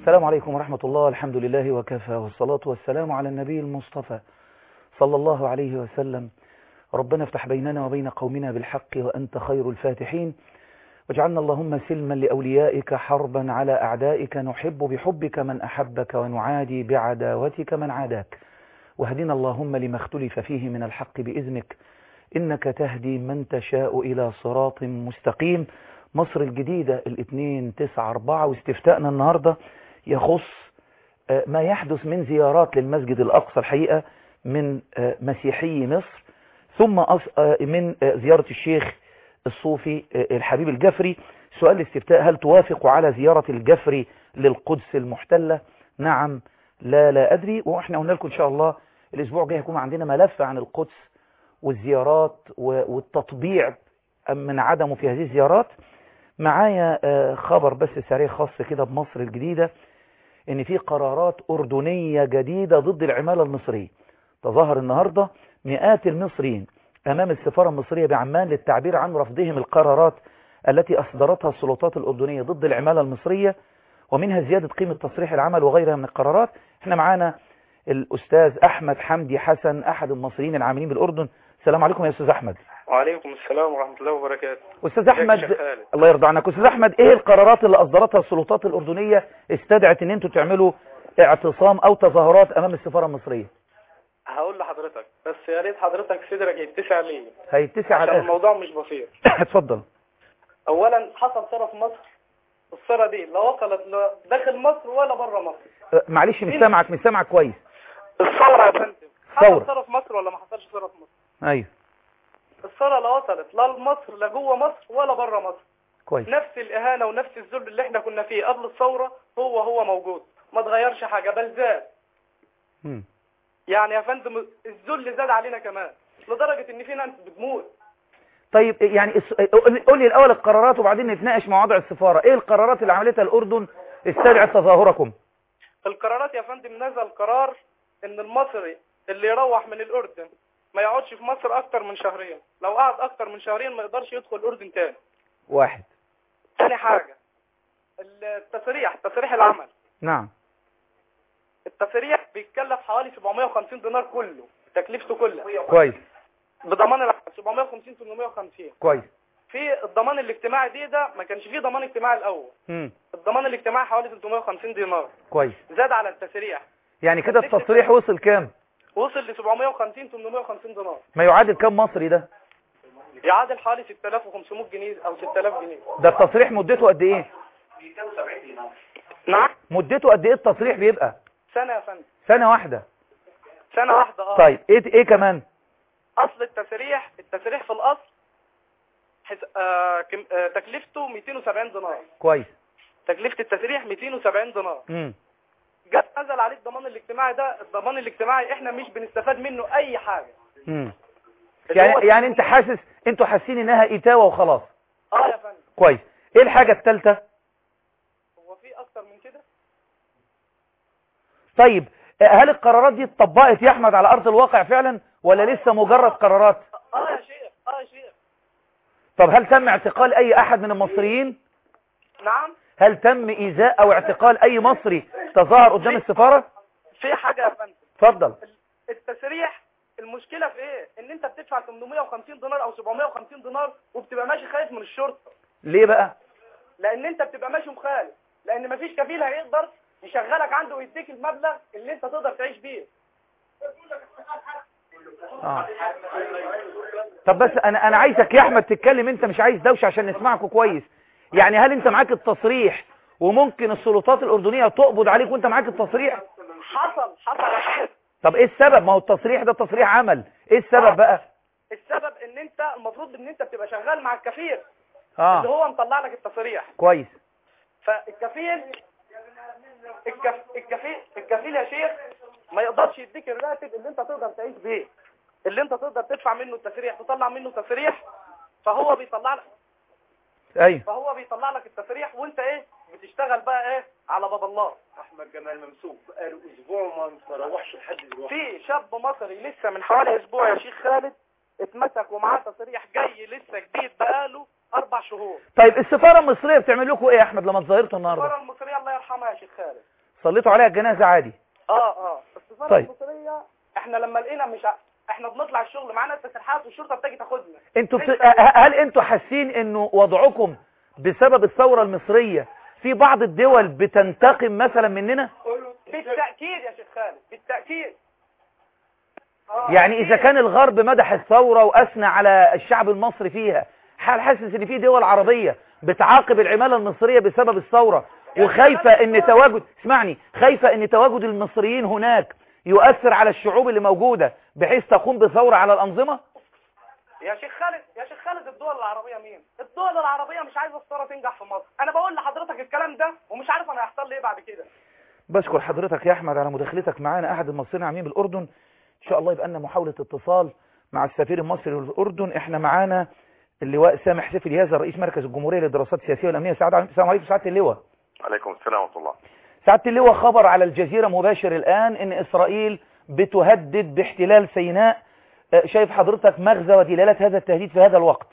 السلام عليكم ورحمة الله الحمد لله وكفى والصلاة والسلام على النبي المصطفى صلى الله عليه وسلم ربنا افتح بيننا وبين قومنا بالحق وأنت خير الفاتحين واجعلنا اللهم سلما لأوليائك حربا على أعدائك نحب بحبك من أحبك ونعادي بعداوتك من عاداك واهدنا اللهم لما اختلف فيه من الحق بإذنك إنك تهدي من تشاء إلى صراط مستقيم مصر الجديدة الاثنين تسعة أربعة واستفتاءنا النهاردة يخص ما يحدث من زيارات للمسجد الأقصى الحقيقة من مسيحي مصر ثم من زيارة الشيخ الصوفي الحبيب الجفري سؤال الاستفتاء هل توافق على زيارة الجفري للقدس المحتلة نعم لا لا أدري وإحنا قلنا لكم إن شاء الله الأسبوع الجاي هيكون عندنا ملف عن القدس والزيارات والتطبيع من عدمه في هذه الزيارات معايا خبر بس سريع خاص كده بمصر الجديدة ان في قرارات اردنية جديدة ضد العمالة المصرية تظاهر النهاردة مئات المصريين امام السفارة المصرية بعمان للتعبير عن رفضهم القرارات التي اصدرتها السلطات الاردنية ضد العمالة المصرية ومنها زيادة قيمة تصريح العمل وغيرها من القرارات احنا معانا الاستاذ احمد حمدي حسن احد المصريين العاملين بالاردن السلام عليكم يا استاذ احمد وعليكم السلام ورحمة الله وبركاته استاذ احمد الله يرضى عنك استاذ احمد ايه القرارات اللي اصدرتها السلطات الاردنية استدعت ان انتوا تعملوا اعتصام او تظاهرات امام السفارة المصرية هقول لحضرتك بس يا ريت حضرتك صدرك يتسع ليه هيتسع على عشان الاخر الموضوع مش بسيط اتفضل اولا حصل ثوره في مصر الثوره دي لا وصلت لا داخل مصر ولا بره مصر أه، معلش مش سامعك مش سامعك كويس الثوره يا فندم ثورة. حصل ثوره في مصر ولا ما حصلش ثوره في مصر ايوه الثوره لا وصلت لا لمصر لا جوه مصر ولا بره مصر كويس نفس الاهانه ونفس الذل اللي احنا كنا فيه قبل الثوره هو هو موجود ما اتغيرش حاجه بل زاد مم. يعني يا فندم الذل زاد علينا كمان لدرجه ان في ناس بتموت طيب يعني الس- قول قول لي الاول القرارات وبعدين نتناقش مع وضع السفارة ايه القرارات اللي عملتها الاردن استدعت تظاهركم القرارات يا فندم نزل قرار ان المصري اللي يروح من الاردن ما يقعدش في مصر اكتر من شهرين لو قعد اكتر من شهرين ما يقدرش يدخل الاردن تاني واحد تاني حاجة التسريح تسريح العمل نعم التسريح بيتكلف حوالي 750 دينار كله تكلفته كلها كويس بضمان العمل 750 850 كويس في الضمان الاجتماعي دي ده ما كانش فيه ضمان اجتماعي الاول مم. الضمان الاجتماعي حوالي 350 دينار كويس زاد على التسريح يعني كده التصريح وصل كام وصل ل 750 850 دينار ما يعادل كام مصري ده يعادل حوالي 6500 جنيه او 6000 جنيه ده التصريح مدته قد ايه نعم مدته قد ايه التصريح بيبقى سنة يا فندم سنة واحدة سنة واحدة اه طيب ايه ايه كمان اصل التسريح التسريح في الاصل حس... آه... كم... آه... تكلفته 270 دينار كويس تكلفة التسريح 270 دينار امم جت نزل عليه الضمان الاجتماعي ده الضمان الاجتماعي احنا مش بنستفاد منه اي حاجة امم اللي هو يعني يعني انت حاسس انتوا حاسين انها اتاوه وخلاص اه يا فندم كويس ايه الحاجة الثالثة هو في اكتر من كده طيب هل القرارات دي اتطبقت يا احمد على ارض الواقع فعلا ولا لسه مجرد قرارات اه يا شيخ اه يا شيخ طب هل تم اعتقال اي احد من المصريين نعم هل تم ايذاء او اعتقال اي مصري تظاهر قدام السفارة في حاجة يا فندم اتفضل التسريح المشكلة في ايه ان انت بتدفع 850 دينار او 750 دينار وبتبقى ماشي خايف من الشرطة ليه بقى لان انت بتبقى ماشي مخالف لان مفيش كفيل هيقدر يشغلك عنده ويديك المبلغ اللي انت تقدر تعيش بيه آه. طب بس انا انا عايزك يا احمد تتكلم انت مش عايز دوشه عشان نسمعك كويس يعني هل انت معاك التصريح وممكن السلطات الاردنيه تقبض عليك وانت معاك التصريح حصل حصل يا شيخ. طب ايه السبب ما هو التصريح ده تصريح عمل ايه السبب بقى السبب ان انت المفروض ان انت بتبقى شغال مع الكفيل اللي اه هو مطلع لك التصريح كويس فالكفيل الكف... الكفيل الكفيل يا شيخ ما يقدرش يديك الراتب اللي انت تقدر تعيش بيه اللي انت تقدر تدفع منه التسريح تطلع منه تسريح فهو بيطلع لك ايوه فهو بيطلع لك التسريح وانت ايه بتشتغل بقى ايه على باب الله احمد جمال ممسوك بقاله اسبوع ما تروحش لحد دلوقتي في شاب مصري لسه من حوالي اسبوع يا شيخ خالد اتمسك ومعاه تصريح جاي لسه جديد بقاله اربع شهور طيب السفاره المصريه بتعمل لكم ايه يا احمد لما اتظاهرتوا النهارده السفاره المصريه الله يرحمها يا شيخ خالد صليتوا عليها الجنازة عادي اه اه السفاره طيب. المصريه احنا لما لقينا مش ع... احنا بنطلع الشغل معانا التسريحات والشرطه بتيجي تاخدنا انتوا بت... هل انتوا حاسين انه وضعكم بسبب الثورة المصرية في بعض الدول بتنتقم مثلا مننا بالتاكيد يا شيخ خالد بالتاكيد آه، يعني اذا كان الغرب مدح الثورة واثنى على الشعب المصري فيها هل حاسس ان في دول عربية بتعاقب العمالة المصرية بسبب الثورة وخايفة ان تواجد اسمعني خايفة ان تواجد المصريين هناك يؤثر على الشعوب اللي موجودة بحيث تقوم بثورة على الانظمة يا شيخ خالد يا شيخ خالد الدول العربيه مين الدول العربيه مش عايزه الثوره تنجح في مصر انا بقول لحضرتك الكلام ده ومش عارف انا هيحصل لي ايه بعد كده بشكر حضرتك يا احمد على مداخلتك معانا احد المصريين العاملين بالاردن ان شاء الله يبقى لنا محاولة اتصال مع السفير المصري للاردن احنا معانا اللواء سامح سيف اليازر رئيس مركز الجمهورية للدراسات السياسية والامنية سعادة السلام عليكم سعادة اللواء عليكم السلام ورحمة الله سعادة اللواء خبر على الجزيرة مباشر الآن إن إسرائيل بتهدد باحتلال سيناء آه، شايف حضرتك مغزى ودلالات هذا التهديد في هذا الوقت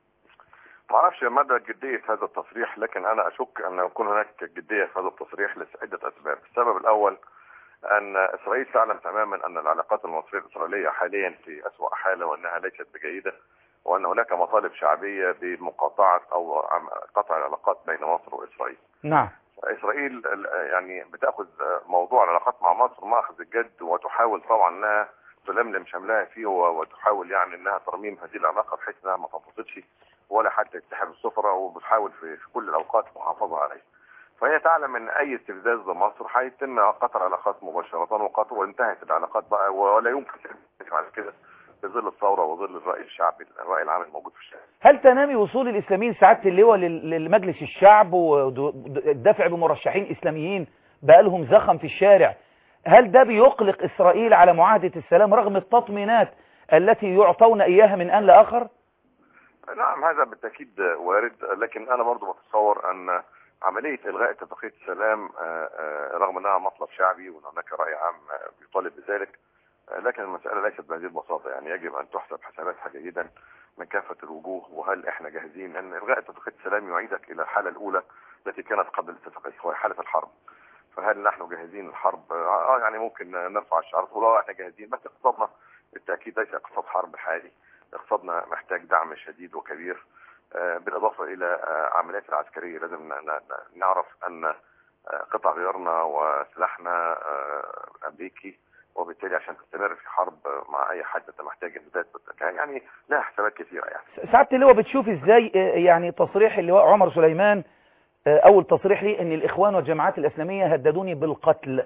ما اعرفش مدى جدية هذا التصريح لكن انا اشك ان يكون هناك جدية في هذا التصريح لعدة اسباب السبب الاول ان اسرائيل تعلم تماما ان العلاقات المصرية الاسرائيلية حاليا في اسوأ حالة وانها ليست بجيدة وان هناك مطالب شعبية بمقاطعة او عم- قطع العلاقات بين مصر واسرائيل نعم اسرائيل ال- يعني بتاخذ موضوع العلاقات مع مصر ماخذ الجد وتحاول طبعا انها تلملم شملها فيه و- وتحاول يعني انها ترميم هذه العلاقه بحيث انها ما تنفصلش ولا حتى تتحد السفره وبتحاول في, في كل الاوقات المحافظه عليه. فهي تعلم ان اي استفزاز لمصر هيتم قطع العلاقات مباشره وقطع وانتهت العلاقات بقى ولا يمكن تنتهي بعد كده في ظل الثوره وظل الراي الشعبي الراي العام الموجود في الشارع. هل تنامي وصول الإسلاميين سعادة اللواء لل- لمجلس الشعب والدفع بمرشحين إسلاميين بقالهم زخم في الشارع هل ده بيقلق إسرائيل على معاهدة السلام رغم التطمينات التي يعطون إياها من آن لآخر نعم هذا بالتأكيد وارد لكن أنا برضو بتصور أن عملية إلغاء اتفاقية السلام آه، آه، رغم أنها مطلب شعبي وأن هناك رأي عام آه، بيطالب بذلك آه، لكن المسألة ليست بهذه البساطة يعني يجب أن تحسب حساباتها جيدا من كافة الوجوه وهل إحنا جاهزين لأن إلغاء اتفاقية السلام يعيدك إلى الحالة الأولى التي كانت قبل الاتفاقية وهي حالة الحرب فهل نحن جاهزين للحرب؟ آه يعني ممكن نرفع الشعار تقول اه احنا جاهزين بس اقتصادنا بالتأكيد ليس اقتصاد حرب حالي اقتصادنا محتاج دعم شديد وكبير آه، بالإضافة إلى آه، عمليات العسكرية لازم ن- ن- نعرف أن آه، قطع غيارنا وسلاحنا آه، أمريكي وبالتالي عشان تستمر في حرب آه، مع أي حد أنت محتاج إمدادات يعني لها حسابات كثيرة يعني سعادة اللواء بتشوف ازاي آه، يعني تصريح اللواء عمر سليمان آه، اول تصريح لي ان الاخوان والجماعات الاسلامية هددوني بالقتل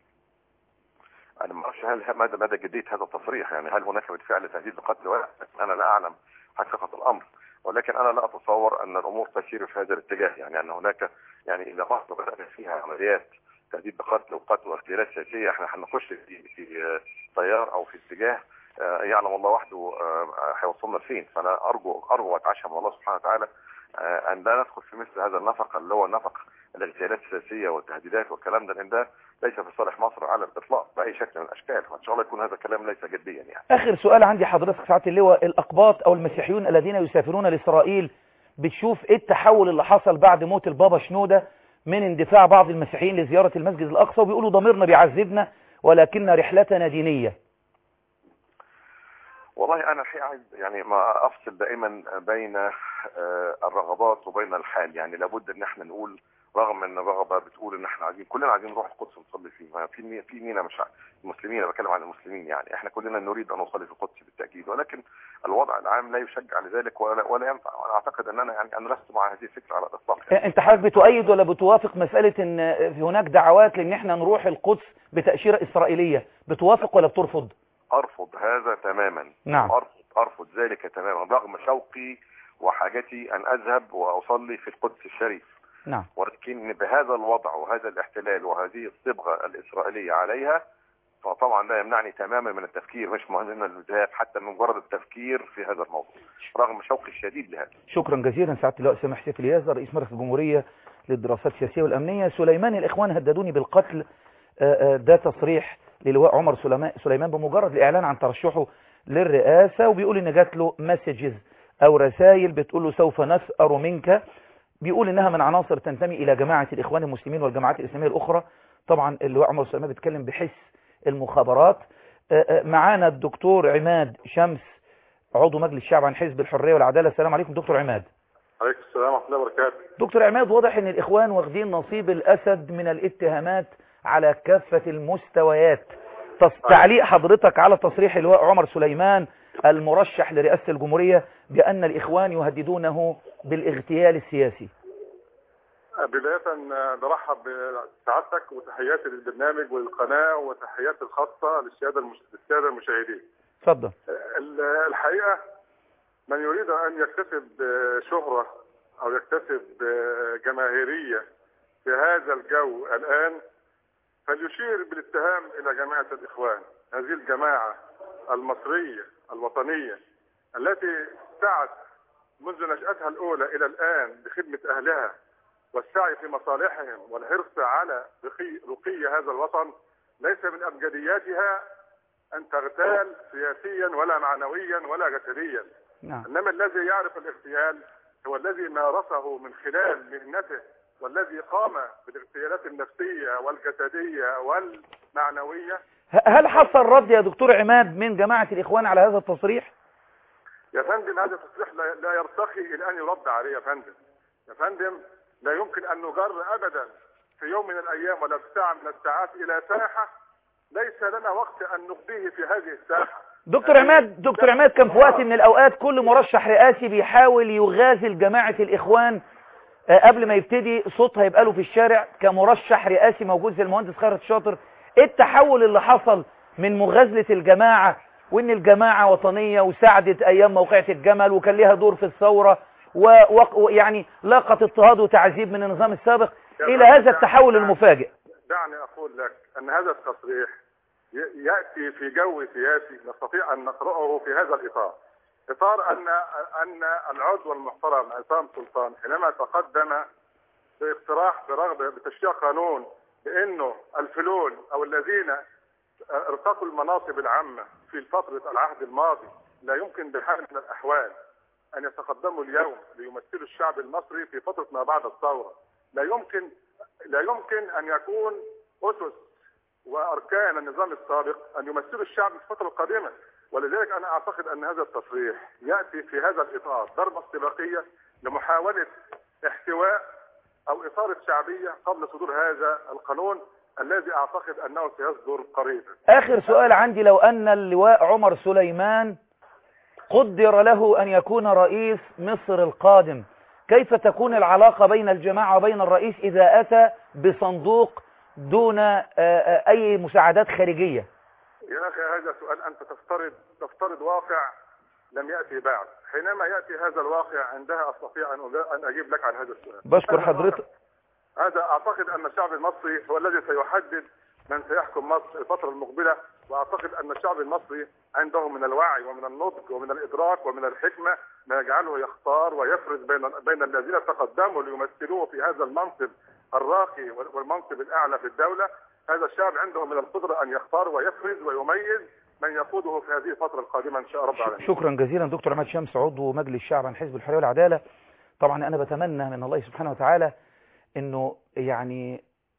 أنا ما أعرفش هل مدى مدى جدية هذا التصريح يعني هل هناك بالفعل تهديد بالقتل ولا لا؟ أنا لا أعلم حقيقة الأمر ولكن أنا لا أتصور أن الأمور تسير في هذا الاتجاه يعني أن هناك يعني إذا مصر بدأنا فيها عمليات تهديد بقتل وقتل واغتيالات سياسية احنا هنخش في في آه، تيار أو في اتجاه آه، يعلم الله وحده آه، هيوصلنا لفين فأنا أرجو أرجو وأتعشى من الله سبحانه وتعالى آه، أن لا ندخل في مثل هذا النفق اللي هو نفق الاغتيالات السياسية والتهديدات والكلام ده لأن ده ليس في صالح مصر على الإطلاق بأي شكل من الأشكال فإن شاء الله يكون هذا الكلام ليس جديا يعني اخر سؤال عندي حضرتك سعادة اللواء الاقباط او المسيحيون الذين يسافرون لاسرائيل بتشوف ايه التحول اللي حصل بعد موت البابا شنودة من اندفاع بعض المسيحيين لزيارة المسجد الاقصى وبيقولوا ضميرنا بيعذبنا ولكن رحلتنا دينية والله أنا الحقيقة عايز يعني ما أفصل دائما بين آه، الرغبات وبين الحال يعني لابد إن احنا نقول رغم ان الرغبه بتقول ان احنا عايزين كلنا عايزين نروح القدس ونصلي فيه ما في مين في مين مش ع- المسلمين انا بتكلم عن المسلمين يعني احنا كلنا نريد ان نصلي في القدس بالتاكيد ولكن الوضع العام لا يشجع لذلك ولا ولا ينفع وانا اعتقد ان انا يعني انا لست مع هذه الفكره على الاطلاق يعني. انت حضرتك بتؤيد ولا بتوافق مسألة ان في هناك دعوات لان احنا نروح القدس بتأشيرة اسرائيلية بتوافق ولا بترفض ارفض هذا تماما نعم ارفض ارفض ذلك تماما رغم شوقي وحاجتي ان اذهب واصلي في القدس الشريف نعم ولكن بهذا الوضع وهذا الاحتلال وهذه الصبغه الاسرائيليه عليها فطبعا لا يمنعني تماما من التفكير مش مهم الذهاب حتى من مجرد التفكير في هذا الموضوع رغم شوقي الشديد لهذا شكرا جزيلا سعادة اللواء سامح سيف اليازر رئيس مركز الجمهورية للدراسات السياسية والأمنية سليمان الإخوان هددوني بالقتل آه، آه، ده تصريح للواء عمر سليمان سليمان بمجرد الإعلان عن ترشحه للرئاسة وبيقول إن جات له مسجز أو رسائل بتقول له سوف نثأر منك بيقول إنها من عناصر تنتمي إلى جماعة الإخوان المسلمين والجماعات الإسلامية الأخرى طبعا اللواء عمر سليمان بيتكلم بحس المخابرات آه، آه، معانا الدكتور عماد شمس عضو مجلس الشعب عن حزب الحرية والعدالة السلام عليكم دكتور عماد عليكم السلام ورحمه الله وبركاته دكتور عماد واضح ان الاخوان واخدين نصيب الاسد من الاتهامات على كافة المستويات تص- تعليق حضرتك على تصريح اللواء عمر سليمان المرشح لرئاسة الجمهورية بأن الإخوان يهددونه بالاغتيال السياسي بداية نرحب بسعادتك وتحياتي للبرنامج وللقناة وتحياتي الخاصة للسادة المش... للسادة المشاهدين. اتفضل ال- الحقيقة من يريد أن يكتسب شهرة أو يكتسب جماهيرية في هذا الجو الآن فليشير بالاتهام إلى جماعة الإخوان هذه الجماعة المصرية الوطنية التي سعت منذ نشأتها الأولى إلى الآن بخدمة أهلها والسعي في مصالحهم والحرص على رقي, رقي هذا الوطن ليس من أبجدياتها أن تغتال سياسيا ولا معنويا ولا جسديا نعم إنما الذي يعرف الاغتيال هو الذي مارسه من خلال مهنته والذي قام بالاغتيالات النفسية والجسدية والمعنوية ه- هل حصل رد يا دكتور عماد من جماعة الإخوان على هذا التصريح يا فندم هذا التصريح لا, لا يرتقي الى ان يرد عليه يا فندم يا فندم لا يمكن ان نجر ابدا في يوم من الايام ولا في ساعه من الساعات الى ساحه ليس لنا وقت ان نقضيه في هذه الساحه دكتور عماد دكتور عماد كان في وقت من الأوقات كل مرشح رئاسي بيحاول يغازل جماعة الإخوان آه، قبل ما يبتدي صوتها يبقى له في الشارع كمرشح رئاسي موجود زي المهندس خيرت شاطر ايه التحول اللي حصل من مغازلة الجماعة وان الجماعة وطنية وساعدت ايام موقعة الجمل وكان ليها دور في الثورة و- ويعني لاقت اضطهاد وتعذيب من النظام السابق الى هذا التحول المفاجئ دعني اقول لك ان هذا التصريح ي- ياتي في جو سياسي نستطيع ان نقراه في هذا الاطار اطار ان ان العضو المحترم عصام سلطان حينما تقدم باقتراح برغبه بتشريع قانون بانه الفلول او الذين ارتقوا المناصب العامه في فتره العهد الماضي لا يمكن بحال من الاحوال ان يتقدموا اليوم ليمثلوا الشعب المصري في فتره ما بعد الثوره لا يمكن لا يمكن ان يكون اسس واركان النظام السابق ان يمثلوا الشعب في الفتره القادمه ولذلك انا اعتقد ان هذا التصريح ياتي في هذا الاطار ضربه استباقيه لمحاوله احتواء او اثاره شعبيه قبل صدور هذا القانون الذي اعتقد انه سيصدر قريبا اخر سؤال عندي لو ان اللواء عمر سليمان قدر له ان يكون رئيس مصر القادم كيف تكون العلاقة بين الجماعة وبين الرئيس اذا اتى بصندوق دون آه، آه، اي مساعدات خارجية يا اخي هذا سؤال انت تفترض تفترض واقع لم ياتي بعد حينما ياتي هذا الواقع عندها استطيع ان أجا- ان اجيب لك عن هذا السؤال بشكر هذا حضرتك هذا اعتقد ان الشعب المصري هو الذي سيحدد من سيحكم مصر الفتره المقبله واعتقد ان الشعب المصري عنده من الوعي ومن النضج ومن الادراك ومن الحكمه ما يجعله يختار ويفرز بين بين الذين تقدموا ليمثلوه في هذا المنصب الراقي والمنصب الاعلى في الدوله هذا الشعب عنده من القدره ان يختار ويفرز ويميز من يقوده في هذه الفتره القادمه ان شاء رب العالمين شكرا جزيلا دكتور عماد شمس عضو مجلس الشعب عن حزب الحرية والعدالة طبعا انا بتمنى من الله سبحانه وتعالى انه يعني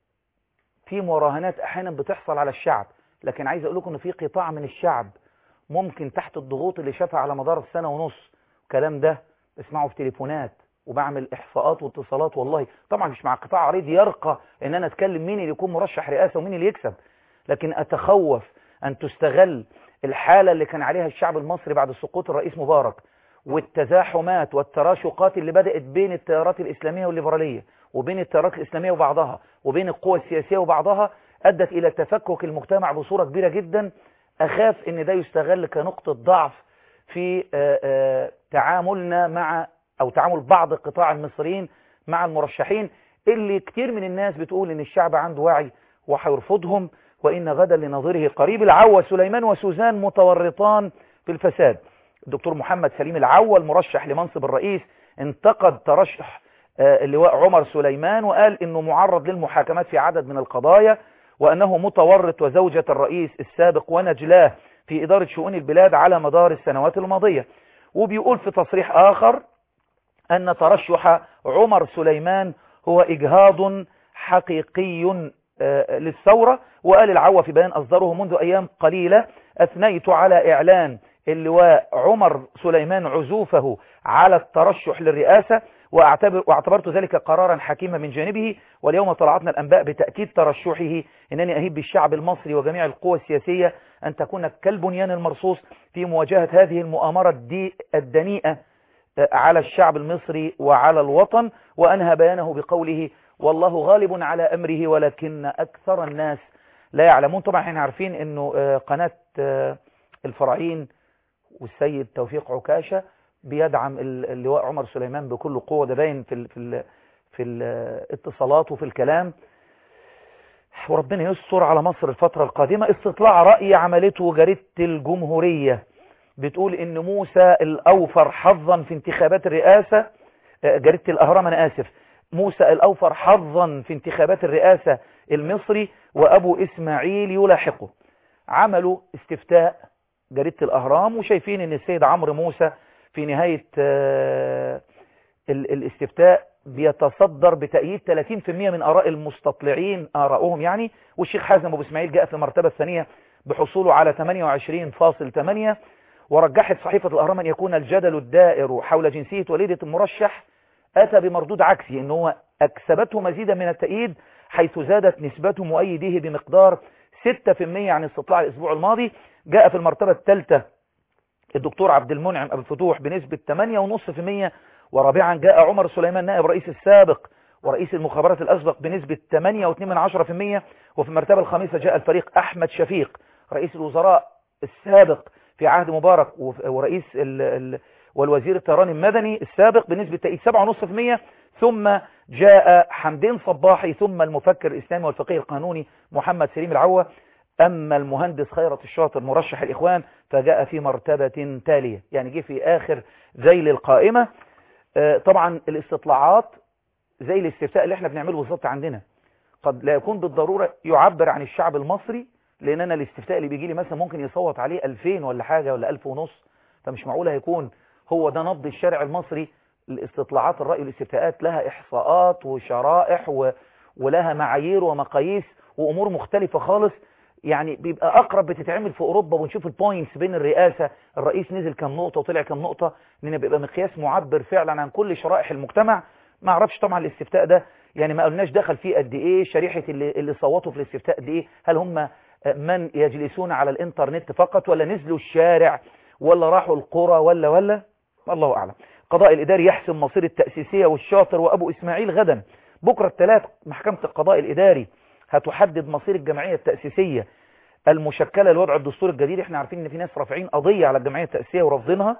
في مراهنات احيانا بتحصل على الشعب لكن عايز اقول لكم ان في قطاع من الشعب ممكن تحت الضغوط اللي شافها على مدار السنة ونص الكلام ده بسمعه في تليفونات وبعمل احصاءات واتصالات والله طبعا مش مع قطاع عريض يرقى ان انا اتكلم مين اللي يكون مرشح رئاسة ومين اللي يكسب لكن اتخوف ان تستغل الحالة اللي كان عليها الشعب المصري بعد سقوط الرئيس مبارك والتزاحمات والتراشقات اللي بدأت بين التيارات الإسلامية والليبرالية وبين التيارات الإسلامية وبعضها وبين القوى السياسية وبعضها أدت إلى تفكك المجتمع بصورة كبيرة جدا أخاف أن ده يستغل كنقطة ضعف في آه، آه، تعاملنا مع أو تعامل بعض قطاع المصريين مع المرشحين اللي كتير من الناس بتقول أن الشعب عنده وعي وهيرفضهم وإن غدا لنظيره قريب العوى سليمان وسوزان متورطان في الفساد الدكتور محمد سليم العوى المرشح لمنصب الرئيس انتقد ترشح آه، اللواء عمر سليمان وقال انه معرض للمحاكمات في عدد من القضايا وانه متورط وزوجة الرئيس السابق ونجلاه في ادارة شؤون البلاد على مدار السنوات الماضية وبيقول في تصريح اخر ان ترشح عمر سليمان هو اجهاض حقيقي آه، للثورة وقال العوا في بيان أصدره منذ أيام قليلة أثنيت على إعلان اللواء عمر سليمان عزوفه على الترشح للرئاسة وأعتبر واعتبرت ذلك قرارا حكيما من جانبه واليوم طلعتنا الأنباء بتأكيد ترشحه إنني أهيب بالشعب المصري وجميع القوى السياسية أن تكون كالبنيان المرصوص في مواجهة هذه المؤامرة الدي- الدنيئة على الشعب المصري وعلى الوطن وأنهى بيانه بقوله والله غالب على أمره ولكن أكثر الناس لا يعلمون طبعا احنا عارفين أنه آه، قناة آه، الفرعين والسيد توفيق عكاشة بيدعم ال- اللواء عمر سليمان بكل قوة ده باين في ال في ال في الاتصالات وفي الكلام وربنا يستر على مصر الفترة القادمة استطلاع رأي عملته جريدة الجمهورية بتقول ان موسى الاوفر حظا في انتخابات الرئاسة آه، جريدة الاهرام انا اسف موسى الاوفر حظا في انتخابات الرئاسة المصري وابو اسماعيل يلاحقه عملوا استفتاء جريدة الاهرام وشايفين ان السيد عمرو موسى في نهاية آه، ال- الاستفتاء بيتصدر بتأييد 30% من آراء المستطلعين آراؤهم يعني والشيخ حازم أبو إسماعيل جاء في المرتبة الثانية بحصوله على 28.8 ورجحت صحيفة الأهرام أن يكون الجدل الدائر حول جنسية والدة المرشح أتى بمردود عكسي أنه هو أكسبته مزيدا من التأييد حيث زادت نسبة مؤيديه بمقدار 6% عن استطلاع الأسبوع الماضي جاء في المرتبة الثالثة الدكتور عبد المنعم أبو الفتوح بنسبة 8.5% ورابعا جاء عمر سليمان نائب رئيس السابق ورئيس المخابرات الأسبق بنسبة 8.2% وفي المرتبة الخامسة جاء الفريق أحمد شفيق رئيس الوزراء السابق في عهد مبارك وف- ورئيس ال ال والوزير الطيران المدني السابق بنسبة تأييد 7.5% ثم جاء حمدين صباحي ثم المفكر الإسلامي والفقيه القانوني محمد سليم العوة أما المهندس خيرت الشاطر مرشح الإخوان فجاء في مرتبة تالية يعني جه في آخر ذيل القائمة آه، طبعا الاستطلاعات زي الاستفتاء اللي احنا بنعمله بالظبط عندنا قد لا يكون بالضرورة يعبر عن الشعب المصري لان انا الاستفتاء اللي بيجي لي مثلا ممكن يصوت عليه 2000 ولا حاجة ولا 1000 ونص فمش معقول هيكون هو ده نبض الشارع المصري الاستطلاعات الرأي والاستفتاءات لها احصاءات وشرائح و... ولها معايير ومقاييس وامور مختلفة خالص يعني بيبقى اقرب بتتعمل في اوروبا ونشوف البوينتس بين الرئاسة الرئيس نزل كام نقطة وطلع كام نقطة لان بيبقى مقياس معبر فعلا عن كل شرائح المجتمع ما اعرفش طبعا الاستفتاء ده يعني ما قلناش دخل فيه قد ايه شريحة اللي, اللي صوتوا في الاستفتاء قد ايه هل هم من يجلسون على الانترنت فقط ولا نزلوا الشارع ولا راحوا القرى ولا ولا الله اعلم قضاء الاداري يحسم مصير التأسيسية والشاطر وابو اسماعيل غدا بكرة الثلاث محكمة القضاء الاداري هتحدد مصير الجمعية التأسيسية المشكلة لوضع الدستور الجديد احنا عارفين ان في ناس رافعين قضية على الجمعية التأسيسية ورافضينها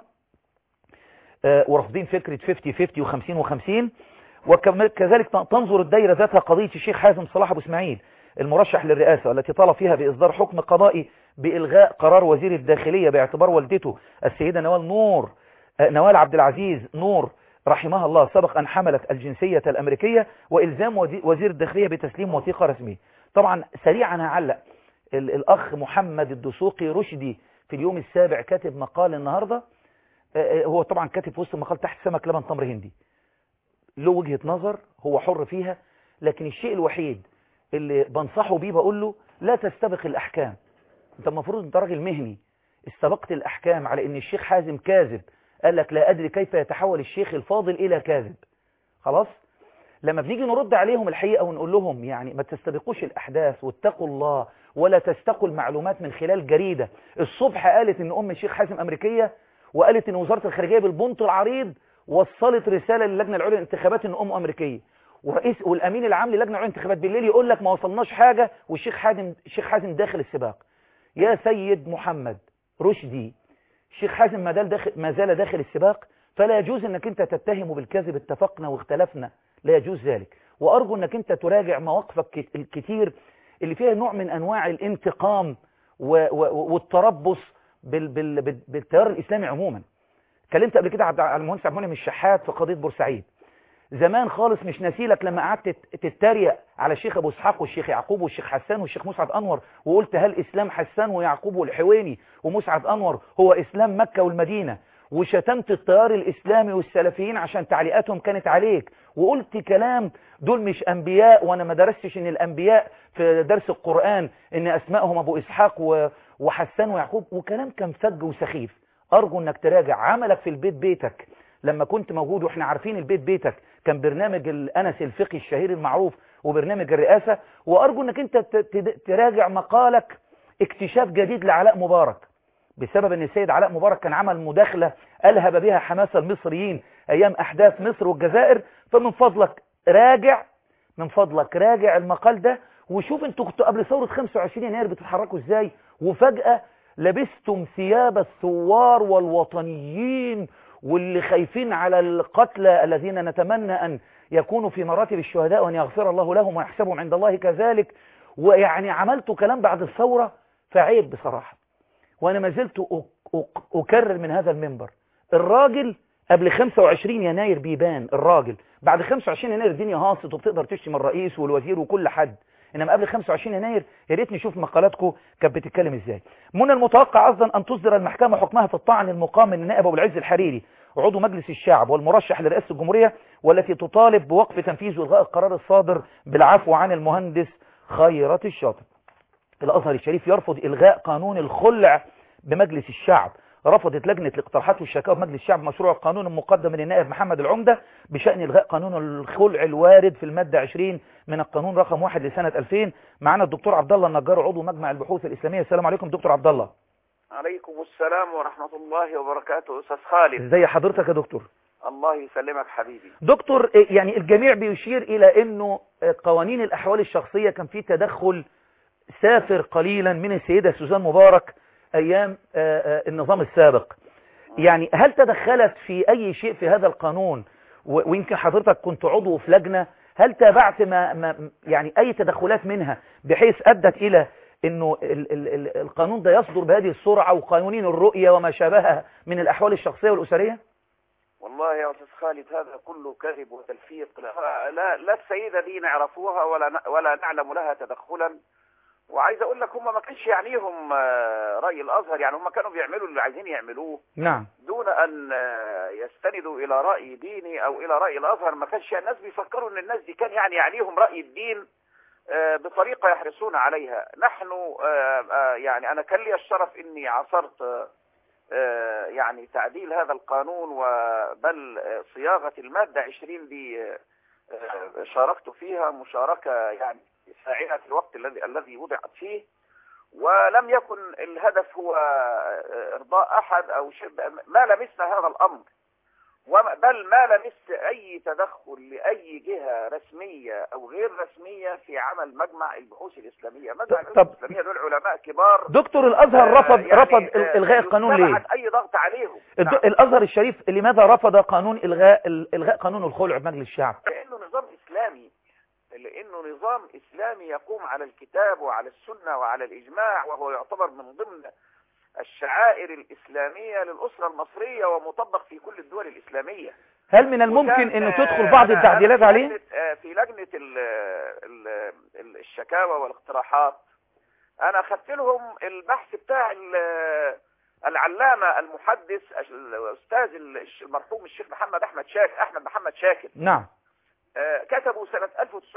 آه، ورافضين فكرة 50-50 و50 و50 وكذلك تنظر الدائرة ذاتها قضية الشيخ حازم صلاح أبو إسماعيل المرشح للرئاسة والتي طلب فيها بإصدار حكم قضائي بإلغاء قرار وزير الداخلية باعتبار والدته السيدة نوال نور آه، نوال عبد العزيز نور رحمها الله سبق أن حملت الجنسية الأمريكية وإلزام وزي- وزير الداخلية بتسليم وثيقة رسمية طبعا سريعا هعلق ال- الأخ محمد الدسوقي رشدي في اليوم السابع كاتب مقال النهاردة آه، آه، هو طبعا كاتب في وسط المقال تحت سمك لبن تمر هندي له وجهة نظر هو حر فيها لكن الشيء الوحيد اللي بنصحه بيه بقول له لا تستبق الأحكام انت المفروض انت راجل مهني استبقت الأحكام على ان الشيخ حازم كاذب قال لك لا أدري كيف يتحول الشيخ الفاضل إلى كاذب خلاص لما بنيجي نرد عليهم الحقيقة ونقول لهم يعني ما تستبقوش الأحداث واتقوا الله ولا تستقوا المعلومات من خلال جريدة الصبح قالت ان أم الشيخ حازم أمريكية وقالت ان وزارة الخارجية بالبنط العريض وصلت رسالة للجنة العليا للانتخابات ان أم أمريكية ورئيس والأمين العام للجنة العليا للانتخابات بالليل يقول لك ما وصلناش حاجة والشيخ حازم الشيخ حازم داخل السباق يا سيد محمد رشدي الشيخ حازم ما زال داخل ما زال داخل السباق فلا يجوز انك انت تتهمه بالكذب اتفقنا واختلفنا لا يجوز ذلك وارجو انك انت تراجع مواقفك الكتير اللي فيها نوع من انواع الانتقام و- و- والتربص بال بال بال بالتيار الاسلامي عموما اتكلمت قبل كده عبد- على المهندس عبد المنعم الشحات في قضيه بورسعيد زمان خالص مش ناسيلك لما قعدت تت- تتريق على الشيخ ابو اسحاق والشيخ يعقوب والشيخ حسان والشيخ مسعد انور وقلت هل اسلام حسان ويعقوب والحويني ومسعد انور هو اسلام مكه والمدينه وشتمت التيار الإسلامي والسلفيين عشان تعليقاتهم كانت عليك وقلت كلام دول مش أنبياء وأنا ما درستش إن الأنبياء في درس القرآن إن أسمائهم أبو إسحاق و- وحسان ويعقوب وكلام كان فج وسخيف أرجو إنك تراجع عملك في البيت بيتك لما كنت موجود وإحنا عارفين البيت بيتك كان برنامج الأنس الفقي الشهير المعروف وبرنامج الرئاسة وأرجو إنك أنت ت- ت- تراجع مقالك اكتشاف جديد لعلاء مبارك بسبب ان السيد علاء مبارك كان عمل مداخلة ألهب بها حماس المصريين أيام أحداث مصر والجزائر فمن فضلك راجع من فضلك راجع المقال ده وشوف انتوا كنتوا قبل ثورة 25 يناير بتتحركوا ازاي وفجأة لبستم ثياب الثوار والوطنيين واللي خايفين على القتلى الذين نتمنى أن يكونوا في مراتب الشهداء وأن يغفر الله لهم ويحسبهم عند الله كذلك ويعني عملتوا كلام بعد الثورة فعيب بصراحة وأنا ما زلت أك- أك- أكرر من هذا المنبر الراجل قبل 25 يناير بيبان الراجل بعد 25 يناير الدنيا هاصت وبتقدر تشتم الرئيس والوزير وكل حد انما قبل 25 يناير يا ريت نشوف مقالاتكم كانت بتتكلم ازاي من المتوقع ايضا ان تصدر المحكمه حكمها في الطعن المقام من النائب ابو العز الحريري عضو مجلس الشعب والمرشح لرئاسه الجمهوريه والتي تطالب بوقف تنفيذ والغاء القرار الصادر بالعفو عن المهندس خيرت الشاطر الازهر الشريف يرفض الغاء قانون الخلع بمجلس الشعب رفضت لجنة الاقتراحات والشكاوى بمجلس الشعب مشروع القانون المقدم من النائب محمد العمدة بشأن إلغاء قانون الخلع الوارد في المادة 20 من القانون رقم 1 لسنة 2000 معنا الدكتور عبد الله النجار عضو مجمع البحوث الإسلامية السلام عليكم دكتور عبد الله عليكم السلام ورحمة الله وبركاته أستاذ خالد ازي حضرتك يا دكتور الله يسلمك حبيبي دكتور إيه يعني الجميع بيشير إلى أنه قوانين الأحوال الشخصية كان في تدخل سافر قليلا من السيدة سوزان مبارك أيام آه، آه، النظام السابق يعني هل تدخلت في أي شيء في هذا القانون و- ويمكن حضرتك كنت عضو في لجنة هل تابعت ما ما يعني أي تدخلات منها بحيث أدت إلى أنه ال ال ال القانون ده يصدر بهذه السرعة وقانونين الرؤية وما شابهها من الأحوال الشخصية والأسرية والله يا أستاذ خالد هذا كله كذب وتلفيق لا, لا, لا السيدة دي نعرفوها ولا ن- ولا نعلم لها تدخلا وعايز أقول لك هم ما كانش يعنيهم آه، رأي الأزهر يعني هم كانوا بيعملوا اللي عايزين يعملوه نعم دون أن آه، يستندوا إلى رأي ديني أو إلى رأي الأزهر ما كانش الناس بيفكروا أن الناس دي كان يعني يعنيهم رأي الدين آه، بطريقة يحرصون عليها نحن آه، آه، يعني أنا كان لي الشرف إني عاصرت آه، آه، يعني تعديل هذا القانون وبل آه، صياغة المادة 20 دي آه، آه، شاركت فيها مشاركة يعني ساعدة في الوقت الذي الذي وضعت فيه ولم يكن الهدف هو آه، إرضاء أحد أو شيء ما لمسنا هذا الأمر وما- بل ما لمست أي تدخل لأي جهة رسمية أو غير رسمية في عمل مجمع البحوث الإسلامية مجمع البحوث طب- الإسلامية دول علماء كبار دكتور الأزهر آه، رفض يعني، رفض آه، إلغاء القانون ليه يستبعد أي ضغط عليهم الد- نعم. الأزهر الشريف لماذا رفض قانون إلغاء إلغاء قانون الخلع بمجلس الشعب لأنه نظام إسلامي لأنه نظام إسلامي يقوم على الكتاب وعلى السنة وعلى الإجماع وهو يعتبر من ضمن الشعائر الإسلامية للأسرة المصرية ومطبق في كل الدول الإسلامية هل من الممكن وكان، أنه آه، تدخل بعض أنا- التعديلات أنا في عليه لجنة- آه، في لجنة ال- ال- ال- الشكاوى والاقتراحات أنا أخذت لهم البحث بتاع ال- العلامة المحدث الأستاذ المرحوم الشيخ محمد أحمد شاكر أحمد محمد شاكر نعم آه، كتبوا سنة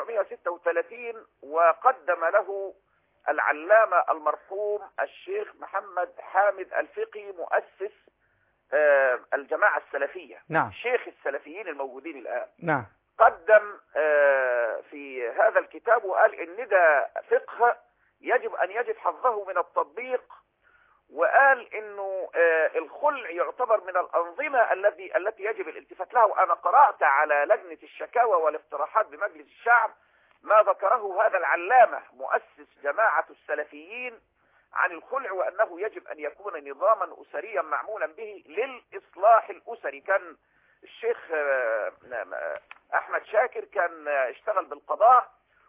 1936 وقدم له العلامة المرحوم الشيخ محمد حامد الفقي مؤسس آه، الجماعة السلفية نعم شيخ السلفيين الموجودين الآن نعم قدم آه، في هذا الكتاب وقال إن ده فقه يجب أن يجب حظه من التطبيق وقال انه آه، الخلع يعتبر من الانظمه الذي التي يجب الالتفات لها وانا قرات على لجنه الشكاوى والاقتراحات بمجلس الشعب ما ذكره هذا العلامه مؤسس جماعه السلفيين عن الخلع وانه يجب ان يكون نظاما اسريا معمولا به للاصلاح الاسري كان الشيخ آه، آه، احمد شاكر كان آه، اشتغل بالقضاء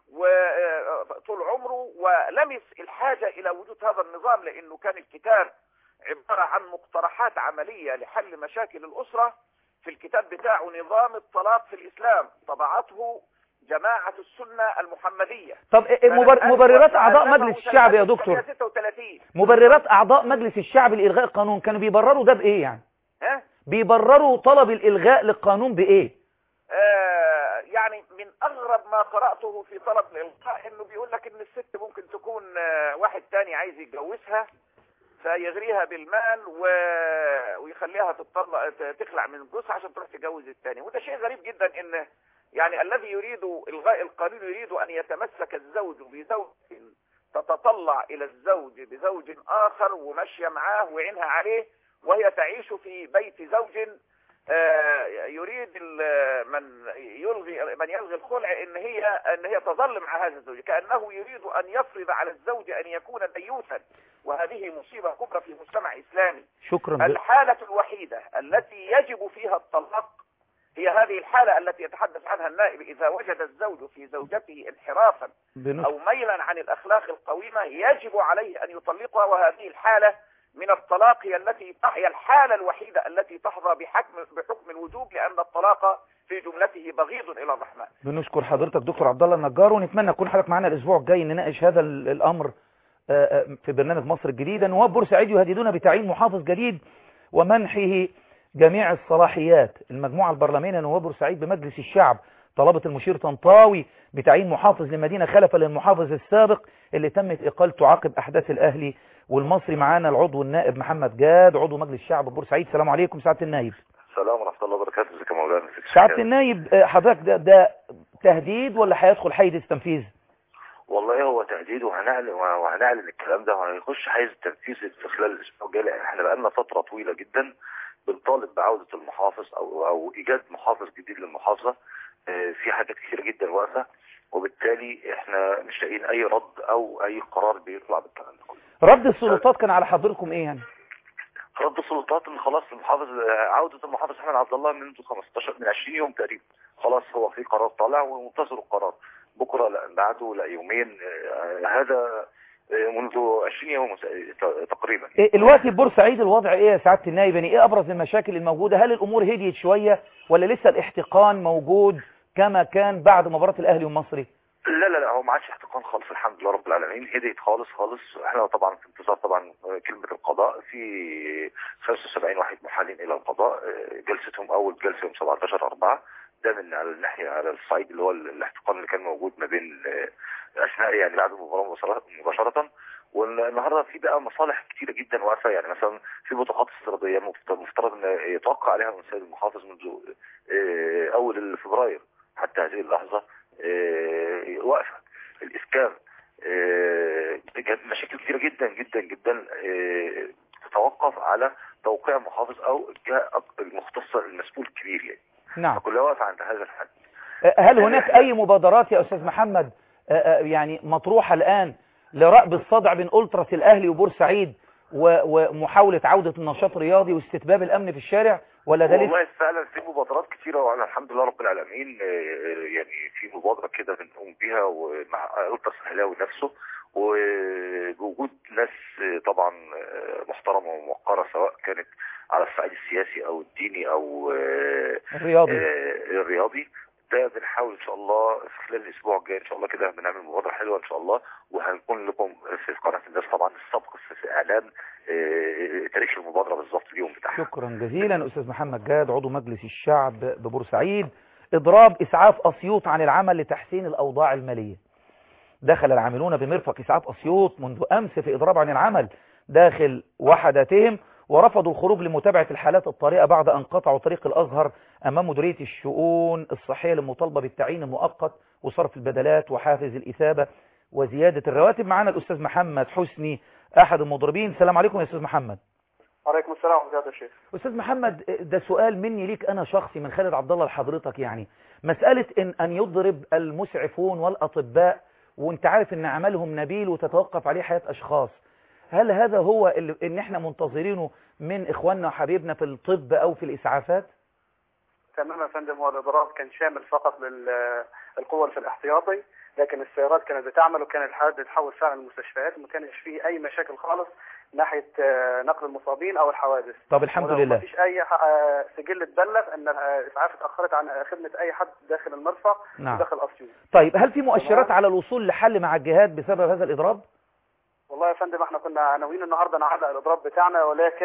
وطول عمره ولمس الحاجة إلى وجود هذا النظام لأنه كان الكتاب عبارة عن مقترحات عملية لحل مشاكل الأسرة في الكتاب بتاعه نظام الطلاق في الإسلام طبعته جماعة السنة المحمدية طب إيه مبر... مبررات أعضاء مجلس الشعب يا دكتور 1936 مبررات أعضاء مجلس الشعب لإلغاء القانون كانوا بيبرروا ده بإيه يعني ها بيبرروا طلب الإلغاء للقانون بإيه آه، يعني من اغرب ما قرأته في طلب الالقاء انه بيقول لك ان الست ممكن تكون آه، واحد تاني عايز يتجوزها فيغريها بالمال و... ويخليها تطلق ت- تخلع من جوزها عشان تروح تجوز التاني وده شيء غريب جدا ان يعني الذي يريد الغاء القانون يريد ان يتمسك الزوج بزوج تتطلع الى الزوج بزوج اخر وماشيه معاه وعينها عليه وهي تعيش في بيت زوج آه، يريد ال- من يلغي من يلغي الخلع ان هي ان هي تظل مع هذا الزوج كانه يريد ان يفرض على الزوج ان يكون ديوثا وهذه مصيبه كبرى في مجتمع اسلامي شكرا ب... الحاله الوحيده التي يجب فيها الطلاق هي هذه الحاله التي يتحدث عنها النائب اذا وجد الزوج في زوجته انحرافا بنش... او ميلا عن الاخلاق القويمه يجب عليه ان يطلقها وهذه الحاله من الطلاق هي التي هي الحاله الوحيده التي تحظى بحكم بحكم الوجوب لان الطلاق في جملته بغيض الى الرحمن. بنشكر حضرتك دكتور عبد الله النجار ونتمنى تكون حضرتك معانا الاسبوع الجاي نناقش هذا ال- الامر آه، آه، في برنامج مصر الجديدة نواب بورسعيد يهددون بتعيين محافظ جديد ومنحه جميع الصلاحيات المجموعة البرلمانية نواب بورسعيد بمجلس الشعب طلبت المشير طنطاوي بتعيين محافظ لمدينة خلفا للمحافظ السابق اللي تمت إقالته عقب أحداث الأهلي والمصري معانا العضو النائب محمد جاد عضو مجلس الشعب بورسعيد السلام عليكم سعادة النائب السلام ورحمه الله وبركاته ازيك يا مولانا ازيك يا سعادة شيخ؟ النائب آه، حضرتك ده, ده تهديد ولا هيدخل حيز التنفيذ والله هو تهديد وهنعلن وهنعلن الكلام ده وهيخش حيز التنفيذ في خلال الاسبوع الجاي لان احنا بقالنا فتره طويله جدا بنطالب بعوده المحافظ او او ايجاد محافظ جديد للمحافظه آه، في حاجات كتيره جدا واقفه وبالتالي احنا مش لاقيين اي رد او اي قرار بيطلع بالكلام ده كله رد السلطات كان على حضرتكم ايه يعني رد السلطات ان خلاص المحافظ عوده المحافظ احمد عبد الله منذ 15 من 20 يوم تقريبا خلاص هو في قرار طالع ومنتظروا القرار بكره لا بعده لا يومين آه، هذا آه، منذ 20 يوم ت- تقريبا إيه الوقت في بورسعيد الوضع ايه يا سعادة النائب يعني ايه ابرز المشاكل الموجودة هل الامور هديت شوية ولا لسه الاحتقان موجود كما كان بعد مباراة الاهلي والمصري لا لا لا هو ما عادش احتقان خالص الحمد لله رب العالمين هديت خالص خالص احنا طبعا في انتظار طبعا آه، كلمة القضاء في 75 واحد محالين الى القضاء آه، جلستهم اول جلسة يوم 17 4 ده من على الناحية على الصعيد اللي هو الاحتقان اللي كان موجود ما بين آه، اثناء يعني بعد المباراة مباشرة- مباشرة والنهارده في بقى مصالح كتيرة جدا واقفة يعني مثلا في بطاقات استيرادية مفترض مفترض ان يتوقع عليها من السيد المحافظ منذ آه، اول فبراير حتى هذه اللحظة آه، واقفة الإسكان آه، كانت مشاكل كتيرة جدا جدا جدا آه، تتوقف على توقيع محافظ أو الجهة المختصة المسؤول الكبير يعني نعم كلها واقفة عند هذا الحد آه، هل هناك اي مبادرات يا استاذ محمد آه، آه، يعني مطروحة الان لرأب الصدع بين ألتراس الاهلي وبورسعيد و- ومحاولة عودة النشاط الرياضي واستتباب الامن في الشارع ولا ده لسه والله فعلا في مبادرات كتيرة وأنا الحمد لله رب العالمين آه، يعني في مبادرة كده بنقوم بيها ومع ألتراس الهلاوي نفسه وبوجود ناس آه، طبعا آه، محترمة وموقرة سواء كانت على الصعيد السياسي أو الديني أو آه، الرياضي آه، الرياضي ده بنحاول ان شاء الله في خلال الاسبوع الجاي ان شاء الله كده بنعمل مبادره حلوه ان شاء الله وهنكون لكم في قناه الناس طبعا السبق في في اعلان آه، تاريخ المبادره بالظبط اليوم بتاعها شكرا جزيلا أستاذ محمد جاد عضو مجلس الشعب ببورسعيد إضراب إسعاف أسيوط عن العمل لتحسين الأوضاع المالية دخل العاملون بمرفق إسعاف أسيوط منذ أمس في إضراب عن العمل داخل وحداتهم ورفضوا الخروج لمتابعة الحالات الطارئة بعد أن قطعوا طريق الأزهر أمام مديرية الشؤون الصحية للمطالبة بالتعيين المؤقت وصرف البدلات وحافز الإثابة وزيادة الرواتب معنا الأستاذ محمد حسني أحد المضربين السلام عليكم يا أستاذ محمد عليكم السلام ورحمه الله يا شيخ أستاذ محمد ده سؤال مني ليك أنا شخصي من خالد عبد الله لحضرتك يعني مسألة إن أن يضرب المسعفون والأطباء وأنت عارف إن عملهم نبيل وتتوقف عليه حياة أشخاص هل هذا هو اللي إن إحنا منتظرينه من إخواننا وحبيبنا في الطب أو في الإسعافات؟ تمام يا فندم هو الاضراب كان شامل فقط للقوة في الاحتياطي لكن السيارات كانت بتعمل وكان الحالات بتتحول فعلا للمستشفيات وما كانش فيه اي مشاكل خالص ناحيه آه، نقل المصابين او الحوادث طب الحمد ولو لله مفيش اي ح- آه، سجل اتبلغ ان الاسعاف اتاخرت عن خدمه اي حد داخل المرفق نعم وداخل اسيوط طيب هل في مؤشرات تمام. على الوصول لحل مع الجهات بسبب هذا الإضراب؟ والله يا فندم احنا كنا ناويين النهارده نعلق الاضراب بتاعنا ولكن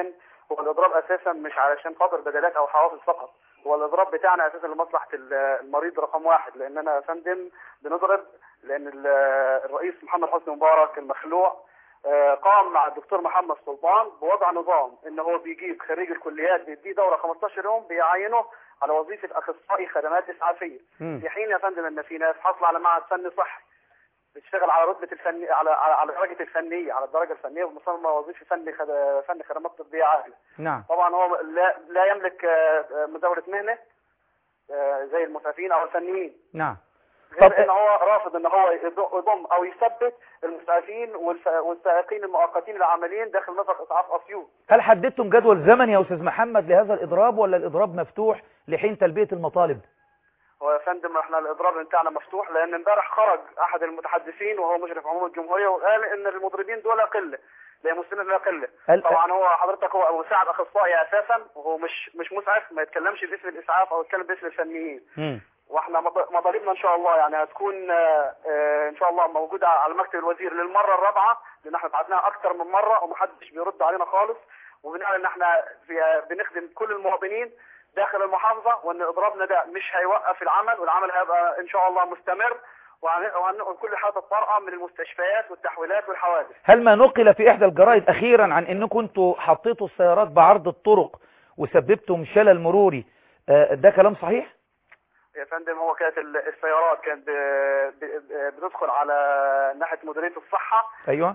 هو الاضراب اساسا مش علشان خاطر بدلات او حوافز فقط هو الاضراب بتاعنا اساسا لمصلحه ال- المريض رقم واحد لاننا يا فندم بنضرب لان ال- الرئيس محمد حسني مبارك المخلوع آه، قام مع الدكتور محمد سلطان بوضع نظام ان هو بيجيب خريج الكليات بيديه دوره 15 يوم بيعينه على وظيفه اخصائي خدمات اسعافيه مم. في حين يا فندم ان في ناس حاصله على معهد فني صحي بتشتغل على رتبه الفني على على, على درجه الفنيه على الدرجه الفنيه ومسمى وظيفه فني خد... فني خدمات طبيه عاليه نعم طبعا هو لا, لا يملك آه، آه، مزاوله مهنه آه، زي المسعفين او الفنيين نعم غير طب- ان هو رافض ان هو يضم او يثبت المسعفين والف- والسائقين المؤقتين العاملين داخل نفق اسعاف اسيوط هل حددتم جدول زمني يا أستاذ محمد لهذا الإضراب ولا الإضراب مفتوح لحين تلبية المطالب هو يا فندم احنا الاضراب بتاعنا مفتوح لان امبارح خرج احد المتحدثين وهو مشرف عموم الجمهوريه وقال ان المضربين دول قله لا مسلمين لا قله هل- طبعا هو حضرتك هو مساعد اخصائي اساسا وهو مش مش مسعف ما يتكلمش باسم الاسعاف او يتكلم باسم الفنيين مم. واحنا مط- مطالبنا ان شاء الله يعني هتكون آه، آه، ان شاء الله موجوده على مكتب الوزير للمره الرابعه لان احنا بعتناها اكتر من مره ومحدش بيرد علينا خالص وبنعلن ان احنا في بنخدم كل المواطنين داخل المحافظه وان اضرابنا ده مش هيوقف العمل والعمل هيبقى ان شاء الله مستمر وهن- وهننقل كل حالات الطارئه من المستشفيات والتحويلات والحوادث هل ما نقل في إحدى الجرائد أخيرا عن أنكم انتوا حطيتوا السيارات بعرض الطرق وسببتم شلل مروري آه، ده كلام صحيح؟ يا فندم هو كانت ال- السيارات كانت ب- ب- بتدخل على ناحيه مديريه الصحه أيوة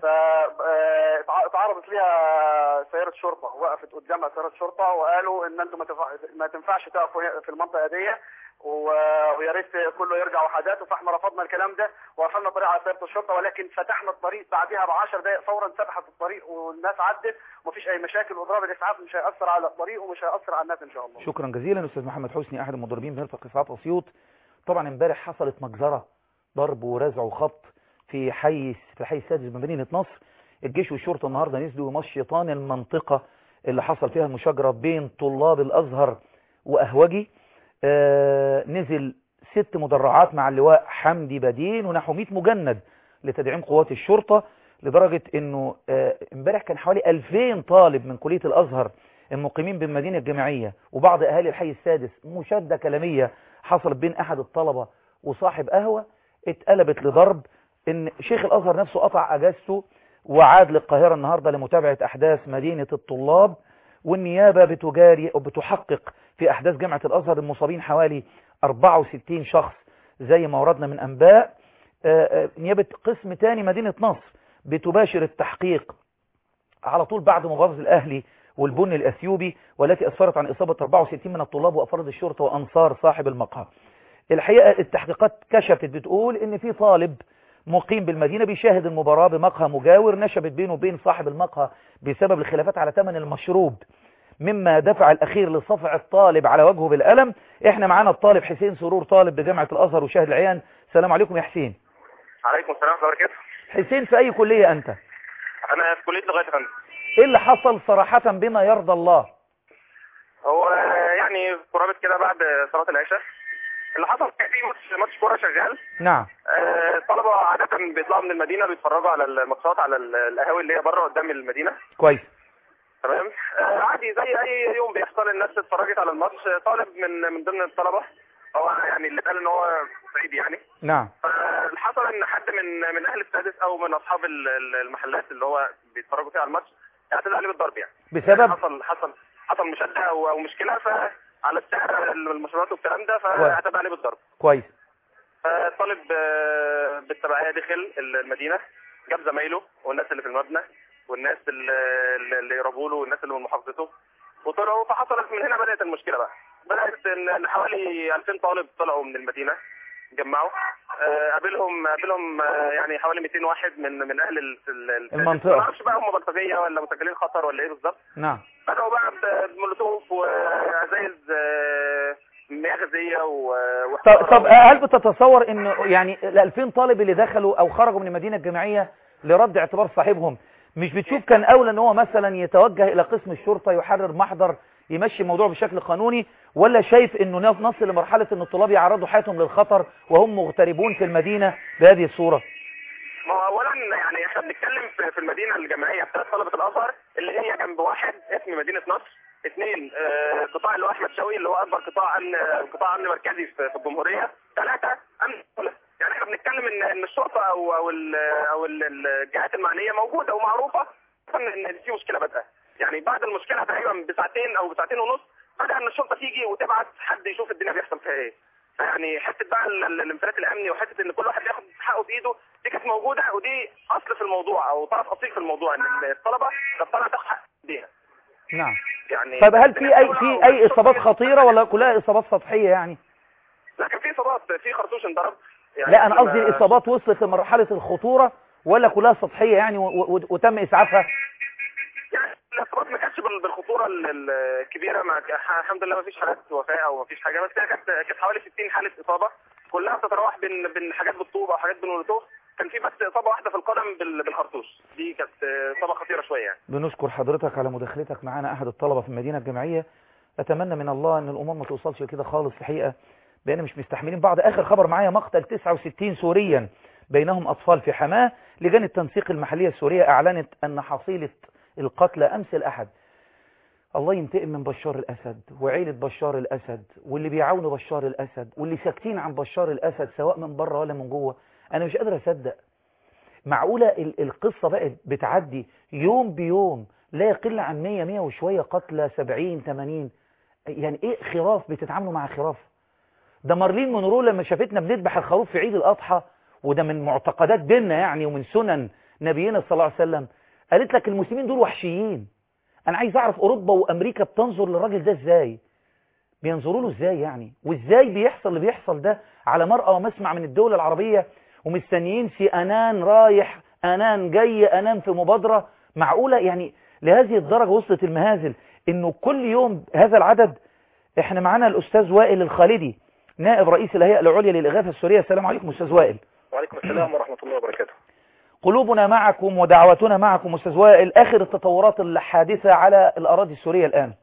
فاتعرضت ليها سيارة شرطة وقفت قدامها سيارة شرطة وقالوا ان انتم ما تنفع- ما تنفعش تقفوا في المنطقة دي و- ويا ريت كله يرجع وحداته فاحنا رفضنا الكلام ده وقفلنا الطريق على سيارة الشرطة ولكن فتحنا الطريق بعدها ب 10 دقائق فورا فتحت الطريق والناس عدت ومفيش اي مشاكل واضراب الاسعاف مش هيأثر على الطريق ومش هيأثر على الناس ان شاء الله شكرا جزيلا أستاذ محمد حسني أحد المضربين بمرفق إسعاف أسيوط طبعا امبارح حصلت مجزرة ضرب ورزع وخبط في حي في الحي السادس بمدينة نصر الجيش والشرطة النهاردة نزلوا يمشطان المنطقة اللي حصل فيها المشاجرة بين طلاب الأزهر وأهوجي آه نزل ست مدرعات مع اللواء حمدي بدين ونحو 100 مجند لتدعيم قوات الشرطة لدرجة انه آه، امبارح كان حوالي 2000 طالب من كلية الأزهر المقيمين بالمدينة الجامعية وبعض أهالي الحي السادس مشادة كلامية حصلت بين أحد الطلبة وصاحب قهوة اتقلبت لضرب ان شيخ الأزهر نفسه قطع أجازته وعاد للقاهرة النهاردة لمتابعة أحداث مدينة الطلاب والنيابة بتجاري أو بتحقق في أحداث جامعة الأزهر المصابين حوالي 64 شخص زي ما وردنا من أنباء آه، آه، نيابة قسم تاني مدينة نصر بتباشر التحقيق على طول بعد مبارزة الأهلي والبن الأثيوبي والتي أسفرت عن إصابة 64 من الطلاب وأفراد الشرطة وأنصار صاحب المقهى الحقيقة التحقيقات كشفت بتقول إن في طالب مقيم بالمدينة بيشاهد المباراة بمقهى مجاور نشبت بينه وبين صاحب المقهى بسبب الخلافات على ثمن المشروب مما دفع الأخير لصفع الطالب على وجهه بالألم احنا معانا الطالب حسين سرور طالب بجامعة الأزهر وشاهد العيان السلام عليكم يا حسين عليكم السلام ورحمه الله وبركاته حسين في أي كلية أنت انا في كليه لغات يا فندم ايه اللي حصل صراحة بما يرضى الله هو آه، يعني قرابه كده بعد صلاه العشاء اللي حصل كان في ماتش ماتش كوره شغال نعم آه، الطلبه عاده بيطلعوا من المدينه بيتفرجوا على الماتشات على ال- القهاوي اللي هي بره قدام المدينه كويس تمام آه، عادي زي اي يوم بيحصل الناس اتفرجت على الماتش آه، طالب من من ضمن الطلبه هو يعني اللي قال ان هو صعيدي يعني نعم اللي حصل ان حد من من اهل السادس او من اصحاب ال- ال- المحلات اللي هو بيتفرجوا فيها على الماتش اعتدى عليه بالضرب يعني بسبب حصل حصل حصل مشاده او او مشكله فعلى السعر المشروبات والكلام ده فاعتدى عليه بالضرب كويس فالطالب آه، بالتبعيه دخل المدينه جاب زمايله والناس اللي في المبنى والناس اللي اللي يقربوا له والناس اللي من محافظته وطلعوا فحصلت من هنا بدات المشكله بقى بدات ان إن حوالي 2000 طالب طلعوا من المدينه جمعوا آه، قابلهم قابلهم آه، يعني حوالي 200 واحد من من اهل ال- ال- ال- المنطقة. ما اعرفش بقى هم بلطجيه ولا مسجلين خطر ولا ايه بالظبط نعم بدأوا بقى ب- بمولوتوف وازايز آه، مياه غازيه و- طب, وحجارة طب هل بتتصور انه يعني ال 2000 طالب اللي دخلوا او خرجوا من المدينة الجامعية لرد اعتبار صاحبهم مش بتشوف كان اولى ان هو مثلا يتوجه الى قسم الشرطة يحرر محضر يمشي الموضوع بشكل قانوني ولا شايف انه نص- نصل لمرحلة ان الطلاب يعرضوا حياتهم للخطر وهم مغتربون في المدينة بهذه الصورة ما هو اولا يعني احنا بنتكلم في, في المدينه الجامعيه بتاعت طلبه الازهر اللي هي جنب واحد اسم مدينه نصر اثنين آه، قطاع اللي هو احمد شوقي اللي هو اكبر قطاع امن قطاع امن مركزي في في الجمهوريه ثلاثه امن الدولة. يعني احنا بنتكلم ان ان الشرطه او او ال او ال- الجهات المعنيه موجوده ومعروفه ان إن في مشكله بدأ يعني بعد المشكله تقريبا بساعتين او بساعتين ونص بدا ان الشرطه تيجي وتبعت حد يشوف الدنيا بيحصل فيها ايه يعني حته بقى ال- ال- الانفلات الامني وحته ان كل واحد ياخد حقه بايده دي كانت موجوده ودي اصل في الموضوع او طرف اصيل في الموضوع ان الطلبه كانت طالعه تاخد حق بيها نعم يعني طيب هل في اي في اي اصابات خطيره ولا كلها اصابات سطحيه يعني لا كان في اصابات في خرطوش انضرب يعني لا انا لما- قصدي الاصابات وصلت لمرحله الخطوره ولا كلها سطحيه يعني و- و- وتم اسعافها يعني الاصابات ما كانتش بال- بالخطوره ال- ال- الكبيره ما ك- الحمد لله ما فيش حالات وفاه او ما فيش حاجه بس هي كانت كانت حوالي 60 حاله اصابه كلها بتتراوح بين بين حاجات بالطوب او حاجات بالمولوتوف كان في بس اصابه واحده في القدم بال- بالخرطوش دي كانت اصابه خطيره شويه يعني بنشكر حضرتك على مداخلتك معنا احد الطلبه في المدينه الجامعيه اتمنى من الله ان الامور ما توصلش كده خالص الحقيقه بان مش مستحملين بعض اخر خبر معايا مقتل 69 سوريا بينهم اطفال في حماه لجان التنسيق المحليه السوريه اعلنت ان حصيله القتلى امس الاحد الله ينتقم من بشار الأسد وعيلة بشار الأسد واللي بيعاونوا بشار الأسد واللي ساكتين عن بشار الأسد سواء من بره ولا من جوه أنا مش قادر أصدق معقولة ال- القصة بقت بتعدي يوم بيوم لا يقل عن 100 100 وشوية قتلى 70 80 يعني ايه خراف بتتعاملوا مع خراف ده مارلين مونرو لما شافتنا بنذبح الخروف في عيد الأضحى وده من معتقدات ديننا يعني ومن سنن نبينا صلى الله عليه وسلم قالت لك المسلمين دول وحشيين انا عايز اعرف اوروبا وامريكا بتنظر للراجل ده ازاي بينظروا له ازاي يعني وازاي بيحصل اللي بيحصل ده على مرأى ومسمع من الدول العربية ومستنيين في انان رايح انان جاي انان في مبادرة معقولة يعني لهذه الدرجة وصلت المهازل انه كل يوم هذا العدد احنا معانا الاستاذ وائل الخالدي نائب رئيس الهيئة العليا للإغاثة السورية السلام عليكم استاذ وائل وعليكم السلام ورحمة الله وبركاته قلوبنا معكم ودعوتنا معكم استاذ وائل اخر التطورات الحادثة على الاراضي السورية الان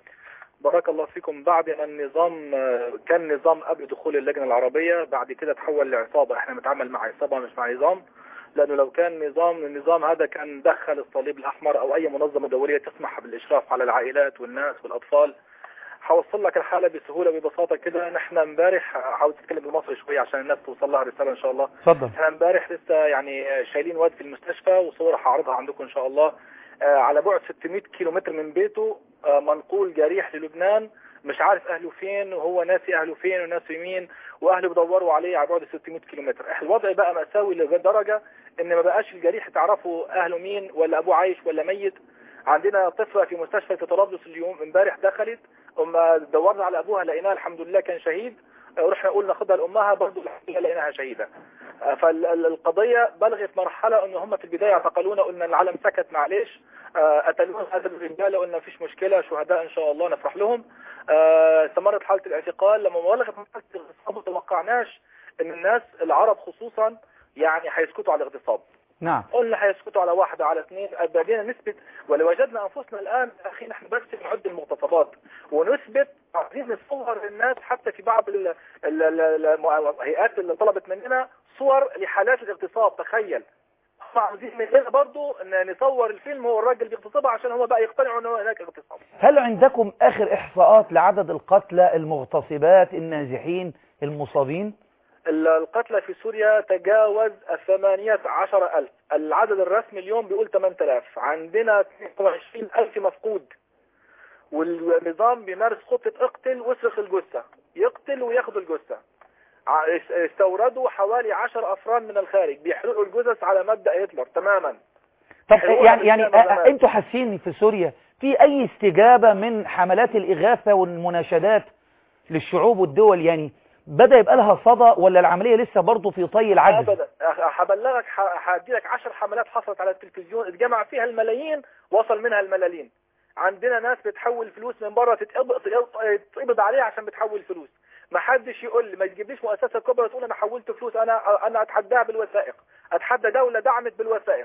بارك الله فيكم بعد ما النظام آه، كان نظام قبل دخول اللجنة العربية بعد كده تحول لعصابة احنا بنتعامل مع عصابة مش مع نظام لانه لو كان نظام النظام هذا كان دخل الصليب الاحمر او اي منظمة دولية تسمح بالاشراف على العائلات والناس والاطفال هوصل لك الحالة بسهولة وببساطة كده نحن امبارح عاوز اتكلم بالمصري شوية عشان الناس توصل لها رسالة ان شاء الله اتفضل احنا امبارح لسه يعني شايلين واد في المستشفى وصورة هعرضها عندكم ان شاء الله آه، على بعد 600 كيلو متر من بيته آه، منقول جريح للبنان مش عارف اهله فين وهو ناسي اهله فين وناسي مين واهله بيدوروا عليه على بعد 600 كيلو متر الوضع بقى مأساوي لدرجة ان ما بقاش الجريح تعرفوا اهله مين ولا ابوه عايش ولا ميت عندنا طفلة في مستشفى في طرابلس اليوم امبارح دخلت اما دورنا على ابوها لقيناها الحمد لله كان شهيد آه، رحنا قلنا ناخدها لامها برضه الحمد لله لقيناها شهيده فالقضية بلغت مرحلة ان هم في البداية اعتقلونا قلنا العالم سكت معلش آه، قتلونا هذا الرجالة قلنا مفيش مشكلة شهداء ان شاء الله نفرح لهم آه، استمرت حالة الاعتقال لما بلغت مرحلة الاغتصاب ما توقعناش ان الناس العرب خصوصا يعني هيسكتوا على الاغتصاب نعم قلنا هيسكتوا على واحدة على اثنين بدينا نثبت ولو وجدنا انفسنا الان اخي نحن بس نعد المغتصبات ونثبت عايزين نصور للناس حتى في بعض ال- ال- ال- الهيئات اللي طلبت مننا صور لحالات الاغتصاب تخيل هم عاوزين مننا برضو ان نصور الفيلم هو الراجل بيغتصبها عشان هم بقى يقتنعوا ان هو هناك اغتصاب هل عندكم آخر إحصاءات لعدد القتلى المغتصبات النازحين المصابين ال- القتلى في سوريا تجاوز الثمانية عشر ألف العدد الرسمي اليوم بيقول 8000 عندنا 22 ألف مفقود والنظام بيمارس خطة اقتل واصرخ الجثة يقتل وياخد الجثة ع- اس- استوردوا حوالي 10 أفران من الخارج بيحرقوا الجثث على مبدأ هتلر تماما طب حلوة يعني يعني بالكامل آه، زمان. انتوا حاسين في سوريا في اي استجابة من حملات الإغاثة والمناشدات للشعوب والدول يعني بدأ يبقى لها صدى ولا العملية لسه برضه في طي العجز ابدا أخ- هبلغك ح- هدي لك 10 حملات حصلت على التلفزيون اتجمع فيها الملايين وصل منها الملالين عندنا ناس بتحول فلوس من بره تتقبض تتقبض عليها عشان بتحول فلوس ما حدش يقول لي ما تجيبليش مؤسسه كبرى تقول انا حولت فلوس انا انا اتحداها بالوثائق اتحدى دوله دعمت بالوثائق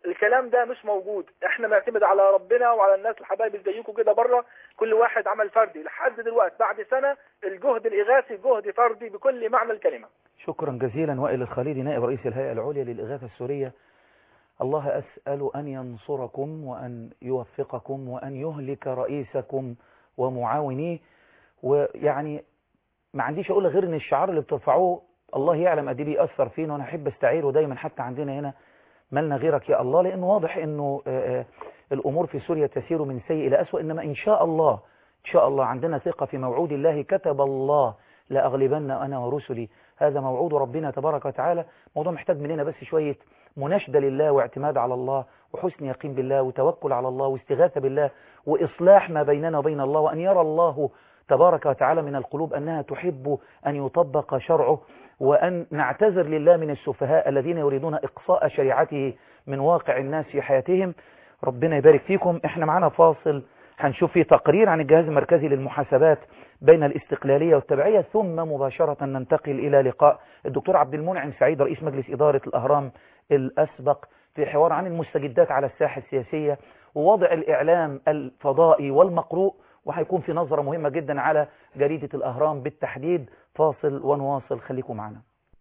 الكلام ده مش موجود احنا معتمد على ربنا وعلى الناس الحبايب اللي زيكم كده بره كل واحد عمل فردي لحد دلوقتي بعد سنة الجهد الإغاثي جهد فردي بكل معنى الكلمة شكرا جزيلا وائل الخليلي نائب رئيس الهيئة العليا للإغاثة السورية الله أسأل أن ينصركم وأن يوفقكم وأن يهلك رئيسكم ومعاونيه ويعني ما عنديش أقول غير أن الشعار اللي بترفعوه الله يعلم قد ايه بيأثر فينا وأنا أحب أستعيره دايما حتى عندنا هنا مالنا غيرك يا الله لأنه واضح أنه آه، آه، الأمور في سوريا تسير من سيء إلى أسوأ إنما إن شاء الله إن شاء الله عندنا ثقة في موعود الله كتب الله لأغلبن أنا ورسلي هذا موعود ربنا تبارك وتعالى موضوع محتاج مننا بس شوية مناشدة لله واعتماد على الله وحسن يقين بالله وتوكل على الله واستغاثة بالله وإصلاح ما بيننا وبين الله وأن يرى الله تبارك وتعالى من القلوب أنها تحب أن يطبق شرعه وأن نعتذر لله من السفهاء الذين يريدون إقصاء شريعته من واقع الناس في حياتهم ربنا يبارك فيكم احنا معنا فاصل هنشوف فيه تقرير عن الجهاز المركزي للمحاسبات بين الاستقلالية والتبعية ثم مباشرة ننتقل إلى لقاء الدكتور عبد المنعم سعيد رئيس مجلس إدارة الأهرام الأسبق في حوار عن المستجدات على الساحة السياسية ووضع الإعلام الفضائي والمقروء وهيكون في نظرة مهمة جدا على جريدة الأهرام بالتحديد فاصل ونواصل خليكم معنا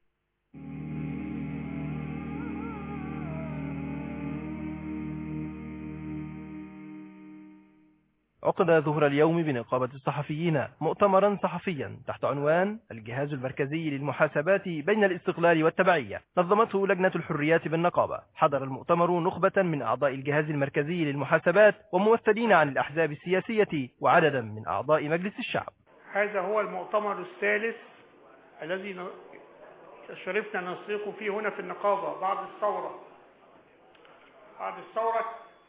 عقد ظهر اليوم بنقابة الصحفيين مؤتمرا صحفيا تحت عنوان الجهاز المركزي للمحاسبات بين الاستقلال والتبعية نظمته لجنة الحريات بالنقابة حضر المؤتمر نخبة من أعضاء الجهاز المركزي للمحاسبات وممثلين عن الأحزاب السياسية وعددا من أعضاء مجلس الشعب هذا هو المؤتمر الثالث الذي ن- شرفنا نسيق فيه هنا في النقابة بعد الثورة بعد الثورة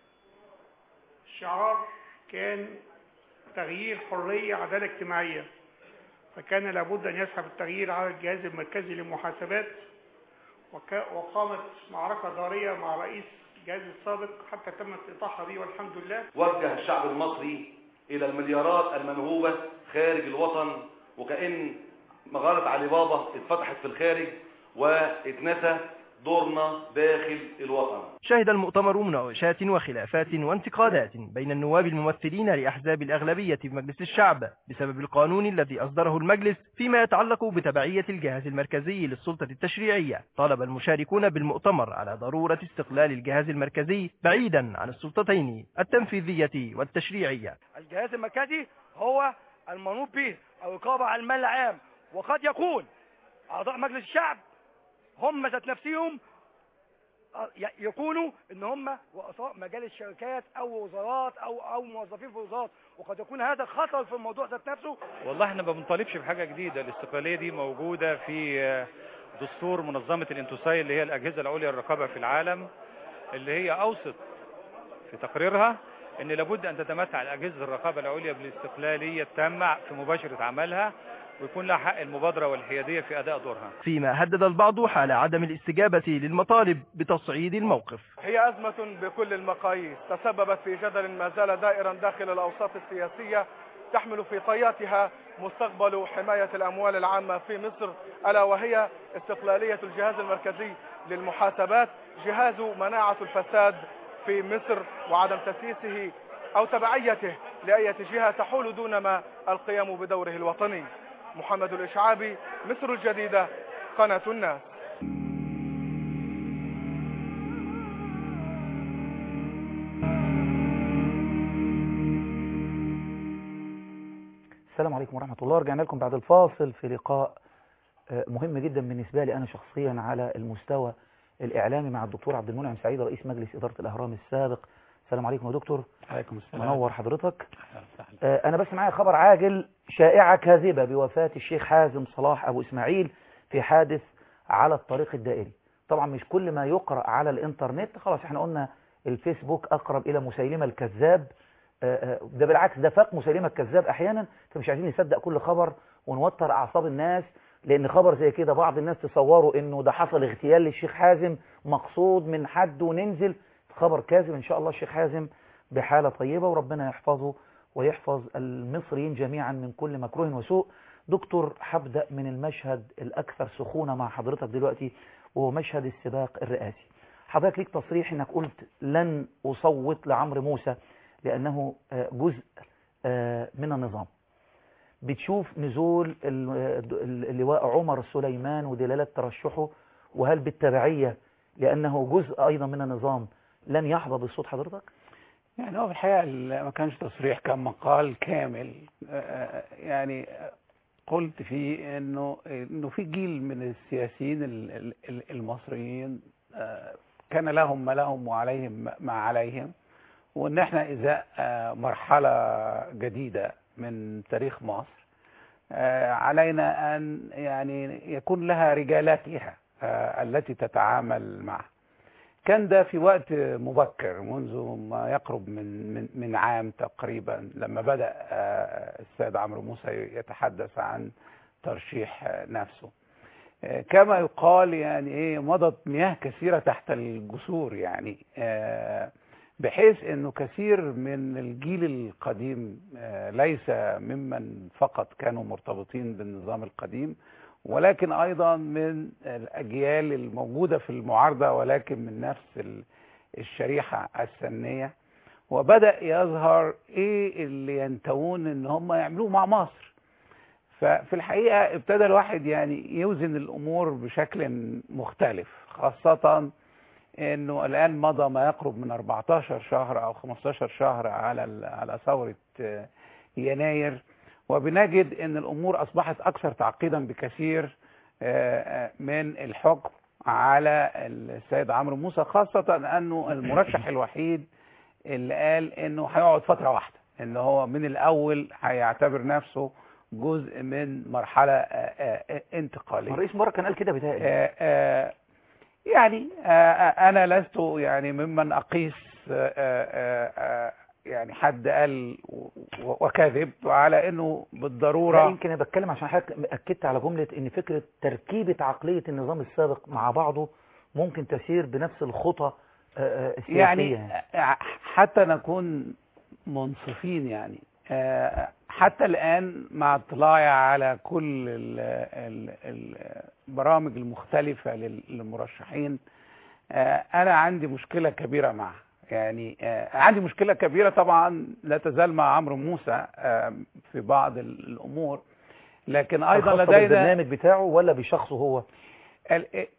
الشعار كان تغيير حرية عدالة اجتماعية فكان لابد أن يسحب التغيير على الجهاز المركزي للمحاسبات وك- وقامت معركة ضارية مع رئيس الجهاز السابق حتى تم استئطاعها به والحمد لله وجه الشعب المصري إلى المليارات المنهوبة خارج الوطن وكأن مغارة علي بابا اتفتحت في الخارج واتنسى دورنا داخل الوطن شهد المؤتمر مناقشات وخلافات وانتقادات بين النواب الممثلين لأحزاب الأغلبية في مجلس الشعب بسبب القانون الذي أصدره المجلس فيما يتعلق بتبعية الجهاز المركزي للسلطة التشريعية طالب المشاركون بالمؤتمر على ضرورة استقلال الجهاز المركزي بعيدا عن السلطتين التنفيذية والتشريعية الجهاز المركزي هو المنوط به الرقابة على المال العام وقد يكون أعضاء مجلس الشعب هم ذات نفسهم ي- يكونوا ان هم رؤساء مجالس شركات او وزارات او او موظفين في وزارات وقد يكون هذا خطر في الموضوع ذات نفسه والله احنا ما بنطالبش بحاجة جديدة الاستقلالية دي موجودة في آه، دستور منظمة الانتوساي اللي هي الأجهزة العليا للرقابة في العالم اللي هي أوصت في تقريرها ان لابد ان تتمتع الاجهزه الرقابه العليا بالاستقلاليه التامه في مباشره عملها ويكون لها حق المبادره والحياديه في اداء دورها فيما هدد البعض حال عدم الاستجابة للمطالب بتصعيد الموقف هي أزمة بكل المقاييس تسببت في جدل ما زال دائرا داخل الأوساط السياسية تحمل في طياتها مستقبل حماية الأموال العامة في مصر ألا وهي استقلالية الجهاز المركزي للمحاسبات جهاز مناعة الفساد في مصر وعدم تسييسه أو تبعيته لأية جهة تحول دون ما القيام بدوره الوطني محمد الإشعابي مصر الجديدة قناة الناس السلام عليكم ورحمة الله رجعنا لكم بعد الفاصل في لقاء آه، مهم جدا بالنسبة لي أنا شخصيا على المستوى الإعلامي مع الدكتور عبد المنعم سعيد رئيس مجلس إدارة الأهرام السابق السلام عليكم يا دكتور عليكم السلام منور حضرتك آه، أنا بس معايا خبر عاجل شائعة كاذبة بوفاة الشيخ حازم صلاح أبو إسماعيل في حادث على الطريق الدائري طبعا مش كل ما يقرأ على الإنترنت خلاص احنا قلنا الفيسبوك أقرب إلى مسيلمة الكذاب آه، آه، ده بالعكس ده فاق مسيلمة الكذاب أحيانا فمش عايزين نصدق كل خبر ونوتر أعصاب الناس لأن خبر زي كده بعض الناس تصوروا إنه ده حصل اغتيال للشيخ حازم مقصود من حد وننزل خبر كاذب إن شاء الله الشيخ حازم بحالة طيبة وربنا يحفظه ويحفظ المصريين جميعا من كل مكروه وسوء دكتور هبدأ من المشهد الأكثر سخونة مع حضرتك دلوقتي وهو مشهد السباق الرئاسي حضرتك ليك تصريح انك قلت لن اصوت لعمرو موسى لانه آه، جزء آه، من النظام بتشوف نزول ال- ال- اللواء عمر سليمان ودلالة ترشحه وهل بالتبعية لأنه جزء أيضا من النظام لن يحظى بالصوت حضرتك؟ يعني هو في الحقيقة ال- ما كانش تصريح كان مقال كامل آه، يعني قلت فيه انه انه في جيل من السياسيين ال- ال- ال- المصريين آه، كان لهم ما لهم وعليهم ما عليهم وان احنا ازاء آه، مرحلة جديدة من تاريخ مصر آه، علينا ان يعني يكون لها رجالاتها آه، التي تتعامل معها كان ده في وقت مبكر منذ ما يقرب من من من عام تقريبا لما بدأ آه، السيد عمرو موسى يتحدث عن ترشيح آه، نفسه آه، كما يقال يعني ايه مضت مياه كثيرة تحت الجسور يعني آه، بحيث انه كثير من الجيل القديم آه، ليس ممن فقط كانوا مرتبطين بالنظام القديم ولكن ايضا من الاجيال الموجوده في المعارضه ولكن من نفس ال- الشريحه السنيه وبدا يظهر ايه اللي ينتوون ان هم يعملوه مع مصر ففي الحقيقه ابتدى الواحد يعني يوزن الامور بشكل مختلف خاصه انه الان مضى ما يقرب من 14 شهر او 15 شهر على ال- على ثوره آه، يناير وبنجد ان الامور اصبحت اكثر تعقيدا بكثير آه، آه، من الحكم على السيد عمرو موسى خاصة انه المرشح الوحيد اللي قال انه هيقعد فترة واحدة ان هو من الاول هيعتبر نفسه جزء من مرحلة آه، آه، انتقالية الرئيس مبارك كان قال كده بيتهيألي آه، آه، يعني آه، آه، انا لست يعني ممن اقيس آه، آه، آه، يعني حد قال و- و- وكذب على انه لا بالضروره يمكن انا بتكلم عشان حضرتك اكدت على جمله ان فكره تركيبه عقليه النظام السابق مع بعضه ممكن تسير بنفس الخطى آه، آه، السياسيه يعني آه، حتى نكون منصفين يعني آه، حتى الآن مع اطلاعي على كل ال- ال- البرامج المختلفة لل- للمرشحين آه، أنا عندي مشكلة كبيرة معها يعني آه، عندي مشكلة كبيرة طبعا لا تزال مع عمرو موسى آه، في بعض ال- الأمور لكن أيضا الخاصة لدينا بالبرنامج بتاعه ولا بشخصه هو ال-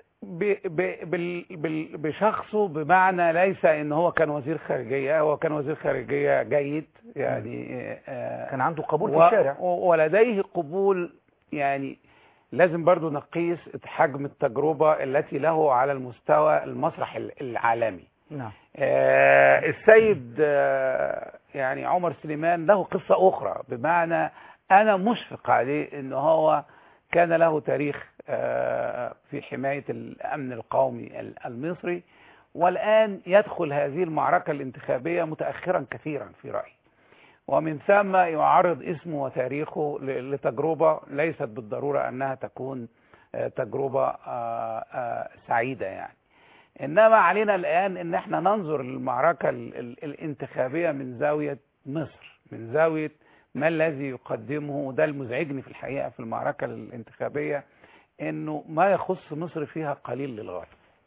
ب- ب- بال- بال- بشخصه بمعنى ليس ان هو كان وزير خارجيه هو كان وزير خارجيه جيد يعني كان عنده قبول في و- الشارع. و- ولديه قبول يعني لازم برضو نقيس حجم التجربه التي له على المستوى المسرح ال- العالمي نعم آه، السيد آه، يعني عمر سليمان له قصة أخرى بمعنى أنا مشفق عليه أنه هو كان له تاريخ آه، في حماية الأمن القومي ال- المصري والآن يدخل هذه المعركة الانتخابية متأخرا كثيرا في رأيي ومن ثم يعرض اسمه وتاريخه ل- لتجربة ليست بالضرورة أنها تكون آه، تجربة آه، آه، سعيدة يعني انما علينا الان ان احنا ننظر للمعركه ال- ال- الانتخابيه من زاويه مصر من زاويه ما الذي يقدمه وده المزعجني في الحقيقه في المعركه الانتخابيه انه ما يخص مصر فيها قليل للغايه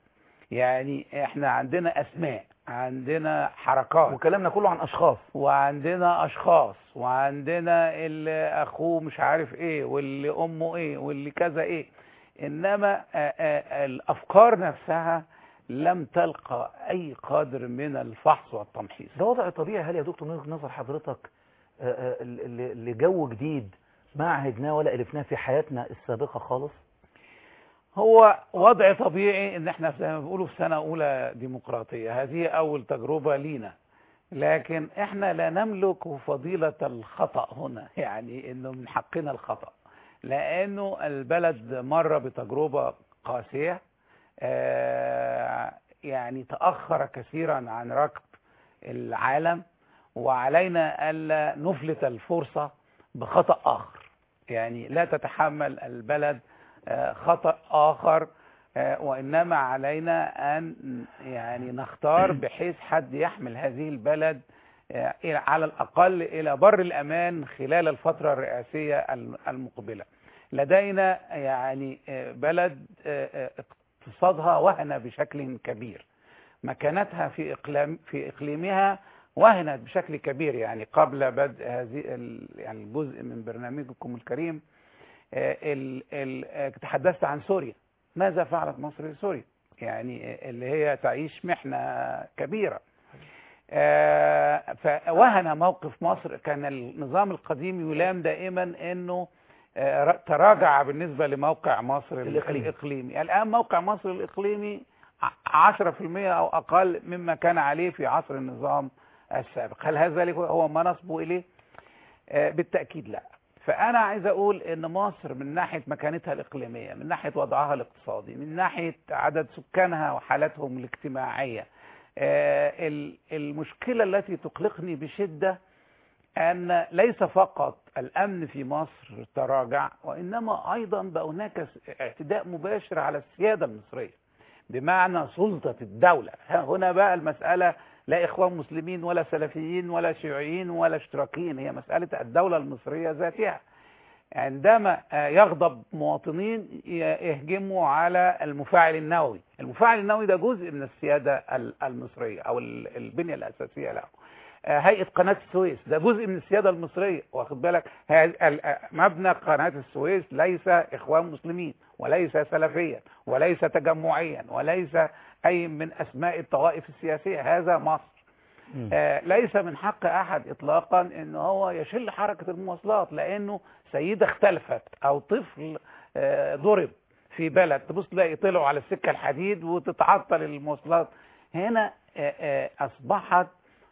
يعني احنا عندنا اسماء عندنا حركات وكلامنا كله عن اشخاص وعندنا اشخاص وعندنا اللي اخوه مش عارف ايه واللي امه ايه واللي كذا ايه انما آه، آه، الافكار نفسها لم تلقى اي قدر من الفحص والتمحيص ده وضع طبيعي هل يا دكتور من وجهة نظر حضرتك آه، آه، ل- ل- لجو جديد ما عهدناه ولا ألفناه في حياتنا السابقة خالص هو وضع طبيعي ان احنا زي ما بيقولوا في سنة اولى ديمقراطية هذه اول تجربة لينا لكن احنا لا نملك فضيلة الخطأ هنا يعني انه من حقنا الخطأ لانه البلد مر بتجربة قاسية آه، يعني تأخر كثيرا عن ركب العالم وعلينا ألا نفلت الفرصة بخطأ آخر يعني لا تتحمل البلد آه، خطأ آخر آه، وإنما علينا أن يعني نختار بحيث حد يحمل هذه البلد آه، إلى- على الأقل إلى بر الأمان خلال الفترة الرئاسية الم- المقبلة لدينا يعني آه، بلد آه، آه، اقتصادها وهن بشكل كبير مكانتها في إقلام في إقليمها وهنت بشكل كبير يعني قبل بدء هذه ال- يعني الجزء من برنامجكم الكريم آه، ال- ال- آه، تحدثت عن سوريا ماذا فعلت مصر لسوريا يعني آه، اللي هي تعيش محنة كبيرة آه، فوهن موقف مصر كان النظام القديم يلام دائما انه آه، ر- تراجع بالنسبة لموقع مصر ال- الإقليمي. الإقليمي الآن موقع مصر الإقليمي ع- 10% أو أقل مما كان عليه في عصر النظام السابق هل هذا ذلك هو ما نصبه إليه؟ آه، بالتأكيد لا فأنا عايز أقول إن مصر من ناحية مكانتها الإقليمية من ناحية وضعها الاقتصادي من ناحية عدد سكانها وحالتهم الاجتماعية آه، ال- المشكلة التي تقلقني بشدة أن ليس فقط الأمن في مصر تراجع وإنما أيضا بقى هناك س- اعتداء مباشر على السيادة المصرية بمعنى سلطة الدولة ها هنا بقى المسألة لا إخوان مسلمين ولا سلفيين ولا شيوعيين ولا اشتراكيين هي مسألة الدولة المصرية ذاتها عندما آه، يغضب مواطنين ي- يهجموا على المفاعل النووي المفاعل النووي ده جزء من السيادة ال- المصرية أو ال- البنية الأساسية له آه، هيئة قناة السويس ده جزء من السيادة المصرية واخد بالك ه- ال- آه، مبنى قناة السويس ليس إخوان مسلمين وليس سلفيا وليس تجمعيا وليس أي من أسماء الطوائف السياسية هذا مصر آه، ليس من حق احد اطلاقا ان هو يشل حركة المواصلات لانه سيدة اختلفت او طفل آه، ضرب في بلد تبص تلاقي طلعوا على السكة الحديد وتتعطل المواصلات هنا آه، آه، اصبحت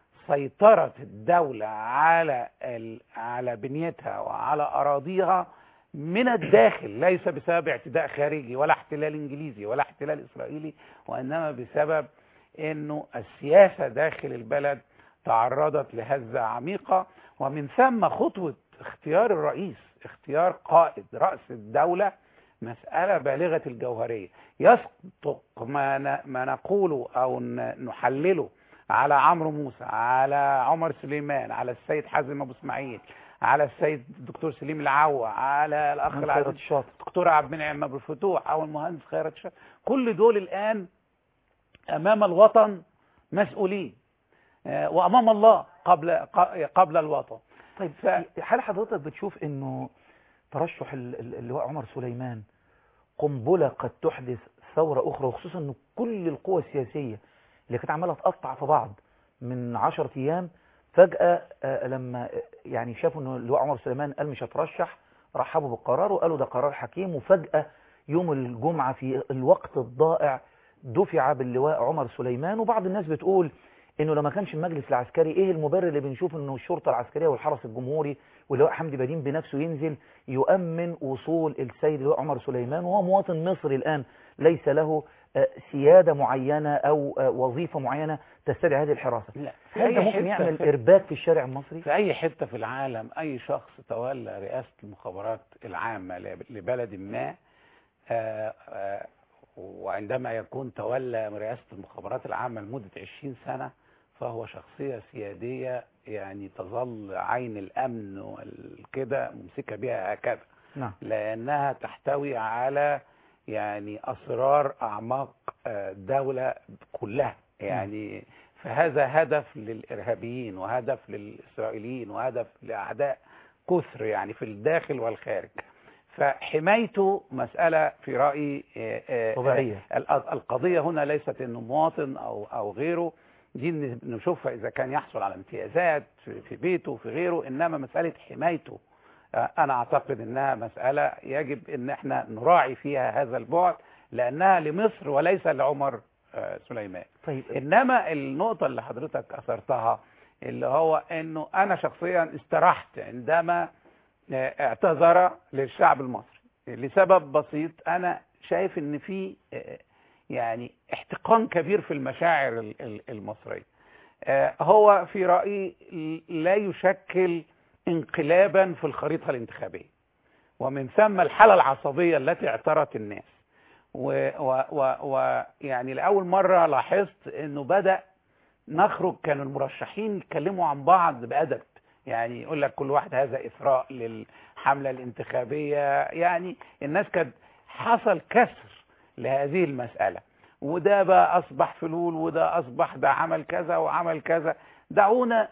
سيطرة الدولة على ال- على بنيتها وعلى اراضيها من الداخل ليس بسبب اعتداء خارجي ولا احتلال انجليزي ولا احتلال اسرائيلي وانما بسبب انه السياسة داخل البلد تعرضت لهزة عميقة ومن ثم خطوة اختيار الرئيس اختيار قائد رأس الدولة مسألة بالغة الجوهرية يصدق ما, ن- ما نقوله أو ن- نحلله على عمرو موسى على عمر سليمان على السيد حازم أبو اسماعيل على السيد الدكتور سليم العوا على الأخ من العزيز خيرت الشاطر. الدكتور عبد المنعم أبو الفتوح أو المهندس خيرت الشاطر كل دول الآن أمام الوطن مسؤولين آه، وأمام الله قبل ق- قبل الوطن طيب هل حضرتك بتشوف انه ترشح ال- ال- اللواء عمر سليمان قنبلة قد تحدث ثورة أخرى وخصوصا أن كل القوى السياسية اللي كانت عمالة تقطع في بعض من عشرة أيام فجأة آه، لما آه، يعني شافوا أن اللواء عمر سليمان قال مش هترشح رحبوا بالقرار وقالوا ده قرار حكيم وفجأة يوم الجمعة في الوقت الضائع دفع باللواء عمر سليمان وبعض الناس بتقول انه لما كانش المجلس العسكري ايه المبرر اللي بنشوف انه الشرطه العسكريه والحرس الجمهوري واللواء حمدي بدين بنفسه ينزل يؤمن وصول السيد اللواء عمر سليمان وهو مواطن مصري الان ليس له آه، سياده معينه او آه، وظيفه معينه تستدعي هذه الحراسه لا هل ده أي ممكن حتة يعمل في- ارباك في الشارع المصري في أي حتة في العالم أي شخص تولى رئاسة المخابرات العامة لب- لبلد ما آه، آه، وعندما يكون تولى رئاسة المخابرات العامة لمدة 20 سنة فهو شخصية سيادية يعني تظل عين الأمن والكده ممسكة بها هكذا نعم لأنها تحتوي على يعني أسرار أعماق آه، الدولة كلها يعني فهذا هدف للإرهابيين وهدف للإسرائيليين وهدف لأعداء كثر يعني في الداخل والخارج فحمايته مسألة في رأيي آه، آه، طبيعية. ال- القضية هنا ليست انه مواطن او او غيره دي ن- نشوفها اذا كان يحصل على امتيازات في في بيته في غيره انما مسألة حمايته آه، انا اعتقد انها مسألة يجب ان احنا نراعي فيها هذا البعد لانها لمصر وليس لعمر آه، سليمان طيب انما النقطة اللي حضرتك اثرتها اللي هو انه انا شخصيا استرحت عندما آه، اعتذر للشعب المصري لسبب بسيط انا شايف ان في آه، يعني احتقان كبير في المشاعر ال- ال- المصرية آه، هو في رأيي لا يشكل انقلابا في الخريطة الانتخابية ومن ثم الحالة العصبية التي اعترت الناس ويعني لأول مرة لاحظت انه بدأ نخرج كانوا المرشحين يتكلموا عن بعض بأدب يعني يقول لك كل واحد هذا إثراء للحملة الانتخابية يعني الناس كانت حصل كسر لهذه المسألة وده بقى أصبح فلول وده أصبح ده عمل كذا وعمل كذا دعونا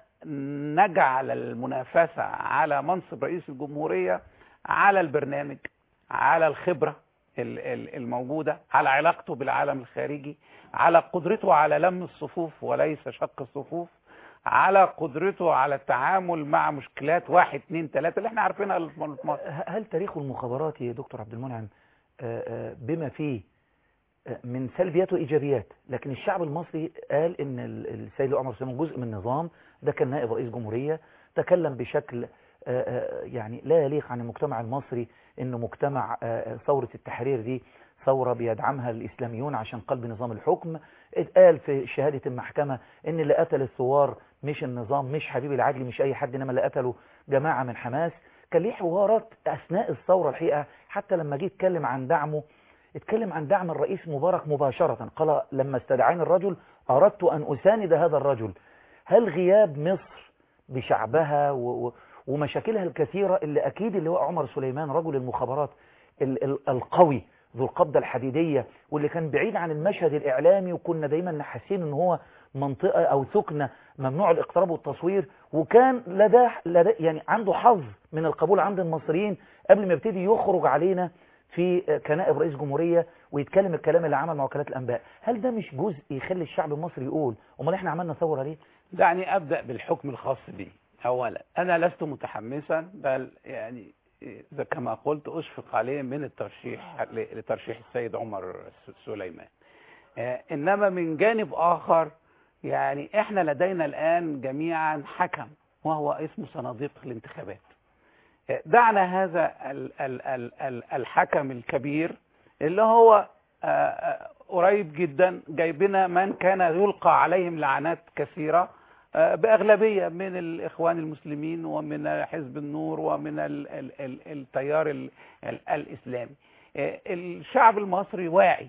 نجعل المنافسة على منصب رئيس الجمهورية على البرنامج على الخبرة ال- ال- الموجودة على علاقته بالعالم الخارجي على قدرته على لم الصفوف وليس شق الصفوف على قدرته على التعامل مع مشكلات واحد اتنين تلاتة اللي احنا عارفينها في مصر هل تاريخ المخابرات يا دكتور عبد المنعم آه، آه، بما فيه آه، من سلبيات وإيجابيات لكن الشعب المصري قال إن ال- السيد عمر سليمان جزء من النظام ده كان نائب رئيس جمهورية تكلم بشكل آه، آه، يعني لا يليق عن المجتمع المصري إنه مجتمع آه، ثورة التحرير دي ثورة بيدعمها الإسلاميون عشان قلب نظام الحكم اتقال في شهادة المحكمة إن اللي قتل الثوار مش النظام مش حبيب العدلي مش أي حد إنما اللي قتله جماعة من حماس كان ليه حوارات أثناء الثورة الحقيقة حتى لما جه يتكلم عن دعمه اتكلم عن دعم الرئيس مبارك مباشرة قال لما استدعاني الرجل أردت أن أساند هذا الرجل هل غياب مصر بشعبها و و ومشاكلها الكثيرة اللي أكيد اللي هو عمر سليمان رجل المخابرات ال ال القوي ذو القبضة الحديدية واللي كان بعيد عن المشهد الإعلامي وكنا دايما نحسين ان هو منطقة أو سكنة ممنوع الاقتراب والتصوير وكان لدى, لدى يعني عنده حظ من القبول عند المصريين قبل ما يبتدي يخرج علينا في كنائب رئيس جمهورية ويتكلم الكلام اللي عمل مع وكالات الأنباء هل ده مش جزء يخلي الشعب المصري يقول امال احنا عملنا ثورة ليه دعني أبدأ بالحكم الخاص بي أولا أنا لست متحمسا بل يعني إذا كما قلت أشفق عليه من الترشيح لترشيح السيد عمر سليمان آه، إنما من جانب آخر يعني إحنا لدينا الآن جميعا حكم وهو اسمه صناديق الانتخابات آه، دعنا هذا ال- ال- ال- ال- الحكم الكبير اللي هو آه، آه، قريب جدا جايبنا من كان يلقى عليهم لعنات كثيرة آه، بأغلبية من الإخوان المسلمين ومن حزب النور ومن ال- ال- ال- التيار ال- ال- الإسلامي آه، الشعب المصري واعي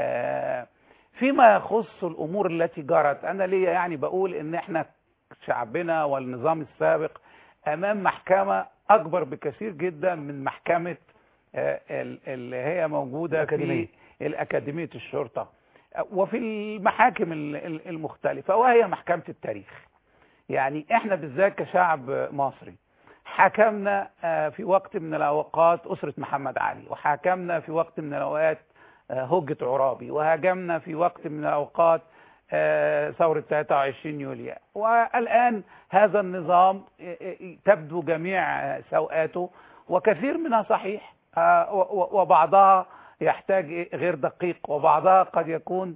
آه، فيما يخص الأمور التي جرت أنا ليه يعني بقول إن إحنا شعبنا والنظام السابق أمام محكمة أكبر بكثير جدا من محكمة آه، ال- اللي هي موجودة الأكاديمية. في الأكاديمية الشرطة وفي المحاكم ال- ال- المختلفة وهي محكمة التاريخ يعني احنا بالذات كشعب مصري حكمنا آه، في وقت من الأوقات أسرة محمد علي وحكمنا في وقت من الأوقات آه، هجة عرابي وهاجمنا في وقت من الأوقات آه، ثورة 23 يوليو والآن هذا النظام آه، آه، تبدو جميع آه، سوءاته وكثير منها صحيح آه، و- و- وبعضها يحتاج غير دقيق وبعضها قد يكون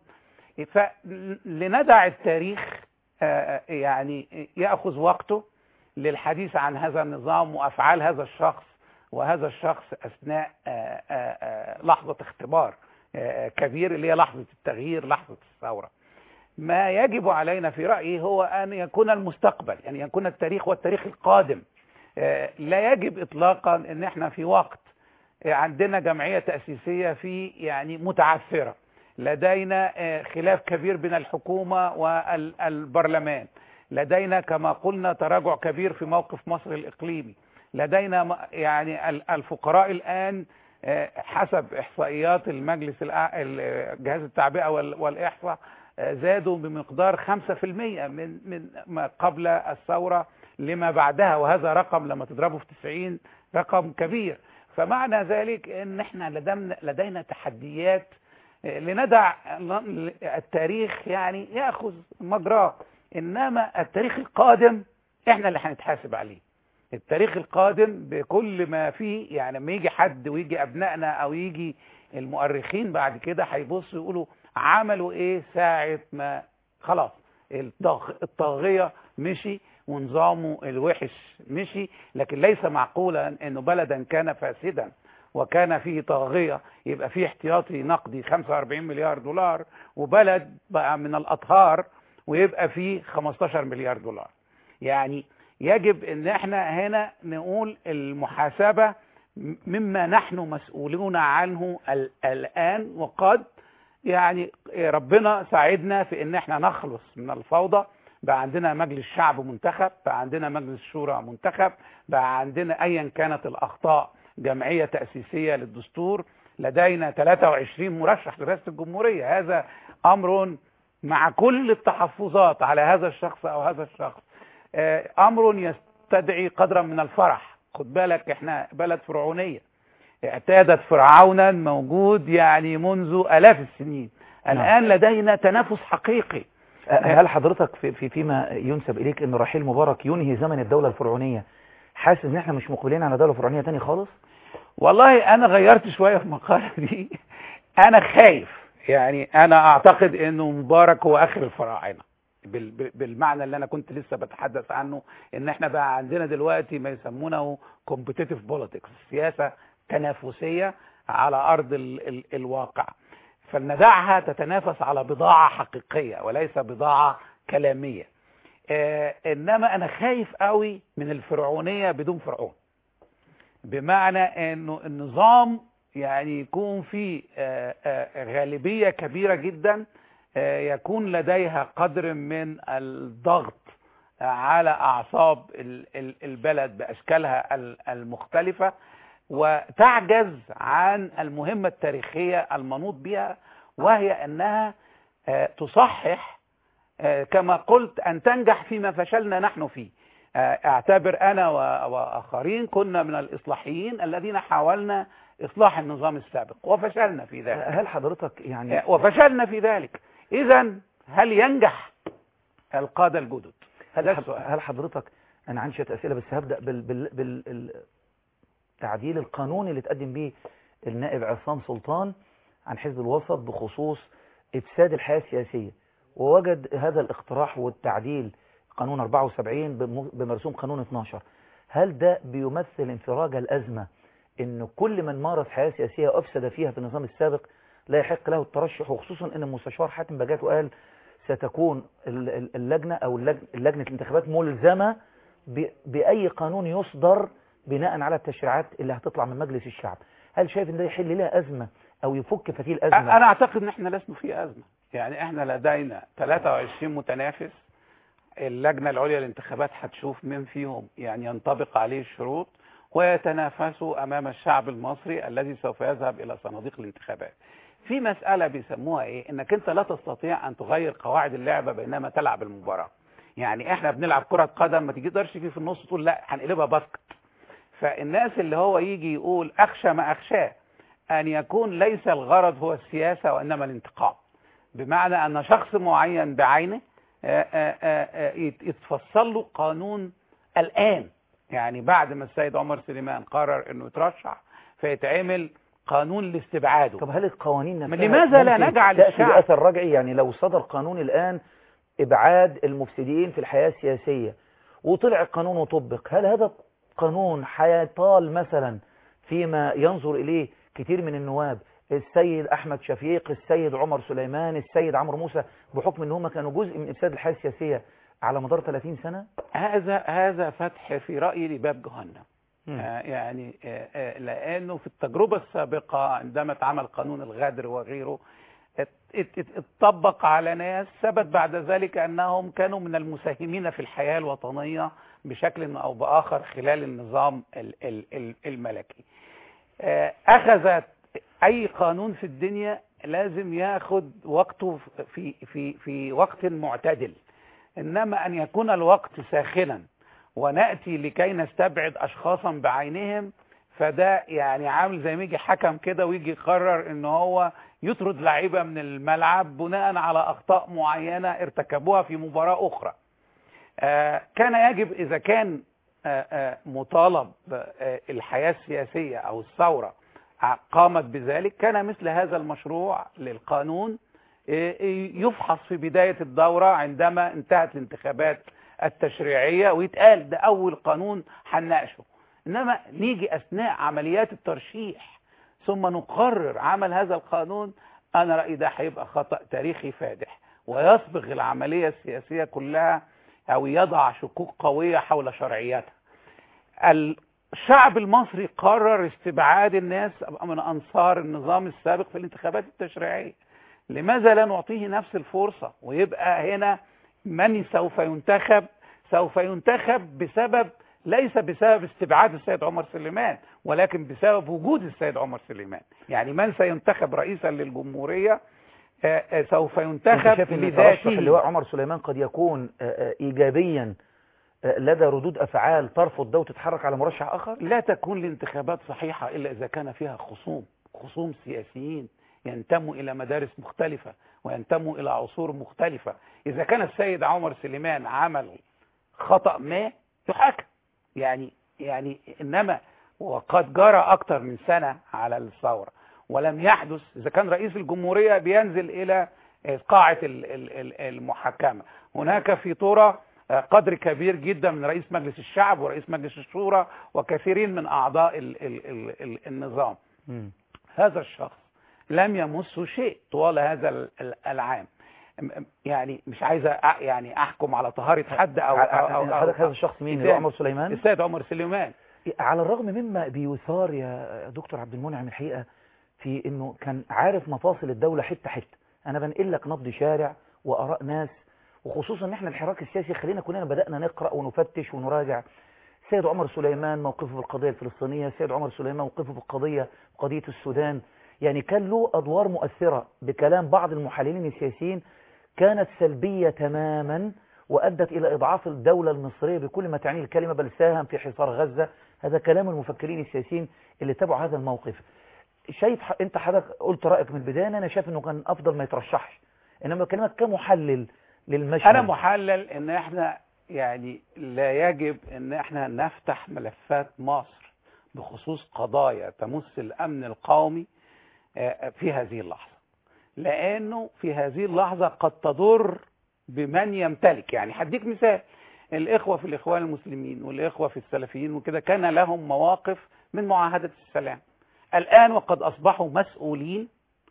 فلندع التاريخ آه، يعني يأخذ وقته للحديث عن هذا النظام وأفعال هذا الشخص وهذا الشخص أثناء آه، آه، آه، لحظة اختبار آه، كبير اللي هي لحظة التغيير لحظة الثورة ما يجب علينا في رأيي هو أن يكون المستقبل يعني يكون التاريخ والتاريخ القادم آه، لا يجب إطلاقا أن احنا في وقت آه، عندنا جمعية تأسيسية في يعني متعثرة لدينا آه، خلاف كبير بين الحكومة والبرلمان لدينا كما قلنا تراجع كبير في موقف مصر الإقليمي لدينا م- يعني ال- الفقراء الآن آه، حسب إحصائيات المجلس الأع- ال- جهاز التعبئة وال- والإحصاء آه، زادوا بمقدار 5% من من ما قبل الثورة لما بعدها وهذا رقم لما تضربه في 90 رقم كبير فمعنى ذلك ان احنا لدينا لدينا تحديات آه، لندع التاريخ يعني ياخذ مجراه انما التاريخ القادم احنا اللي هنتحاسب عليه التاريخ القادم بكل ما فيه يعني لما يجي حد ويجي ابنائنا او يجي المؤرخين بعد كده هيبصوا يقولوا عملوا ايه ساعة ما خلاص الطاغ- الطاغية مشي ونظامه الوحش مشي لكن ليس معقولا انه بلدا كان فاسدا وكان فيه طاغية يبقى فيه احتياطي نقدي 45 مليار دولار وبلد بقى من الأطهار ويبقى فيه 15 مليار دولار يعني يجب ان احنا هنا نقول المحاسبة مما نحن مسؤولون عنه ال- الآن وقد يعني ربنا ساعدنا في ان احنا نخلص من الفوضى بقى عندنا مجلس شعب منتخب بقى عندنا مجلس شورى منتخب بقى عندنا ايا كانت الاخطاء جمعية تأسيسية للدستور لدينا 23 مرشح لرئاسة الجمهورية هذا أمر مع كل التحفظات على هذا الشخص أو هذا الشخص آه، أمر يستدعي قدرا من الفرح خد بالك احنا بلد فرعونية اعتادت فرعونا موجود يعني منذ آلاف السنين الآن لدينا تنافس حقيقي هل حضرتك في, في فيما ينسب إليك أن رحيل مبارك ينهي زمن الدولة الفرعونية حاسس ان احنا مش مقبلين على دولة فرعونية تاني خالص والله انا غيرت شوية في المقالة دي انا خايف يعني انا اعتقد انه مبارك هو اخر الفراعنة بال- بال- بالمعنى اللي انا كنت لسه بتحدث عنه ان احنا بقى عندنا دلوقتي ما يسمونه competitive politics سياسة تنافسية على ارض ال ال الواقع فلندعها تتنافس على بضاعة حقيقية وليس بضاعة كلامية آه انما انا خايف قوي من الفرعونية بدون فرعون بمعنى انه النظام يعني يكون فيه آه، آه، غالبية كبيرة جدا آه، يكون لديها قدر من الضغط على اعصاب ال- ال- البلد باشكالها ال- المختلفة وتعجز عن المهمة التاريخية المنوط بها وهي انها آه، تصحح آه، كما قلت أن تنجح فيما فشلنا نحن فيه آه، اعتبر أنا و- وآخرين كنا من الإصلاحيين الذين حاولنا إصلاح النظام السابق وفشلنا في ذلك هل حضرتك يعني آه، وفشلنا في ذلك إذا هل ينجح القادة الجدد هل, ده حض- السؤال. هل حضرتك انا عندي شويه اسئله بس هبدا بال بال بال التعديل القانوني اللي تقدم به النائب عصام سلطان عن حزب الوسط بخصوص افساد الحياه السياسيه ووجد هذا الاقتراح والتعديل قانون 74 بم- بمرسوم قانون 12 هل ده بيمثل انفراج الازمه ان كل من مارس حياه سياسيه وافسد فيها في النظام السابق لا يحق له الترشح وخصوصا ان المستشار حاتم بجات وقال ستكون ال- ال- اللجنة أو اللج- لجنة الانتخابات ملزمة ب- بأي قانون يصدر بناء على التشريعات اللي هتطلع من مجلس الشعب هل شايف ان ده يحل لها أزمة أو يفك فتيل أزمة أنا أعتقد أن احنا لسنا في أزمة يعني احنا لدينا 23 متنافس اللجنة العليا للانتخابات هتشوف من فيهم يعني ينطبق عليه الشروط ويتنافسوا أمام الشعب المصري الذي سوف يذهب إلى صناديق الانتخابات في مسألة بيسموها إيه إنك أنت لا تستطيع أن تغير قواعد اللعبة بينما تلعب المباراة يعني احنا بنلعب كرة قدم ما تقدرش تيجي في النص تقول لا هنقلبها باسكت فالناس اللي هو يجي يقول أخشى ما أخشاه أن يكون ليس الغرض هو السياسة وإنما الانتقام بمعنى أن شخص معين بعينه آه، آه، آه، آه، يت- يتفصل له قانون الآن يعني بعد ما السيد عمر سليمان قرر أنه يترشح فيتعمل قانون لاستبعاده طب هل القوانين نفسها لماذا لا ممكن نجعل تأتي الشعب بأثر رجعي يعني لو صدر قانون الآن إبعاد المفسدين في الحياة السياسية وطلع القانون وطبق هل هذا قانون هيطال مثلا فيما ينظر إليه كتير من النواب السيد أحمد شفيق السيد عمر سليمان السيد عمرو موسى بحكم ان هم كانوا جزء من إفساد الحياة السياسية على مدار 30 سنة هذا هذا فتح في رأيي لباب جهنم آه، يعني آه، آه، لأنه في التجربة السابقة عندما اتعمل قانون الغدر وغيره ات- ات- ات- اتطبق على ناس ثبت بعد ذلك أنهم كانوا من المساهمين في الحياة الوطنية بشكل أو بآخر خلال النظام ال- ال- ال- الملكي آه، أخذت أي قانون في الدنيا لازم ياخد وقته في في في وقت معتدل إنما أن يكون الوقت ساخنا ونأتي لكي نستبعد أشخاصا بعينهم فده يعني عامل زي ما يجي حكم كده ويجي يقرر ان هو يطرد لعيبة من الملعب بناء على أخطاء معينة ارتكبوها في مباراة أخرى آه، كان يجب إذا كان آه، آه، مطالب آه، الحياة السياسية أو الثورة ع- قامت بذلك كان مثل هذا المشروع للقانون آه، يفحص في بداية الدورة عندما انتهت الانتخابات التشريعية ويتقال ده أول قانون هنناقشه إنما نيجي أثناء عمليات الترشيح ثم نقرر عمل هذا القانون أنا رأيي ده هيبقى خطأ تاريخي فادح ويصبغ العملية السياسية كلها أو يضع شكوك قوية حول شرعيتها الشعب المصري قرر استبعاد الناس من أنصار النظام السابق في الانتخابات التشريعية لماذا لا نعطيه نفس الفرصة ويبقى هنا من سوف ينتخب سوف ينتخب بسبب ليس بسبب استبعاد السيد عمر سليمان ولكن بسبب وجود السيد عمر سليمان يعني من سينتخب رئيسا للجمهورية آه، آه، سوف انت ينتخب شايف ان ترشح لذاته اللواء عمر سليمان قد يكون آه، آه، ايجابيا آه، لدى ردود افعال ترفض ده وتتحرك على مرشح اخر لا تكون الانتخابات صحيحة إلا إذا كان فيها خصوم خصوم سياسيين ينتموا إلى مدارس مختلفة وينتموا إلى عصور مختلفة إذا كان السيد عمر سليمان عمل خطأ ما يحاكم يعني يعني إنما وقد جرى أكثر من سنة على الثورة ولم يحدث إذا كان رئيس الجمهورية بينزل إلى قاعة ال- ال- ال- المحاكمة هناك في طورة قدر كبير جدا من رئيس مجلس الشعب ورئيس مجلس الشورى وكثيرين من أعضاء ال ال ال ال النظام هذا الشخص لم يمسه شيء طوال هذا ال- ال- العام م- يعني مش عايز أ- يعني احكم على طهارة حد او او, أو, أو حضرتك هذا الشخص مين اللي هو عمر سليمان السيد عمر سليمان على الرغم مما بيثار يا دكتور عبد المنعم الحقيقه في انه كان عارف مفاصل الدوله حته حته انا بنقل لك نبض شارع واراء ناس وخصوصا ان احنا الحراك السياسي خلينا كلنا بدانا نقرا ونفتش ونراجع السيد عمر سليمان موقفه في القضيه الفلسطينيه السيد عمر سليمان موقفه في القضيه قضيه السودان يعني كان له ادوار مؤثره بكلام بعض المحللين السياسيين كانت سلبيه تماما وادت الى اضعاف الدوله المصريه بكل ما تعنيه الكلمه بل ساهم في حصار غزه هذا كلام المفكرين السياسيين اللي تبعوا هذا الموقف شايف ح- انت حضرتك قلت رايك من البدايه انا شايف انه كان افضل ما يترشحش انما بكلمك كمحلل للمشهد انا محلل ان احنا يعني لا يجب ان احنا نفتح ملفات مصر بخصوص قضايا تمس الامن القومي آه، في هذه اللحظة لانه في هذه اللحظة قد تضر بمن يمتلك يعني هديك مثال الاخوة في الاخوان المسلمين والاخوة في السلفيين وكده كان لهم مواقف من معاهدة السلام الان وقد اصبحوا مسؤولين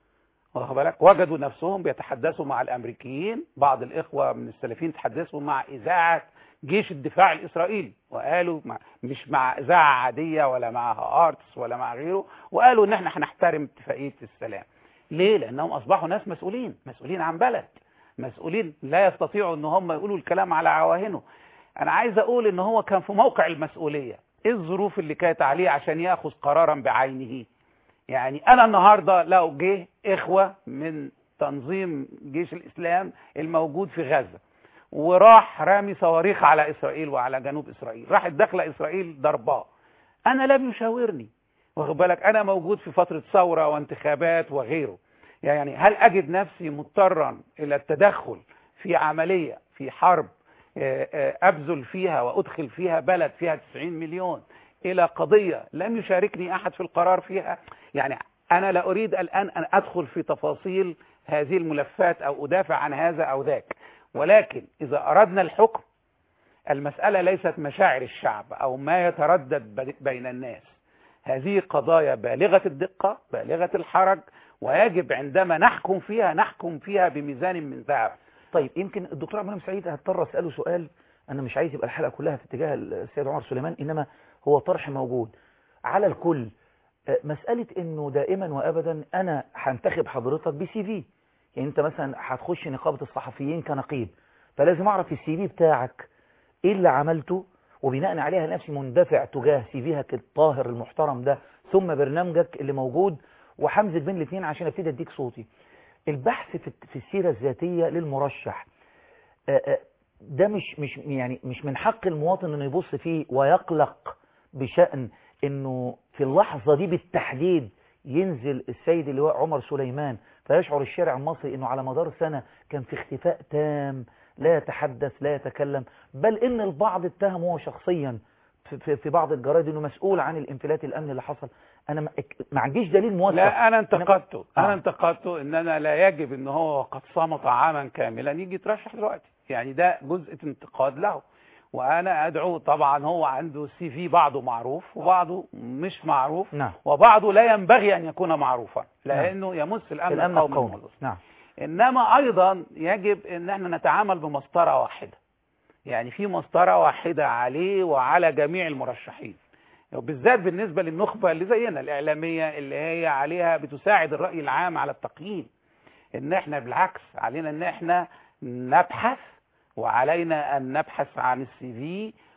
واخد بالك وجدوا نفسهم بيتحدثوا مع الامريكيين بعض الاخوه من السلفيين تحدثوا مع اذاعه جيش الدفاع الاسرائيلي وقالوا مع مش مع اذاعه عاديه ولا معها ارتس ولا مع غيره وقالوا ان احنا هنحترم اتفاقيه السلام ليه لانهم اصبحوا ناس مسؤولين مسؤولين عن بلد مسؤولين لا يستطيعوا ان هم يقولوا الكلام على عواهنه انا عايز اقول ان هو كان في موقع المسؤوليه ايه الظروف اللي كانت عليه عشان ياخذ قرارا بعينه يعني انا النهارده لو جه اخوه من تنظيم جيش الاسلام الموجود في غزه وراح رامي صواريخ على اسرائيل وعلى جنوب اسرائيل راحت داخله اسرائيل ضرباه انا لم يشاورني واخد بالك انا موجود في فتره ثوره وانتخابات وغيره يعني هل اجد نفسي مضطرا الى التدخل في عمليه في حرب آه، آه، ابذل فيها وادخل فيها بلد فيها 90 مليون الى قضيه لم يشاركني احد في القرار فيها يعني انا لا اريد الان ان ادخل في تفاصيل هذه الملفات او ادافع عن هذا او ذاك ولكن اذا اردنا الحكم المساله ليست مشاعر الشعب او ما يتردد ب- بين الناس هذه قضايا بالغه الدقه بالغه الحرج ويجب عندما نحكم فيها نحكم فيها بميزان من ذهب طيب يمكن الدكتور عبد المنعم سعيد هضطر اساله سؤال انا مش عايز يبقى الحلقه كلها في اتجاه السيد عمر سليمان انما هو طرح موجود على الكل آه، مساله انه دائما وابدا انا هنتخب حضرتك بسي في يعني انت مثلا هتخش نقابه الصحفيين كنقيب فلازم اعرف السي في بتاعك ايه اللي عملته وبناء عليها نفسي مندفع تجاه سي فيك الطاهر المحترم ده ثم برنامجك اللي موجود وحمزه بين الاثنين عشان ابتدي اديك صوتي البحث في في السيره الذاتيه للمرشح آه، آه، ده مش مش يعني مش من حق المواطن انه يبص فيه ويقلق بشأن انه في اللحظة دي بالتحديد ينزل السيد اللواء عمر سليمان فيشعر الشارع المصري انه على مدار سنة كان في اختفاء تام لا يتحدث لا يتكلم بل ان البعض اتهمه هو شخصيا في- في في بعض الجرائد انه مسؤول عن الانفلات الامني اللي حصل انا ما ما عنديش دليل موثق لا انا انتقدته آه. انا انتقدته ان انا لا يجب ان هو قد صمت عاما كاملا يجي يترشح دلوقتي يعني ده جزء انتقاد له وانا ادعو طبعا هو عنده سي في بعضه معروف وبعضه مش معروف نعم وبعضه لا ينبغي ان يكون معروفا لانه يمس الامن, الامن القومي القومي المصري. نعم انما ايضا يجب ان احنا نتعامل بمسطره واحده يعني في مسطره واحده عليه وعلى جميع المرشحين وبالذات بالنسبه للنخبه اللي زينا الاعلاميه اللي هي عليها بتساعد الراي العام على التقييم ان احنا بالعكس علينا ان احنا نبحث وعلينا ان نبحث عن السي في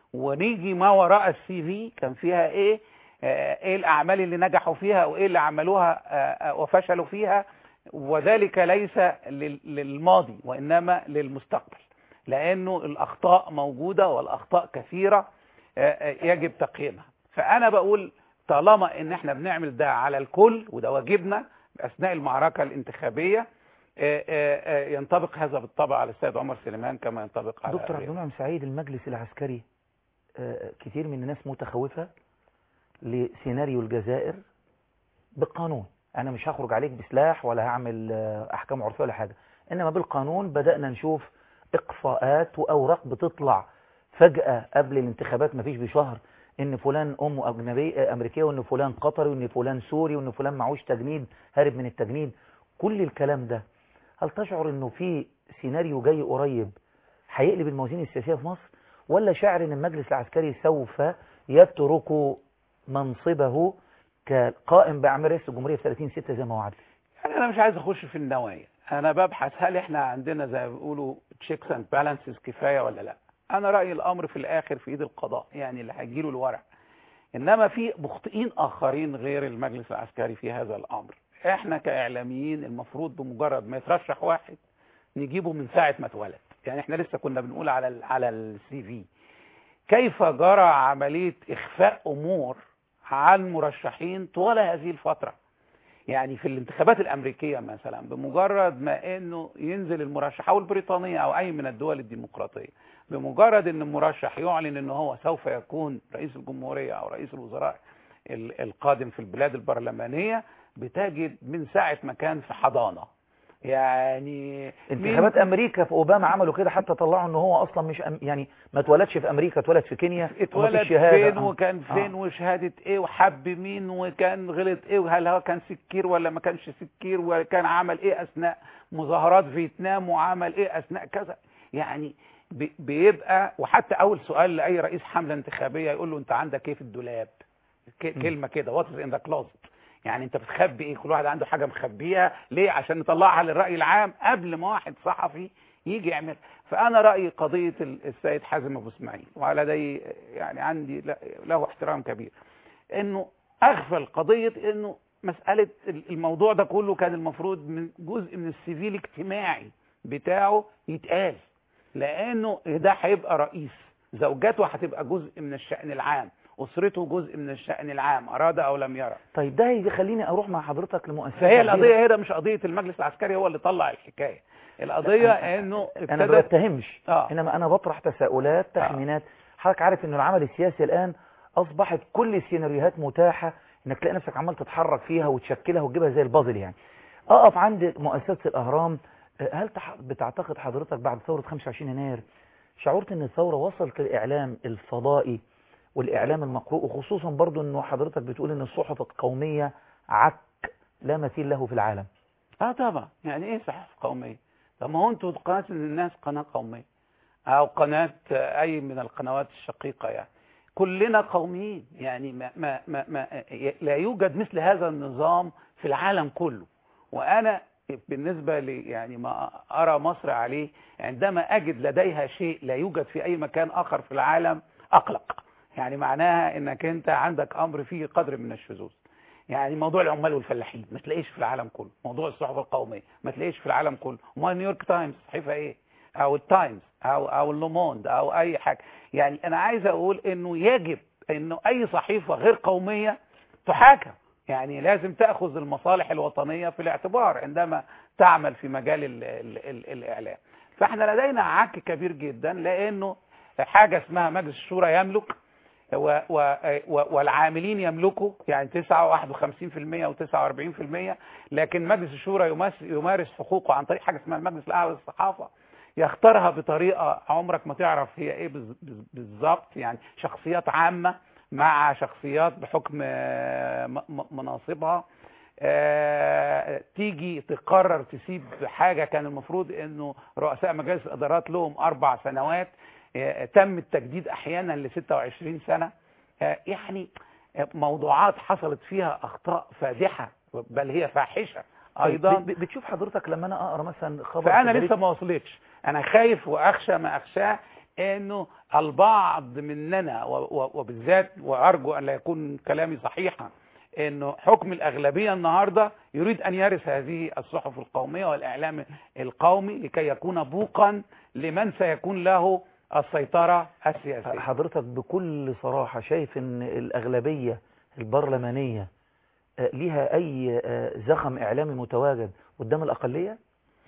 ونيجي ما وراء السي في كان فيها ايه آه، ايه الاعمال اللي نجحوا فيها وايه اللي عملوها آه، آه، وفشلوا فيها وذلك ليس لل- للماضي وانما للمستقبل لانه الاخطاء موجوده والاخطاء كثيره آه، آه، يجب تقييمها فانا بقول طالما ان احنا بنعمل ده على الكل وده واجبنا اثناء المعركه الانتخابيه آه، آه، آه، ينطبق هذا بالطبع على السيد عمر سليمان كما ينطبق على دكتور عبد المنعم سعيد المجلس العسكري آه، كتير من الناس متخوفة لسيناريو الجزائر بالقانون أنا مش هخرج عليك بسلاح ولا هعمل آه، أحكام عرفية ولا حاجة إنما بالقانون بدأنا نشوف إقصاءات وأوراق بتطلع فجأة قبل الانتخابات مفيش بشهر إن فلان أمه أجنبي آه، أمريكية وإن فلان قطري وإن فلان سوري وإن فلان معوش تجنيد هارب من التجنيد كل الكلام ده هل تشعر إنه في سيناريو جاي قريب هيقلب الموازين السياسية في مصر ولا شاعر ان المجلس العسكري سوف يترك منصبه كقائم بأعمال رئيس الجمهورية في 30 6 زي ما وعد يعني انا مش عايز اخش في النوايا انا ببحث هل احنا عندنا زي ما بيقولوا تشيكس اند بالانسز كفايه ولا لا انا رايي الامر في الاخر في ايد القضاء يعني اللي هيجيله الورق انما في مخطئين اخرين غير المجلس العسكري في هذا الامر احنا كاعلاميين المفروض بمجرد ما يترشح واحد نجيبه من ساعه ما اتولد يعني احنا لسه كنا بنقول على ال على السي في كيف جرى عمليه اخفاء امور عن مرشحين طوال هذه الفتره يعني في الانتخابات الامريكيه مثلا بمجرد ما انه ينزل المرشح او البريطانيه او اي من الدول الديمقراطيه بمجرد ان المرشح يعلن ان هو سوف يكون رئيس الجمهوريه او رئيس الوزراء ال- القادم في البلاد البرلمانيه بتجد من ساعه ما كان في حضانه يعني انتخابات مين- امريكا في اوباما عملوا كده حتى طلعوا ان هو اصلا مش أم يعني ما اتولدش في امريكا اتولد في كينيا اتولد ومفيش شهاده فين آه. وكان آه. فين وشهادة ايه وحب مين وكان غلط ايه وهل هو كان سكير ولا ما كانش سكير وكان عمل ايه اثناء مظاهرات فيتنام وعمل ايه اثناء كذا يعني بي- بيبقى وحتى اول سؤال لاي رئيس حملة انتخابية يقول له انت عندك ايه في الدولاب ك- كلمة كده وات از ان ذا كلوزت يعني انت بتخبي ايه كل واحد عنده حاجة مخبيها ليه عشان نطلعها للرأي العام قبل ما واحد صحفي يجي يعمل فانا رايي قضيه ال- السيد حازم ابو اسماعيل وعلى ده يعني عندي ل- له احترام كبير انه اغفل قضيه انه مساله ال- الموضوع ده كله كان المفروض من جزء من السيفيل الاجتماعي بتاعه يتقال لانه ده هيبقى رئيس زوجته هتبقى جزء من الشأن العام أسرته جزء من الشأن العام أراد أو لم يرى طيب ده يخليني اروح مع حضرتك لمؤسسه فهي كبيرة. القضية هنا مش قضية المجلس العسكري هو اللي طلع الحكاية القضية أنا- انه انا ابتدت ما بتهمش آه. انما انا بطرح تساؤلات تخمينات حضرتك عارف ان العمل السياسي الان اصبحت كل السيناريوهات متاحه انك تلاقي نفسك عمال تتحرك فيها وتشكلها وتجيبها زي البازل يعني اقف عند مؤسسه الاهرام أه، هل تح- بتعتقد حضرتك بعد ثوره 25 يناير شعرت ان الثوره وصلت للاعلام الفضائي والاعلام المقروء وخصوصا برضو انه حضرتك بتقول ان الصحف القوميه عك لا مثيل له في العالم اه طبعا يعني ايه صحافة قومية طب ما هو انتوا قناة الناس قناة قومية او قناة آه، اي من القنوات الشقيقة يعني كلنا قوميين يعني ما ما ما, ما لا يوجد مثل هذا النظام في العالم كله وانا بالنسبة لي يعني ما ارى مصر عليه عندما اجد لديها شيء لا يوجد في اي مكان اخر في العالم اقلق يعني معناها انك انت عندك امر فيه قدر من الشذوذ يعني موضوع العمال والفلاحين ما تلاقيش في العالم كله موضوع الصحف القوميه ما تلاقيش في العالم كله امال نيويورك تايمز صحيفه ايه او التايمز او او اللوموند او اي حاجه يعني انا عايز اقول انه يجب انه اي صحيفه غير قوميه تحاكم يعني لازم تاخذ المصالح الوطنيه في الاعتبار عندما تعمل في مجال ال ال ال الاعلام فاحنا لدينا عك كبير جدا لانه حاجه اسمها مجلس الشورى يملك و و و والعاملين يملكوا يعني 59% و49% لكن مجلس الشورى يمس- يمارس حقوقه عن طريق حاجه اسمها المجلس الاعلى للصحافه يختارها بطريقه عمرك ما تعرف هي ايه بز- بز- بالظبط يعني شخصيات عامه مع شخصيات بحكم آه، م- م- مناصبها آه، تيجي تقرر تسيب حاجه كان المفروض انه رؤساء مجالس الادارات لهم اربع سنوات آه، تم التجديد احيانا ل 26 سنه آه، يعني آه، موضوعات حصلت فيها اخطاء فادحه بل هي فاحشه ايضا ب- ب- بتشوف حضرتك لما انا اقرا مثلا خبر فانا في لسه جريدة- ما وصلتش انا خايف واخشى ما اخشاه انه البعض مننا و- و- وبالذات وارجو ان لا يكون كلامي صحيحا انه حكم الاغلبيه النهارده يريد ان يرث هذه الصحف القوميه والاعلام القومي لكي يكون بوقا لمن سيكون له السيطره السياسيه حضرتك بكل صراحة شايف ان الأغلبية البرلمانية آه، ليها أي آه، زخم إعلامي متواجد قدام الأقلية؟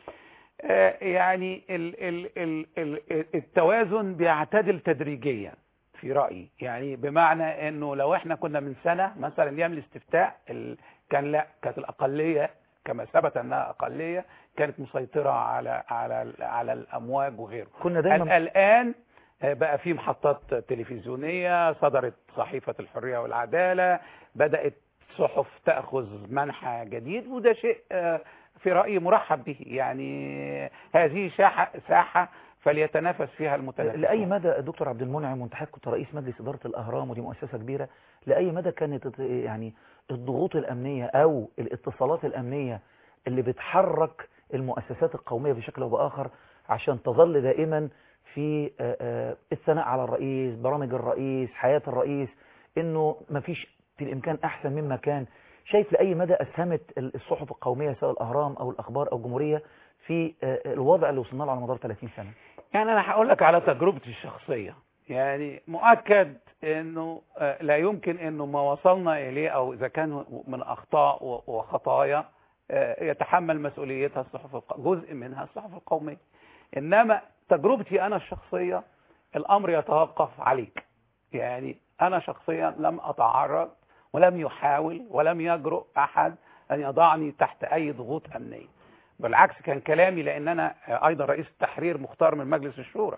آه، يعني ال ال ال ال التوازن بيعتدل تدريجيا في رأيي يعني بمعنى انه لو احنا كنا من سنة مثلا يعمل استفتاء ال- كان لا كانت الأقلية كما ثبت انها أقلية كانت مسيطرة على على على الأمواج وغيره كنا دايما ال- الآن آه، بقى في محطات تلفزيونية صدرت صحيفة الحرية والعدالة بدأت صحف تأخذ منحى جديد وده شيء آه، في رأيي مرحب به يعني هذه ساحة ساحة فليتنافس فيها المتنافسون لأي مدى دكتور عبد المنعم وانت حضرتك كنت رئيس مجلس إدارة الأهرام ودي مؤسسة كبيرة لأي مدى كانت الت- يعني الضغوط الأمنية أو الاتصالات الأمنية اللي بتحرك المؤسسات القومية بشكل أو بآخر عشان تظل دائما في آه، آه، الثناء على الرئيس برامج الرئيس حياة الرئيس انه مفيش في الامكان احسن مما كان شايف لاي مدى اسهمت الصحف القوميه سواء الاهرام او الاخبار او الجمهوريه في آه، الوضع اللي وصلنا له على مدار 30 سنه يعني انا هقول لك على تجربتي الشخصية يعني مؤكد انه آه، لا يمكن انه ما وصلنا اليه او اذا كان من اخطاء و- وخطايا آه، يتحمل مسؤوليتها الصحف الق- جزء منها الصحف القومية انما تجربتي انا الشخصية الامر يتوقف عليك يعني انا شخصيا لم اتعرض ولم يحاول ولم يجرؤ احد ان يضعني تحت اي ضغوط امنيه بالعكس كان كلامي لان انا ايضا رئيس التحرير مختار من مجلس الشورى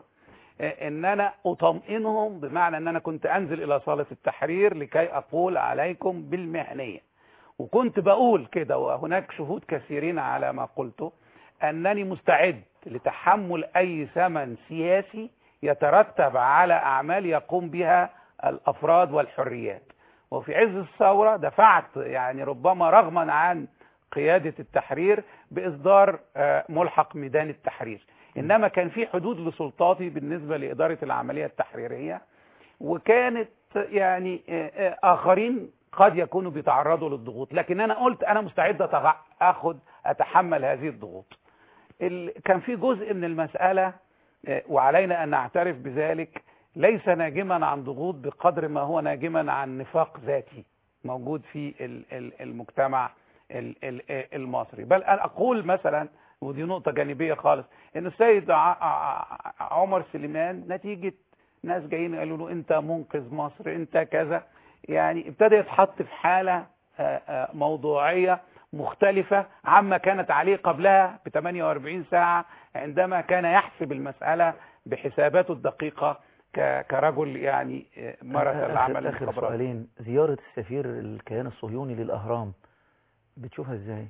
ان انا اطمئنهم بمعنى ان انا كنت انزل الى صاله التحرير لكي اقول عليكم بالمهنيه وكنت بقول كده وهناك شهود كثيرين على ما قلته انني مستعد لتحمل اي ثمن سياسي يترتب على اعمال يقوم بها الافراد والحريات وفي عز الثوره دفعت يعني ربما رغما عن قياده التحرير باصدار آه، ملحق ميدان التحرير انما كان في حدود لسلطاتي بالنسبه لاداره العمليه التحريريه وكانت يعني آه، آه، اخرين قد يكونوا بيتعرضوا للضغوط لكن انا قلت انا مستعد أتغ- اخد اتحمل هذه الضغوط ال- كان في جزء من المساله آه، وعلينا ان نعترف بذلك ليس ناجما عن ضغوط بقدر ما هو ناجما عن نفاق ذاتي موجود في ال- ال- المجتمع ال- ال- المصري بل أنا أقول مثلا ودي نقطة جانبية خالص إن السيد ع- ع- عمر سليمان نتيجة ناس جايين قالوا له أنت منقذ مصر أنت كذا يعني ابتدى يتحط في حالة آه، آه، موضوعية مختلفة عما كانت عليه قبلها ب 48 ساعة عندما كان يحسب المسألة بحساباته الدقيقة ك- كرجل يعني آه، مارس آخر- العمل اخر المخابراتي. سؤالين زياره السفير الكيان الصهيوني للاهرام بتشوفها ازاي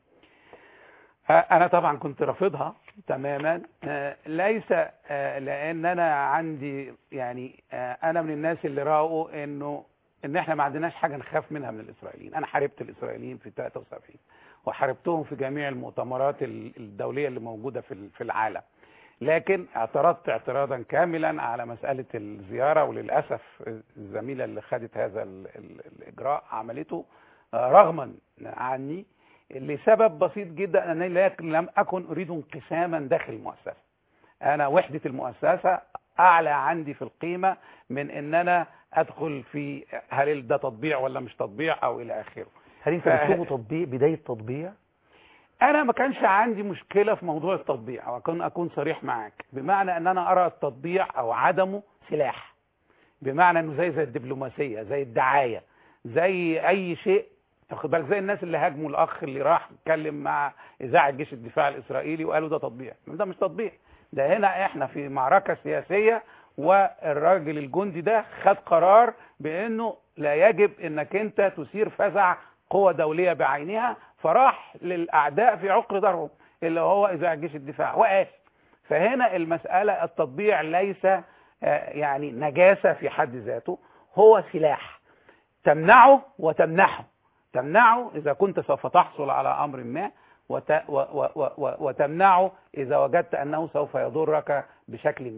أنا طبعا كنت رافضها تماما آه، ليس آه، لأن أنا عندي يعني آه، أنا من الناس اللي رأوا إنه إن إحنا ما عندناش حاجة نخاف منها من الإسرائيليين أنا حاربت الإسرائيليين في 73 وحاربتهم في جميع المؤتمرات ال- الدولية اللي موجودة في ال- في العالم لكن اعترضت اعتراضا كاملا على مسألة الزيارة وللأسف الزميلة اللي خدت هذا ال- ال- الإجراء عملته آه، رغما عني لسبب بسيط جدا أنني لا- لم أكن أريد انقساما داخل المؤسسة أنا وحدة المؤسسة أعلى عندي في القيمة من أن أنا أدخل في هل ده تطبيع ولا مش تطبيع أو إلى آخره هل انت ف- بتشوفه تطبيق بدايه تطبيع انا ما كانش عندي مشكله في موضوع التطبيع او اكون اكون صريح معاك بمعنى ان انا ارى التطبيع او عدمه سلاح بمعنى انه زي زي الدبلوماسيه زي الدعايه زي اي شيء واخد بالك زي الناس اللي هاجموا الاخ اللي راح اتكلم مع اذاعه جيش الدفاع الاسرائيلي وقالوا ده تطبيع ده مش تطبيع ده هنا احنا في معركه سياسيه والراجل الجندي ده خد قرار بانه لا يجب انك انت تثير فزع قوة دولية بعينها فراح للأعداء في عقر دارهم اللي هو إذاعة جيش الدفاع وقال فهنا المسألة التطبيع ليس آه، يعني نجاسة في حد ذاته هو سلاح تمنعه وتمنحه تمنعه إذا كنت سوف تحصل على أمر ما وت و و و و وتمنعه إذا وجدت أنه سوف يضرك بشكل ما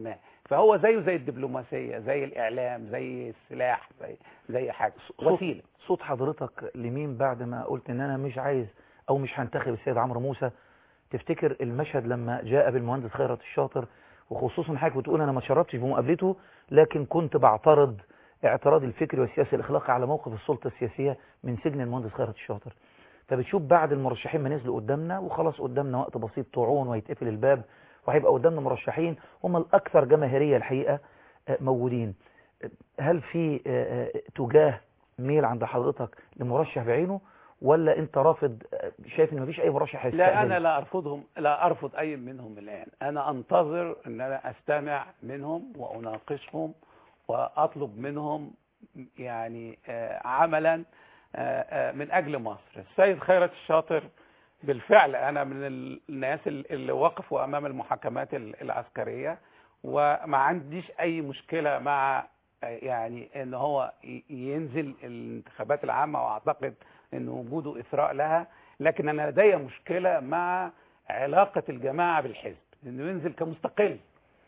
فهو زيه زي الدبلوماسيه زي الاعلام زي السلاح زي زي حاجه صوت- وسيله صوت حضرتك لمين بعد ما قلت ان انا مش عايز او مش هنتخب السيد عمرو موسى تفتكر المشهد لما جاء بالمهندس خيرت الشاطر وخصوصا حضرتك بتقول انا ما شربتش بمقابلته لكن كنت بعترض اعتراض الفكري والسياسي الاخلاقي على موقف السلطه السياسيه من سجن المهندس خيرت الشاطر فبتشوف بعد المرشحين ما نزلوا قدامنا وخلاص قدامنا وقت بسيط طوعون وهيتقفل الباب وهيبقى قدامنا مرشحين هم الاكثر جماهيريه الحقيقه آه، موجودين هل في آه، آه، تجاه ميل عند حضرتك لمرشح بعينه ولا انت رافض آه، شايف ان مفيش اي مرشح لا هيستقبل انا لا ارفضهم لا ارفض اي منهم الان انا انتظر ان انا استمع منهم واناقشهم واطلب منهم يعني آه، عملا آه، آه، من اجل مصر السيد خيرت الشاطر بالفعل انا من ال- الناس ال- اللي وقفوا امام المحاكمات ال- العسكريه وما عنديش اي مشكله مع آه، يعني ان هو ي- ينزل الانتخابات العامه واعتقد ان وجوده اثراء لها لكن انا لدي مشكله مع علاقه الجماعه بالحزب انه ينزل كمستقل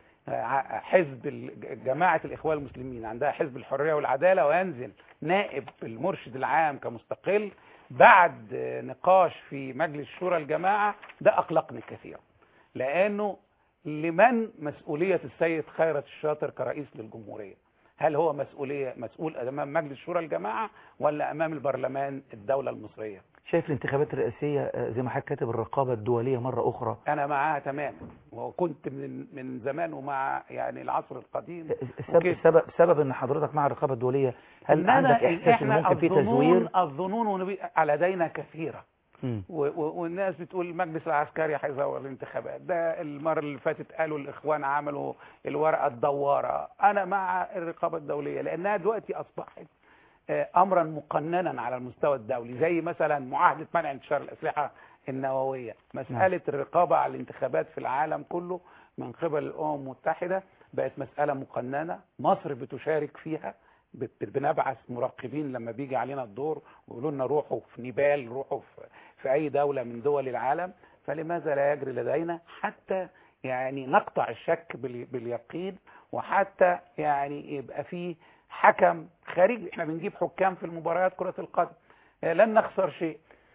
ع- حزب ال- جماعه الاخوان المسلمين عندها حزب الحريه والعداله وينزل نائب المرشد العام كمستقل بعد نقاش في مجلس شورى الجماعه ده اقلقني كثيرا لانه لمن مسؤوليه السيد خيرت الشاطر كرئيس للجمهوريه هل هو مسؤوليه مسؤول امام مجلس شورى الجماعه ولا امام البرلمان الدوله المصريه شايف الانتخابات الرئاسيه آه، زي ما حضرتك كاتب الرقابه الدوليه مره اخرى انا معاها تماما وكنت من من زمان ومع يعني العصر القديم السبب وكده. السبب سبب ان حضرتك مع الرقابه الدوليه هل إننا- عندك احساس ان احنا ممكن في الظنون تزوير الظنون ونبي- لدينا كثيره مم. و- و- والناس بتقول المجلس العسكري هيزور الانتخابات ده المره اللي فاتت قالوا الاخوان عملوا الورقه الدواره انا مع الرقابه الدوليه لانها دلوقتي اصبحت آه، امرا مقننا على المستوى الدولي زي مثلا معاهده منع انتشار الاسلحه النوويه مساله الرقابه على الانتخابات في العالم كله من قبل الامم المتحده بقت مساله مقننه مصر بتشارك فيها ب- بنبعث مراقبين لما بيجي علينا الدور ويقولوا لنا روحوا في نيبال روحوا في, في اي دوله من دول العالم فلماذا لا يجري لدينا حتى يعني نقطع الشك بال- باليقين وحتى يعني يبقى في حكم خارجي احنا بنجيب حكام في المباريات كرة القدم آه، لن نخسر شيء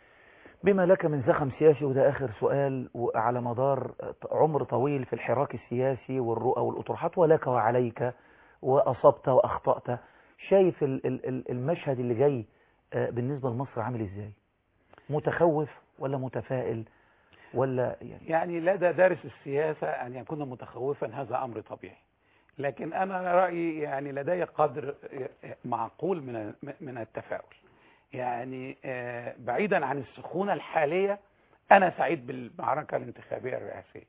بما لك من زخم سياسي وده آخر سؤال وعلى مدار عمر طويل في الحراك السياسي والرؤى والأطروحات ولك وعليك وأصبت وأخطأت شايف ال- ال- ال- المشهد اللي جاي آه، بالنسبة لمصر عامل إزاي متخوف ولا متفائل ولا يعني يعني لدى دارس السياسة أن يكون متخوفا هذا أمر طبيعي لكن أنا رأيي يعني لدي قدر معقول من من التفاؤل يعني آه، بعيدا عن السخونة الحالية أنا سعيد بالمعركة الانتخابية الرئاسية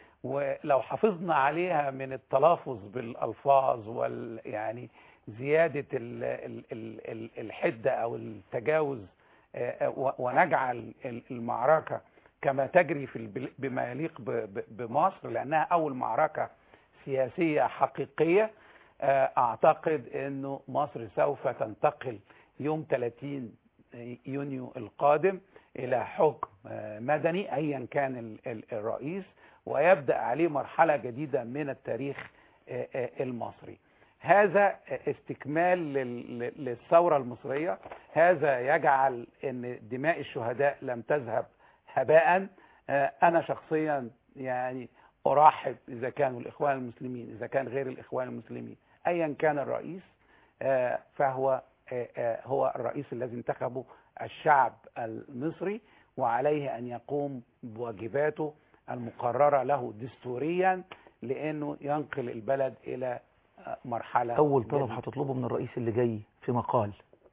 ولو حافظنا عليها من التلافظ بالألفاظ وال يعني زيادة ال ال ال ال الحدة أو التجاوز آه، و- ونجعل ال- المعركة كما تجري في البل- بما يليق ب- ب- بمصر لأنها أول معركة سياسية حقيقية آه، أعتقد أنه مصر سوف تنتقل يوم 30 يونيو القادم إلى حكم آه، مدني أيا كان ال- ال- الرئيس ويبدأ عليه مرحلة جديدة من التاريخ آه، آه، المصري هذا استكمال لل- لل- للثورة المصرية هذا يجعل أن دماء الشهداء لم تذهب هباء آه، أنا شخصيا يعني أرحب إذا كانوا الإخوان المسلمين إذا كان غير الإخوان المسلمين أيا كان الرئيس آه، فهو آه، آه، هو الرئيس الذي انتخبه الشعب المصري وعليه أن يقوم بواجباته المقررة له دستوريا لأنه ينقل البلد إلى آه، مرحلة أول طلب جديدة. هتطلبه من الرئيس اللي جاي في مقال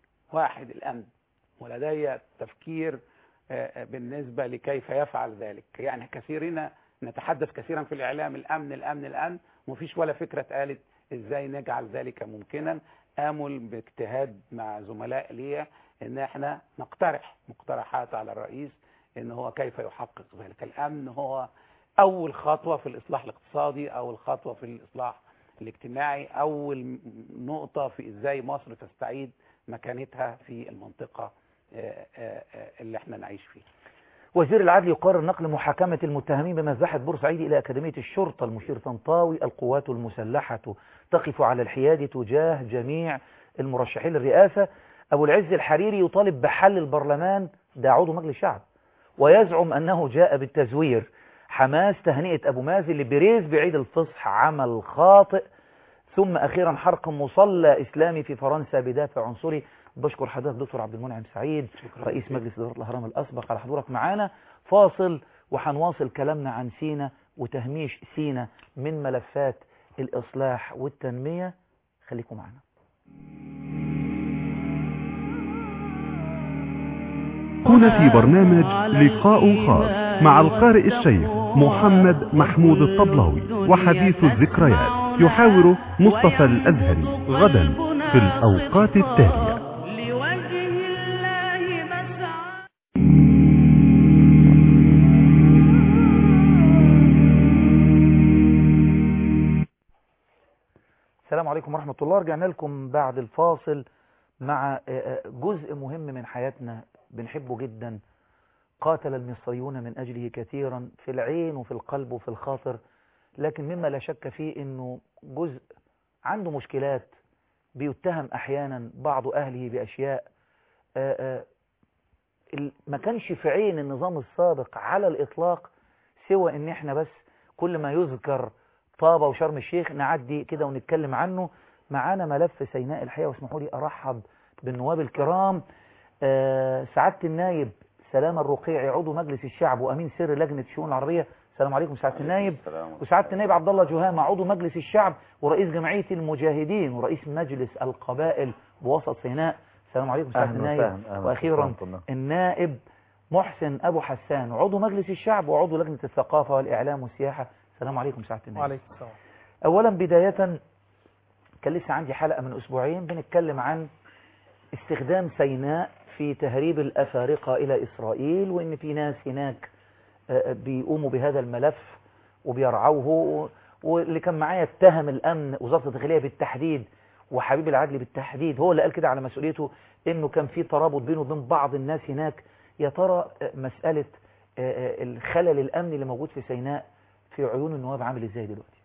واحد الأمن ولدي تفكير آه، آه، بالنسبة لكيف يفعل ذلك يعني كثيرين نتحدث كثيرا في الإعلام الأمن الأمن الأمن ومفيش ولا فكرة قالت إزاي نجعل ذلك ممكنا آمل باجتهاد مع زملاء لي إن احنا نقترح مقترحات على الرئيس إن هو كيف يحقق ذلك الأمن هو أول خطوة في الإصلاح الاقتصادي أول خطوة في الإصلاح الاجتماعي أول نقطة في إزاي مصر تستعيد مكانتها في المنطقة آه، آه، آه، اللي احنا نعيش فيها وزير العدل يقرر نقل محاكمة المتهمين بمذبحة بورسعيد إلى أكاديمية الشرطة المشير طنطاوي القوات المسلحة تقف على الحياد تجاه جميع المرشحين للرئاسة أبو العز الحريري يطالب بحل البرلمان ده عضو مجلس الشعب ويزعم أنه جاء بالتزوير حماس تهنئة أبو مازن لبريز بعيد الفصح عمل خاطئ ثم أخيرا حرق مصلى إسلامي في فرنسا بدافع عنصري بشكر حضرتك دكتور عبد المنعم سعيد رئيس مجلس إدارة الأهرام الأسبق على حضورك معانا فاصل وهنواصل كلامنا عن سينا وتهميش سينا من ملفات الإصلاح والتنمية خليكم معنا هنا في برنامج لقاء خاص مع القارئ الشيخ محمد محمود الطبلاوي وحديث الذكريات يحاور مصطفى الأزهري غدا في الأوقات التالية السلام عليكم ورحمة الله رجعنا لكم بعد الفاصل مع جزء مهم من حياتنا بنحبه جدا قاتل المصريون من أجله كثيرا في العين وفي القلب وفي الخاطر لكن مما لا شك فيه أنه جزء عنده مشكلات بيتهم أحيانا بعض أهله بأشياء ما كانش في عين النظام السابق على الإطلاق سوى أن احنا بس كل ما يذكر طابة وشرم الشيخ نعدي كده ونتكلم عنه معانا ملف سيناء الحقيقة واسمحوا لي أرحب بالنواب الكرام أه سعادة النايب سلام الرقيعي عضو مجلس الشعب وأمين سر لجنة الشؤون العربية السلام عليكم سعادة النايب وسعادة النايب عبد الله جهامة عضو مجلس الشعب ورئيس جمعية المجاهدين ورئيس مجلس القبائل بوسط سيناء السلام عليكم سعادة النايب وأخيرا النائب محسن أبو حسان عضو مجلس الشعب وعضو لجنة الثقافة والإعلام والسياحة السلام عليكم سعادة النائب وعليكم السلام أولا بداية كان لسه عندي حلقة من أسبوعين بنتكلم عن استخدام سيناء في تهريب الأفارقة إلى إسرائيل وإن في ناس هناك بيقوموا بهذا الملف وبيرعوه واللي كان معايا اتهم الأمن وزارة الداخلية بالتحديد وحبيب العدل بالتحديد هو اللي قال كده على مسؤوليته إنه كان في ترابط بينه وبين بعض الناس هناك يا ترى مسألة الخلل الأمني اللي موجود في سيناء في عيون النواب عامل إزاي دلوقتي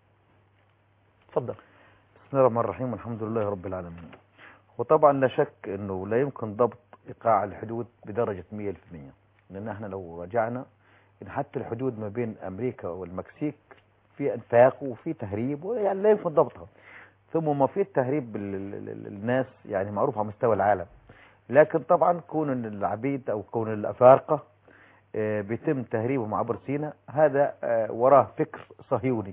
اتفضل بسم الله الرحمن الرحيم والحمد لله رب العالمين وطبعا لا شك انه لا يمكن ضبط ايقاع الحدود بدرجة 100% لان احنا لو رجعنا ان حتى الحدود ما بين امريكا والمكسيك في انفاق وفي تهريب يعني لا يمكن ضبطها ثم ما في التهريب الناس يعني معروف على مستوى العالم لكن طبعا كون العبيد او كون الافارقه بيتم تهريبهم عبر سيناء هذا وراه فكر صهيوني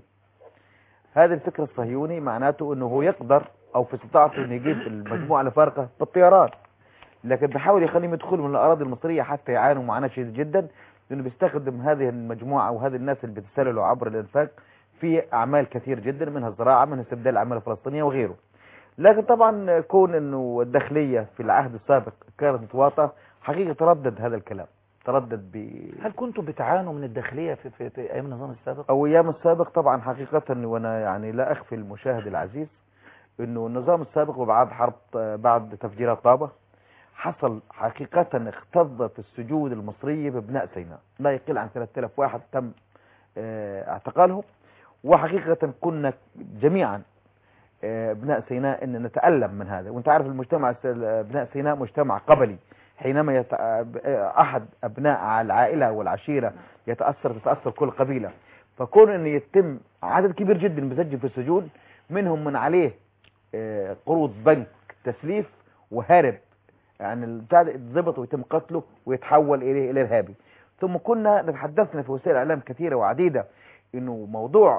هذا الفكر الصهيوني معناته انه هو يقدر او في استطاعته انه يجيب المجموعه الفارقه بالطيران لكن بيحاول يخليهم يدخلوا من الاراضي المصريه حتى يعانوا معاناه شديده جدا لانه بيستخدم هذه المجموعه وهذه الناس اللي بتتسللوا عبر الانفاق في اعمال كثير جدا منها الزراعه منها استبدال الاعمال الفلسطينيه وغيره لكن طبعا كون انه الداخليه في العهد السابق كانت متواطئه حقيقه تردد هذا الكلام تردد ب هل كنتم بتعانوا من الداخلية في, في, في أيام النظام السابق؟ أو أيام السابق طبعا حقيقة وأنا يعني لا أخفي المشاهد العزيز أنه النظام السابق وبعد حرب بعد تفجيرات طابة حصل حقيقة اختضت السجون المصرية ببناء سيناء لا يقل عن 3000 واحد تم اعتقالهم وحقيقة كنا جميعا ابناء سيناء ان نتألم من هذا وانت عارف المجتمع ابناء سيناء مجتمع قبلي حينما يت... احد ابناء العائلة والعشيرة يتأثر تتأثر كل قبيلة فكون ان يتم عدد كبير جدا مسجل في السجون منهم من عليه قروض بنك تسليف وهرب يعني الضبط ويتم قتله ويتحول اليه الى ارهابي ثم كنا نتحدثنا في وسائل اعلام كثيرة وعديدة انه موضوع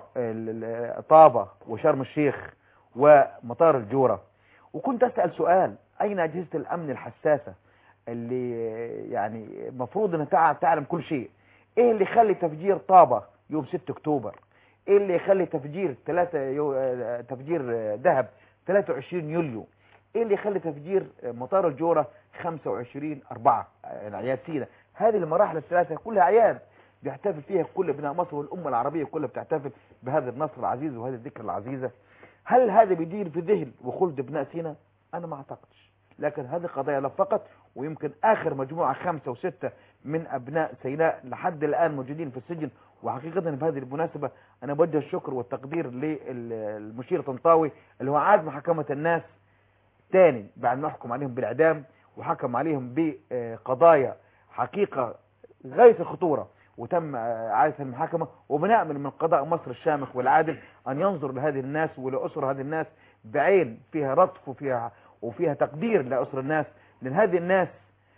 طابة وشرم الشيخ ومطار الجورة وكنت اسأل سؤال اين اجهزة الامن الحساسة اللي يعني المفروض انها تعلم كل شيء ايه اللي يخلي تفجير طابة يوم 6 اكتوبر ايه اللي يخلي تفجير 3 يو... تفجير ذهب 23 يوليو ايه اللي يخلي تفجير مطار الجورة 25 4 اعياد سينا هذه المراحل الثلاثة كلها اعياد بيحتفل فيها كل ابناء مصر والامة العربية كلها بتحتفل بهذا النصر العزيز وهذه الذكرى العزيزة هل هذا بيدير في ذهن وخلد ابناء سينا انا ما اعتقدش لكن هذه قضايا لا فقط ويمكن اخر مجموعة خمسة وستة من ابناء سيناء لحد الان موجودين في السجن وحقيقه في هذه المناسبه انا بوجه الشكر والتقدير للمشير طنطاوي اللي هو عاد محاكمه الناس تاني بعد ما حكم عليهم بالاعدام وحكم عليهم بقضايا حقيقه غايه الخطوره وتم اعاده المحاكمه وبنامل من قضاء مصر الشامخ والعادل ان ينظر لهذه الناس ولاسر هذه الناس بعين فيها لطف وفيها وفيها تقدير لاسر الناس لان هذه الناس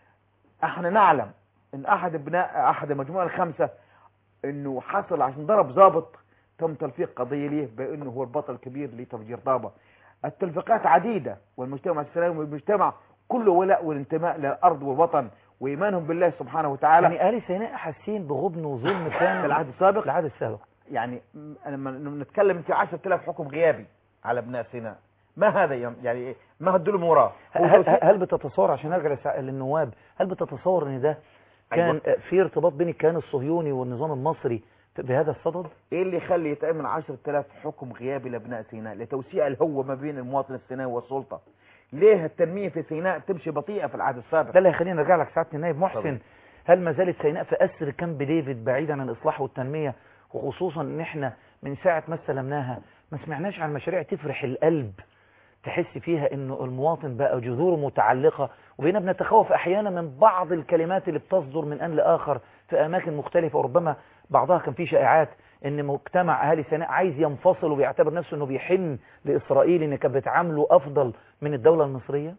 احنا نعلم ان احد ابناء احد المجموعه الخمسه انه حصل عشان ضرب ضابط تم تلفيق قضيه ليه بانه هو البطل الكبير لتفجير طابه التلفيقات عديده والمجتمع السلامي والمجتمع كله ولاء والانتماء للارض والوطن وايمانهم بالله سبحانه وتعالى يعني اهل سيناء حاسين بغبن وظلم كان في العهد السابق العهد السابق يعني م- لما نتكلم في 10000 حكم غيابي على ابناء سيناء ما هذا يوم يعني إيه؟ ما هدول وراه هل, هل بتتصور عشان ارجع لسع- للنواب هل بتتصور ان ده كان أيوة. في ارتباط بين الكيان الصهيوني والنظام المصري بهذا الصدد ايه اللي يخلي يتعمل 10000 حكم غيابي لابناء سيناء لتوسيع الهوة ما بين المواطن السيناوي والسلطة ليه التنمية في سيناء تمشي بطيئة في العهد السابق ده اللي هيخلينا نرجع لك سعاده النائب محسن طبعا. هل ما زالت سيناء في اسر كامب ديفيد بعيدا عن الاصلاح والتنميه وخصوصا ان احنا من ساعه ما استلمناها ما سمعناش عن مشاريع تفرح القلب تحس فيها انه المواطن بقى جذوره متعلقه وبقينا بنتخوف احيانا من بعض الكلمات اللي بتصدر من ان لاخر في اماكن مختلفه وربما بعضها كان فيه شائعات ان مجتمع اهالي سيناء عايز ينفصل وبيعتبر نفسه انه بيحن لاسرائيل ان كانت بتعامله افضل من الدوله المصريه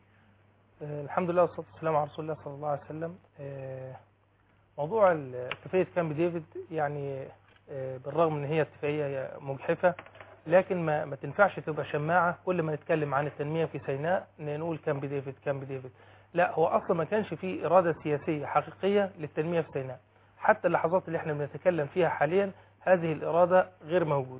آه، الحمد لله والصلاة والسلام على رسول الله صلى الله عليه وسلم آه، موضوع ال- اتفاقية كامب ديفيد يعني آه، بالرغم ان هي اتفاقية هي مجحفة لكن ما, ما تنفعش تبقى شماعة كل ما نتكلم عن التنمية في سيناء نقول كامب ديفيد كامب ديفيد لا هو اصلا ما كانش فيه إرادة سياسية حقيقية للتنمية في سيناء حتى اللحظات اللي احنا بنتكلم فيها حاليا هذه الإرادة غير موجودة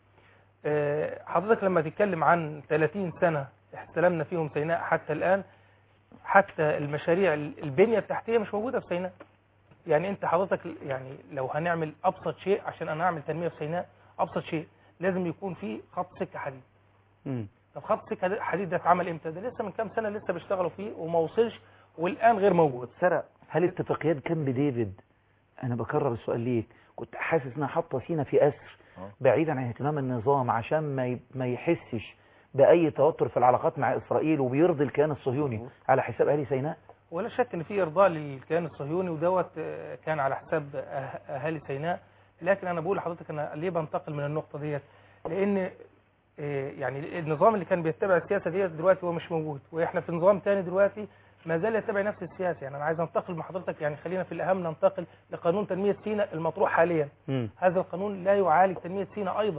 آه، حضرتك لما تتكلم عن 30 سنة استلمنا فيهم سيناء حتى الآن حتى المشاريع البنية التحتية مش موجودة في سيناء يعني انت حضرتك يعني لو هنعمل ابسط شيء عشان انا اعمل تنمية في سيناء ابسط شيء لازم يكون في خط سكة حديد مم. طب خط سكة حديد ده اتعمل امتى ده لسه من كام سنة لسه بيشتغلوا فيه وما وصلش والان غير موجود سرق هل اتفاقيات كامب ديفيد انا بكرر السؤال ليك كنت حاسس انها حاطه سينا في اسر بعيدا عن اهتمام النظام عشان ما ي- ما يحسش باي توتر في العلاقات مع اسرائيل وبيرضي الكيان الصهيوني على حساب اهالي سيناء ولا شك ان في ارضاء للكيان الصهيوني ودوت آه، كان على حساب أه- اهالي سيناء لكن انا بقول لحضرتك انا ليه بنتقل من النقطه ديت لان آه، يعني النظام اللي كان بيتبع السياسه ديت دلوقتي هو مش موجود واحنا في نظام تاني دلوقتي ما زال يتبع نفس السياسه يعني انا عايز انتقل مع حضرتك يعني خلينا في الاهم ننتقل لقانون تنميه سيناء المطروح حاليا مم. هذا القانون لا يعالج تنميه سيناء ايضا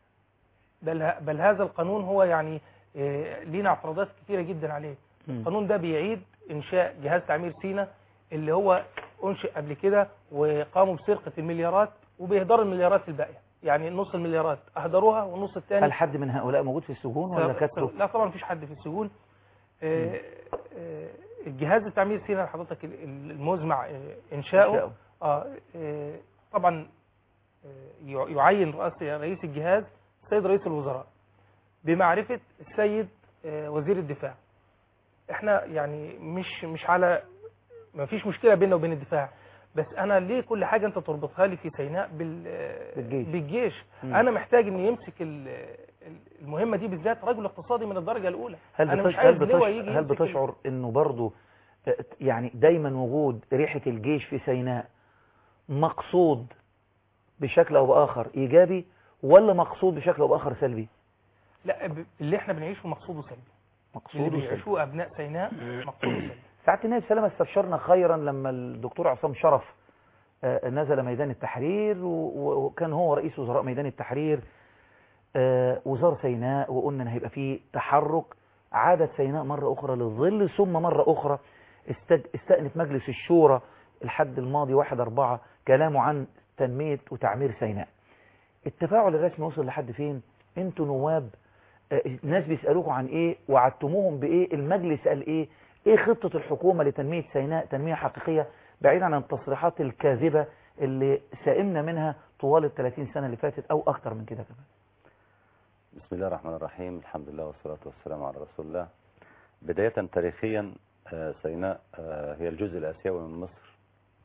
بل بل هذا القانون هو يعني آه، لينا اعتراضات كثيره جدا عليه مم. القانون ده بيعيد انشاء جهاز تعمير سيناء اللي هو انشئ قبل كده وقاموا بسرقه المليارات وباهدار المليارات الباقيه يعني نص المليارات اهدروها والنص الثاني هل حد من هؤلاء موجود في السجون ولا كتروا لا طبعا مفيش حد في السجون آه، آه، الجهاز التعمير سيناء حضرتك ال- ال- المزمع آه، انشاؤه إنشاؤه. اه آه، طبعا آه، يع- يعين رئيس رئيس الجهاز السيد رئيس الوزراء بمعرفة السيد آه، وزير الدفاع احنا يعني مش مش على ما فيش مشكلة بيننا وبين الدفاع بس انا ليه كل حاجة انت تربطها لي في سيناء بال بالجيش. بالجيش مم. انا محتاج ان يمسك ال- ال- المهمة دي بالذات رجل اقتصادي من الدرجة الاولى هل انا بتش... مش عايز هل, لواء بتش... يجي هل يمسك ال- بتشعر انه برضو آه، يعني دايما وجود ريحة الجيش في سيناء مقصود بشكل او باخر ايجابي ولا مقصود بشكل او باخر سلبي لا ب- اللي احنا بنعيشه مقصوده سلبي مقصوده اللي سلبي. بيعيشوه ابناء سيناء مقصوده سلبي ساعات النائب سلامة استبشرنا خيرا لما الدكتور عصام شرف آه، نزل ميدان التحرير و- و- وكان هو رئيس وزراء ميدان التحرير آه، وزار سيناء وقلنا ان هيبقى فيه تحرك عادت سيناء مرة أخرى للظل ثم مرة أخرى استد- استأنف مجلس الشورى الحد الماضي واحد أربعة كلامه عن تنمية وتعمير سيناء التفاعل الرسمي وصل لحد فين انتوا نواب آه، الناس بيسألوكوا عن ايه وعدتموهم بايه المجلس قال ايه ايه خطة الحكومة لتنمية سيناء تنمية حقيقية بعيدا عن التصريحات الكاذبة اللي سائمنا منها طوال ال 30 سنة اللي فاتت او اكتر من كده كمان بسم الله الرحمن الرحيم الحمد لله والصلاة والسلام على رسول الله بداية تاريخيا آه، سيناء آه، هي الجزء الآسيوي من مصر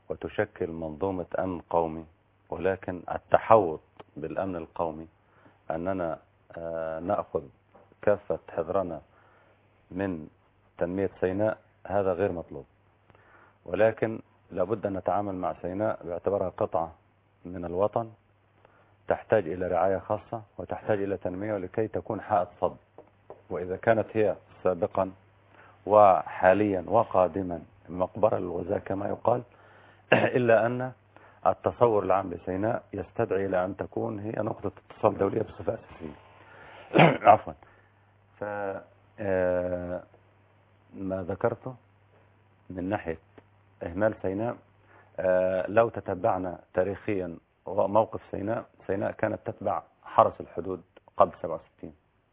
وتشكل منظومة أمن قومي ولكن التحوط بالأمن القومي أننا آه، نأخذ كافة حذرنا من تنمية سيناء هذا غير مطلوب ولكن لابد أن نتعامل مع سيناء باعتبارها قطعة من الوطن تحتاج إلى رعاية خاصة وتحتاج إلى تنمية لكي تكون حائط صد وإذا كانت هي سابقا وحاليا وقادما مقبرة للغزاة كما يقال إلا أن التصور العام لسيناء يستدعي إلى أن تكون هي نقطة اتصال دولية بصفة أساسية عفوا ف آه، ما ذكرته من ناحية إهمال سيناء آه، لو تتبعنا تاريخيا موقف سيناء سيناء كانت تتبع حرس الحدود قبل 67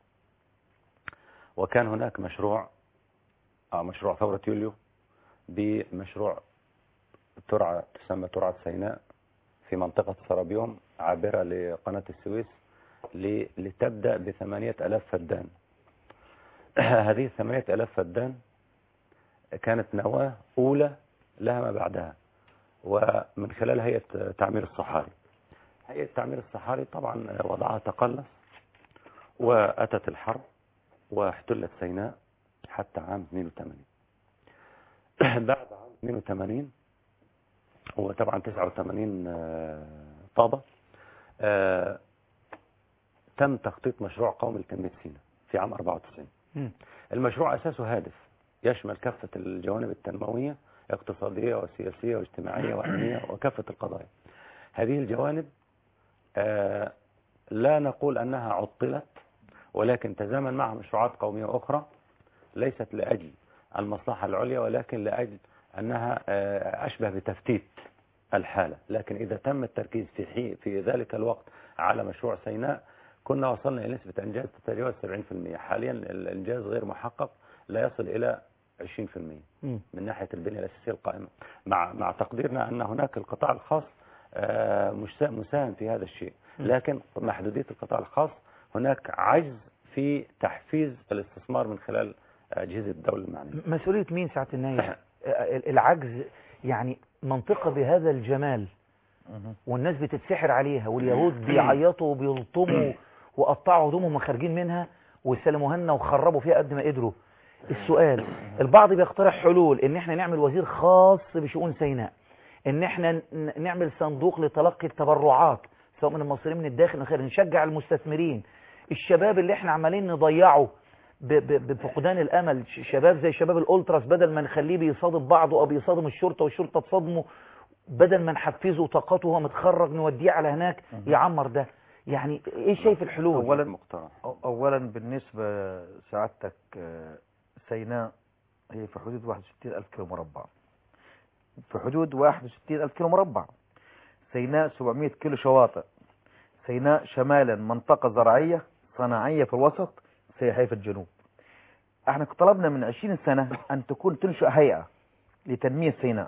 وكان هناك مشروع آه، مشروع ثورة يوليو بمشروع ترعى تسمى ترعى سيناء في منطقة سرابيوم عابرة لقناة السويس ل- لتبدأ بثمانية ألاف فدان هذه الثمانية ألاف فدان كانت نواة أولى لها ما بعدها ومن خلال هيئة تعمير الصحاري هيئة تعمير الصحاري طبعا وضعها تقلص وأتت الحرب واحتلت سيناء حتى عام 82 بعد عام 82 هو طبعا 89 آه، طابة آه، تم تخطيط مشروع قومي لتنمية سيناء في عام 94 المشروع أساسه هادف يشمل كافة الجوانب التنموية اقتصادية وسياسية واجتماعية وأمنية وكافة القضايا هذه الجوانب آه، لا نقول أنها عطلت ولكن تزامن معها مشروعات قومية أخرى ليست لأجل المصلحة العليا ولكن لأجل أنها آه، أشبه بتفتيت الحالة لكن إذا تم التركيز في حي في ذلك الوقت على مشروع سيناء كنا وصلنا إلى نسبة إنجاز تتجاوز 70% حاليا الإنجاز غير محقق لا يصل إلى 20% مم. من ناحية البنية الأساسية القائمة مع مع تقديرنا أن هناك القطاع الخاص آه، مشا- مساهم في هذا الشيء مم. لكن محدودية القطاع الخاص هناك عجز في تحفيز الاستثمار من خلال أجهزة الدولة المعنية مسؤولية مين ساعة النايب العجز يعني منطقة بهذا الجمال والناس بتتسحر عليها واليهود بيعيطوا وبيلطموا وقطعوا هدومهم وخارجين منها وسلموها لنا وخربوا فيها قد ما قدروا السؤال البعض بيقترح حلول ان احنا نعمل وزير خاص بشؤون سيناء ان احنا ن- نعمل صندوق لتلقي التبرعات سواء من المصريين من الداخل من الخارج نشجع المستثمرين الشباب اللي احنا عمالين نضيعه ب- ب- بفقدان الامل ش- شباب زي شباب الالتراس بدل ما نخليه بيصادم بعضه او بيصادم الشرطه والشرطه تصادمه بدل ما نحفزه طاقته وهو متخرج نوديه على هناك يعمر ده يعني ايه شايف الحلول اولا اولا بالنسبه سعادتك آه، سيناء هي في حدود 61 الف كيلو مربع في حدود 61 الف كيلو مربع سيناء 700 كيلو شواطئ سيناء شمالا منطقه زراعيه صناعيه في الوسط سياحيه في الجنوب احنا طلبنا من 20 سنه ان تكون تنشئ هيئه لتنميه سيناء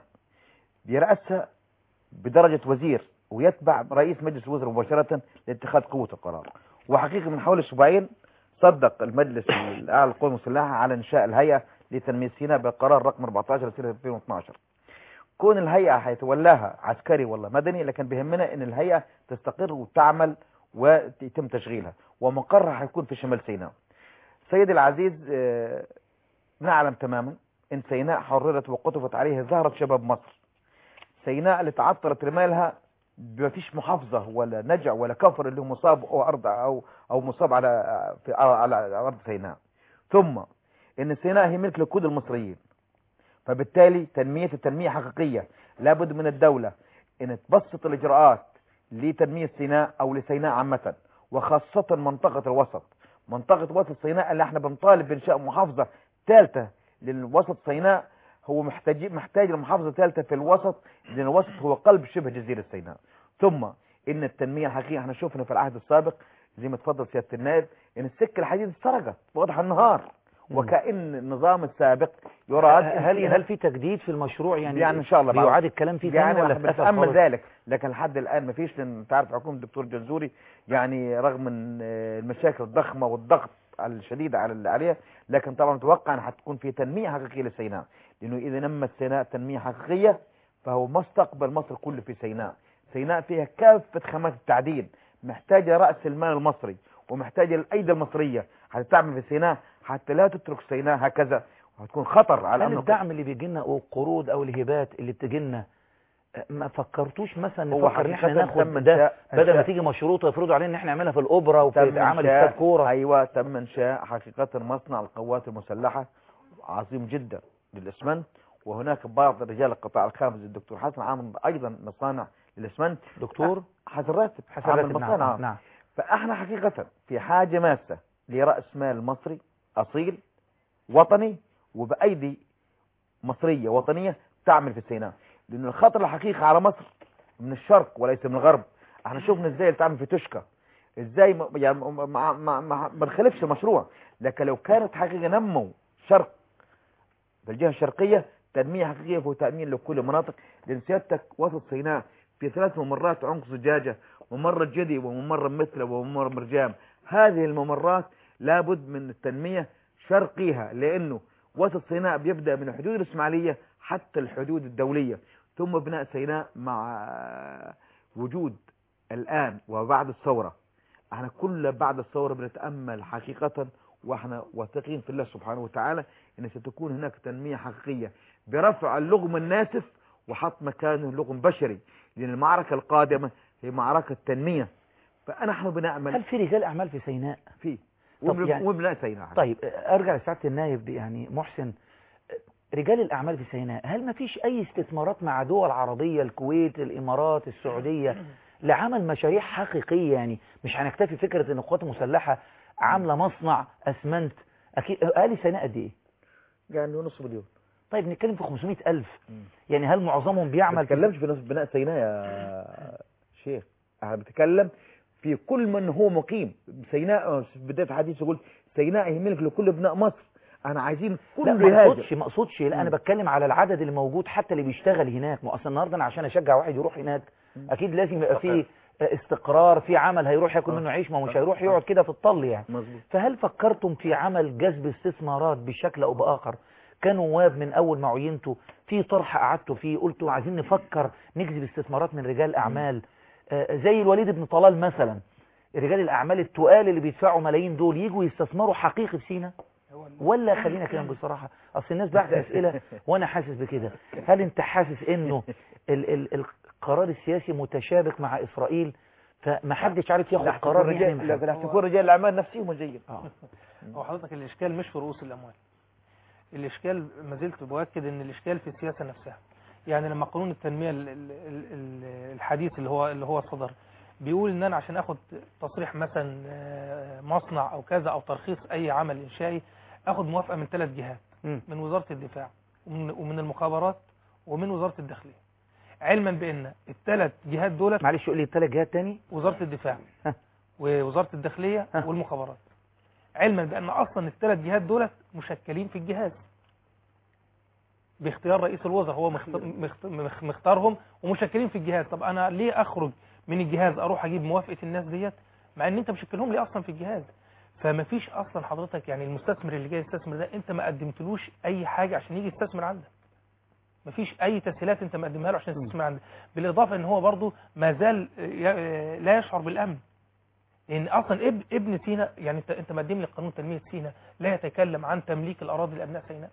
برأسها بدرجة وزير ويتبع رئيس مجلس الوزراء مباشرة لاتخاذ قوة القرار وحقيقة من حوالي اسبوعين صدق المجلس الأعلى للقوى المسلحة على إنشاء الهيئة لتنمية سيناء بقرار رقم 14 لسنة 2012 كون الهيئة هيتولاها عسكري ولا مدني لكن بيهمنا ان الهيئة تستقر وتعمل ويتم تشغيلها ومقرها هيكون في شمال سيناء سيدي العزيز آه، نعلم تماما ان سيناء حررت وقطفت عليها زهرة شباب مصر سيناء اللي تعطلت رمالها ما فيش محافظة ولا نجع ولا كفر اللي هو مصاب او ارض او او مصاب على في على على ارض سيناء ثم ان سيناء هي ملك لكل المصريين فبالتالي تنمية التنمية حقيقية لابد من الدولة ان تبسط الاجراءات لتنمية سيناء او لسيناء عامة وخاصة منطقة الوسط منطقة وسط سيناء اللي احنا بنطالب بانشاء محافظة ثالثة للوسط سيناء هو محتاج محتاج لمحافظة ثالثة في الوسط لان الوسط هو قلب شبه جزيرة سيناء ثم ان التنمية الحقيقية احنا شفنا في العهد السابق زي ما تفضل سيادة النائب ان السكة الحديد اتسرقت واضح النهار وكأن النظام السابق يراد هل هل في تجديد في المشروع يعني يعني ان شاء الله بعد. بيعاد الكلام فيه يعني تاني ولا احنا اتقفل بنتامل خالص؟ ذلك لكن لحد الان ما فيش لان انت عارف حكومه الدكتور جنزوري يعني رغم ان آه، المشاكل الضخمه والضغط الشديد على اللي عليها لكن طبعا متوقع ان هتكون في تنميه حقيقيه لسيناء لانه اذا نمت سيناء تنميه حقيقيه فهو مستقبل مصر كله في سيناء سيناء فيها كافة خامات التعدين محتاجة رأس المال المصري ومحتاجة الأيدي المصرية حتى تعمل في سيناء حتى لا تترك سيناء هكذا وهتكون خطر على هل أمن الدعم اللي بيجي لنا او القروض او الهبات اللي بتجي لنا ما فكرتوش مثلا هو نفكر ان احنا حقيقة ناخد تم ده إنشاء- بدل ما إنشاء- تيجي مشروطه يفرضوا علينا ان احنا نعملها في الاوبرا وفي تم عمل إنشاء- استاد كوره ايوه تم انشاء حقيقة مصنع القوات المسلحة عظيم جدا للاسمنت وهناك بعض رجال القطاع الخامس الدكتور حسن عامل ايضا مصانع للاسمنت دكتور حسن راتب حسن عامل راتب، نعم، مصانع نعم. فاحنا حقيقة في حاجة ماسة لرأس مال مصري اصيل وطني وبأيدي مصرية وطنية تعمل في سيناء لأن الخطر الحقيقي على مصر من الشرق وليس من الغرب احنا شفنا ازاي اللي تعمل في تشكى ازاي م- يعني ما ما ما ما ما نخالفش المشروع لكن لو كانت حقيقة نمو شرق في الجهة الشرقية تنمية حقيقية وتأمين لكل المناطق لأن سيادتك وسط سيناء في ثلاث ممرات عنق زجاجة ممر جدي وممر مثله وممر مرجام هذه الممرات لابد من التنمية شرقيها لأنه وسط سيناء بيبدأ من الحدود الإسماعيلية حتى الحدود الدولية ثم بناء سيناء مع وجود الآن وبعد الثورة احنا كل بعد الثورة بنتأمل حقيقة واحنا واثقين في الله سبحانه وتعالى ان ستكون هناك تنمية حقيقية برفع اللغم الناسف وحط مكانه لغم بشري لان المعركة القادمة هي معركة تنمية فنحن بنعمل هل في رجال اعمال في سيناء في طب وبن- يعني- وبناء سيناء طيب ارجع لسعاده النايب يعني محسن رجال الاعمال في سيناء هل ما فيش اي استثمارات مع دول عربيه الكويت الامارات السعوديه لعمل مشاريع حقيقيه يعني مش هنكتفي فكره ان القوات المسلحه عامله مصنع اسمنت اكيد اهالي سيناء قد ايه يعني نص مليون طيب نتكلم في 500 الف يعني هل معظمهم ما بيعمل بتكلمش في نص بناء سيناء يا شيخ انا بتكلم في كل من هو مقيم سيناء في بدايه حديثي قلت سيناء هي ملك لكل ابناء مصر انا عايزين لا كل ما اقصدش يهاجر ما اقصدش لا انا مم. بتكلم على العدد اللي موجود حتى اللي بيشتغل هناك ما اصل النهارده انا عشان اشجع واحد يروح هناك اكيد لازم يبقى فيه استقرار في عمل هيروح ياكل منه عيش ما هو مش هيروح يقعد كده في الطل يعني مظبوط فهل فكرتم في عمل جذب استثمارات بشكل او باخر كنواب من اول ما عينتوا في طرح قعدتوا فيه قلتوا عايزين نفكر نجذب استثمارات من رجال اعمال آه، زي الوليد بن طلال مثلا رجال الاعمال التقال اللي بيدفعوا ملايين دول يجوا يستثمروا حقيقي في سينا ولا خلينا كده بصراحه اصل الناس بعت اسئله وانا حاسس بكده هل انت حاسس انه ال ال القرار السياسي متشابك مع اسرائيل فما حدش عارف ياخد لا قرار تكون رجال- يعني لا تكون رجال الاعمال نفسهم جيد هو حضرتك الاشكال مش في رؤوس الاموال الاشكال ما زلت باكد ان الاشكال في السياسه نفسها يعني لما قانون التنميه ال- ال- ال- ال- الحديث اللي هو اللي هو صدر بيقول ان انا عشان اخد تصريح مثلا آه، مصنع او كذا او ترخيص اي عمل انشائي اخد موافقه من ثلاث جهات مم. من وزاره الدفاع ومن, ومن المخابرات ومن وزاره الداخليه علما بان الثلاث جهات دولت معلش قول لي الثلاث جهات تاني وزاره الدفاع ووزاره الداخليه والمخابرات علما بان اصلا الثلاث جهات دولت مشكلين في الجهاز باختيار رئيس الوزراء هو مخت- مخت- مخ- مختارهم ومشكلين في الجهاز طب انا ليه اخرج من الجهاز اروح اجيب موافقه الناس ديت مع ان انت مشكلهم لي اصلا في الجهاز فما فيش اصلا حضرتك يعني المستثمر اللي جاي يستثمر ده انت ما قدمتلوش اي حاجه عشان يجي يستثمر عندك ما فيش اي تسهيلات انت مقدمها له عشان يستثمر عندك بالاضافه ان هو برضه ما زال ي- لا يشعر بالامن لان اصلا ابن ابن سينا يعني انت انت مقدم لي قانون تنميه سينا لا يتكلم عن تمليك الاراضي لابناء سيناء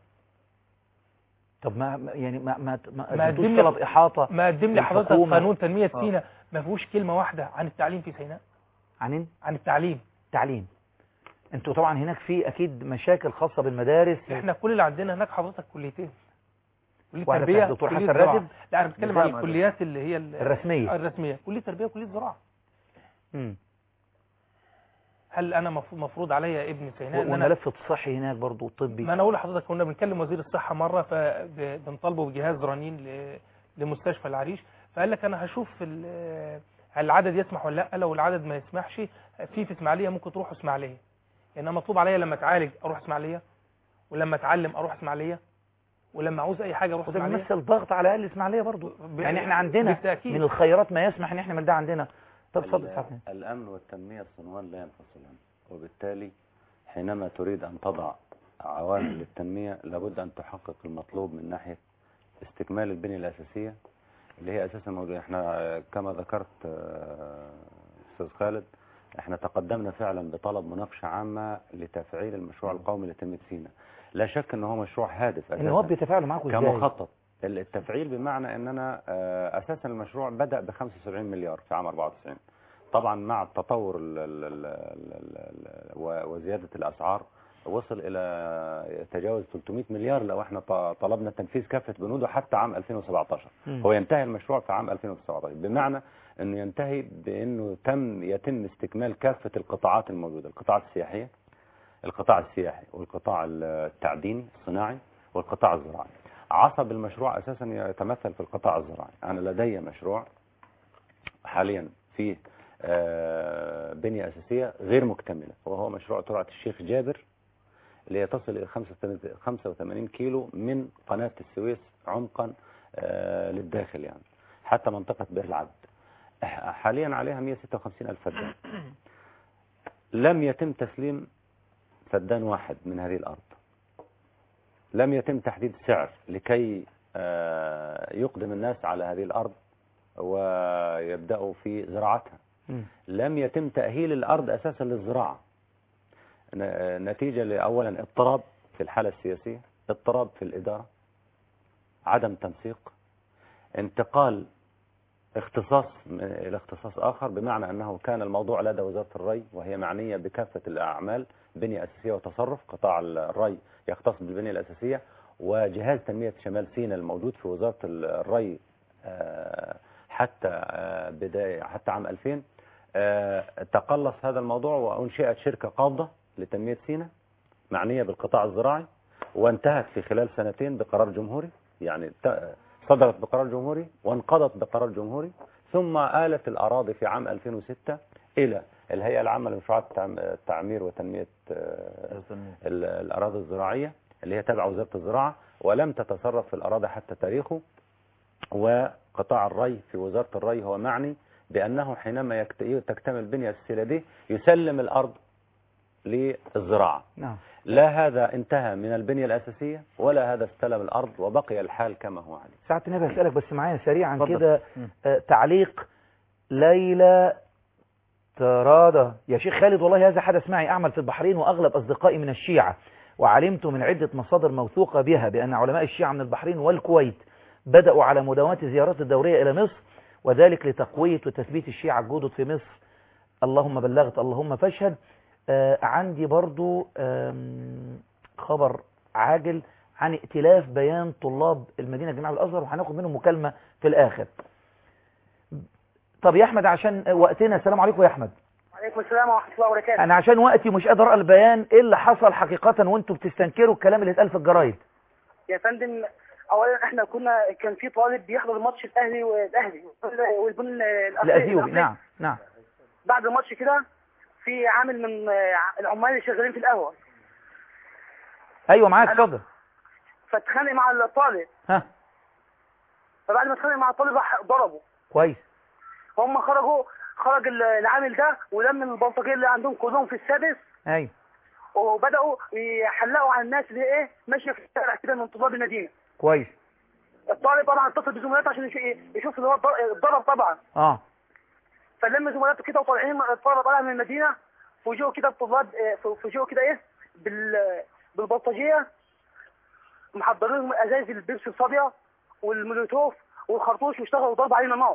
طب ما ما- يعني ما ما ما ما قدمتوش قدم لي طلب احاطه ما قدم لي حضرتك للحكومة؟ قانون تنميه آه. سينا ما فيهوش كلمه واحده عن التعليم في سيناء عن عن التعليم تعليم انتوا طبعا هناك في اكيد مشاكل خاصه بالمدارس احنا كل اللي عندنا هناك حضرتك كليتين كليه واحدة تربيه بتاعت الدكتور كلية حسن زراعة. راتب؟ لا انا بتكلم عن نظام الكليات اللي هي ال- الرسمية. الرسميه كليه تربيه وكليه زراعه مم. هل انا مف- مفروض عليا ابن سيناء ان انا والملف الصحي هناك برضه الطبي ما انا اقول لحضرتك كنا بنكلم وزير الصحه مره فبنطالبه بجهاز رنين ل- لمستشفى العريش فقال لك انا هشوف ال- هل العدد يسمح ولا لا لو العدد ما يسمحش في في اسماعيليه ممكن تروح اسماعيليه يعني انا مطلوب عليا لما اتعالج اروح اسماعيليه ولما اتعلم اروح اسماعيليه ولما عاوز اي حاجه اروح وده اسماعيليه بيمثل ضغط على اهل الاسماعيليه برضه ب- يعني احنا عندنا بالتأكيد. من الخيرات ما يسمح ان احنا من ده عندنا طب اتفضل ال- سعادتك. الأمن والتنمية الصنوان لا ينفصلان وبالتالي حينما تريد أن تضع عوامل للتنمية لابد أن تحقق المطلوب من ناحية استكمال البنية الأساسية اللي هي اساسا موجوده احنا آه، كما ذكرت آه، استاذ خالد احنا تقدمنا فعلا بطلب مناقشه عامه لتفعيل المشروع القومي لتنميه سيناء لا شك ان هو مشروع هادف ان هو بيتفاعلوا معاكم ازاي كمخطط التفعيل بمعنى ان انا آه، اساسا المشروع بدا ب 75 مليار في عام 94 طبعا مع التطور ال ال ال ال ال ال و- وزياده الاسعار وصل الى تجاوز 300 مليار لو احنا ط- طلبنا تنفيذ كافه بنوده حتى عام 2017 مم. هو ينتهي المشروع في عام 2017 بمعنى انه ينتهي بانه تم يتم استكمال كافه القطاعات الموجوده القطاع السياحيه القطاع السياحي والقطاع التعديني الصناعي والقطاع الزراعي عصب المشروع اساسا يتمثل في القطاع الزراعي انا لدي مشروع حاليا فيه آه، بنية أساسية غير مكتملة وهو مشروع ترعة الشيخ جابر اللي هي تصل إلى 85 كيلو من قناة السويس عمقا آه، للداخل يعني حتى منطقة بئر العبد حاليا عليها 156 ألف فدان لم يتم تسليم فدان واحد من هذه الأرض لم يتم تحديد سعر لكي آه، يقدم الناس على هذه الأرض ويبدأوا في زراعتها لم يتم تأهيل الأرض أساسا للزراعة ن- نتيجة لأولا اضطراب في الحالة السياسية اضطراب في الإدارة عدم تنسيق انتقال اختصاص من- إلى اختصاص آخر بمعنى أنه كان الموضوع لدى وزارة الري وهي معنية بكافة الأعمال بنية أساسية وتصرف قطاع الري يختص بالبنية الأساسية وجهاز تنمية شمال سيناء الموجود في وزارة الري آه، حتى آه، بداية حتى عام 2000 آه، تقلص هذا الموضوع وأنشئت شركة قابضة لتنمية سيناء معنية بالقطاع الزراعي وانتهت في خلال سنتين بقرار جمهوري يعني ت- صدرت بقرار جمهوري وانقضت بقرار جمهوري ثم آلت الأراضي في عام 2006 إلى الهيئة العامة لمشروعات التعم- التعمير وتنمية آه، ال- الأراضي الزراعية اللي هي تبع وزارة الزراعة ولم تتصرف في الأراضي حتى تاريخه وقطاع الري في وزارة الري هو معني بأنه حينما يكت- تكتمل البنية الأساسية دي يسلم الأرض للزراعة نعم لا هذا انتهى من البنية الأساسية ولا هذا استلم الأرض وبقي الحال كما هو عليه ساعة النبي هسألك بس معايا سريعا اتفضل. كده مم. آه، تعليق ليلى ترادة يا شيخ خالد والله هذا حدث معي أعمل في البحرين وأغلب أصدقائي من الشيعة وعلمت من عدة مصادر موثوقة بها بأن علماء الشيعة من البحرين والكويت بدأوا على مداومة الزيارات الدورية إلى مصر وذلك لتقوية وتثبيت الشيعة الجدد في مصر اللهم بلغت اللهم فاشهد آه عندي برضو آم، خبر عاجل عن ائتلاف بيان طلاب المدينة الجامعية الأزهر وهناخد منهم مكالمة في الآخر طب يا أحمد عشان وقتنا السلام عليكم يا أحمد عليكم السلام ورحمة الله وبركاته أنا عشان وقتي مش قادر أقرأ البيان إيه اللي حصل حقيقة وأنتوا بتستنكروا الكلام اللي اتقال في الجرايد يا فندم اولا احنا كنا كان في طالب بيحضر ماتش الاهلي والاهلي والبن الأزيوي نعم نعم بعد الماتش كده في عامل من آه، العمال اللي شغالين في القهوه أيوة معاك اتفضل فاتخانق مع الطالب ها فبعد ما اتخانق مع الطالب راح ضربه كويس هم خرجوا خرج ال- العامل ده ولم البلطجيه اللي عندهم كلهم في السادس أيوة وبداوا يحلقوا على الناس اللي ايه ماشيه في الشارع كده من طلاب المدينه كويس الطالب طبعا اتصل بزملاته عشان يش- يشوف اللي هو اتضر- اتضرب طبعا اه فلم زملاته كده وطالعين الطلبه طالعه من المدينه فوجئوا كده الطلاب آه، فوجئوا كده ايه بال بالبلطجيه محضرين لهم ازايز البيبسي الفاضيه والمولوتوف والخرطوش واشتغلوا ضرب علينا نار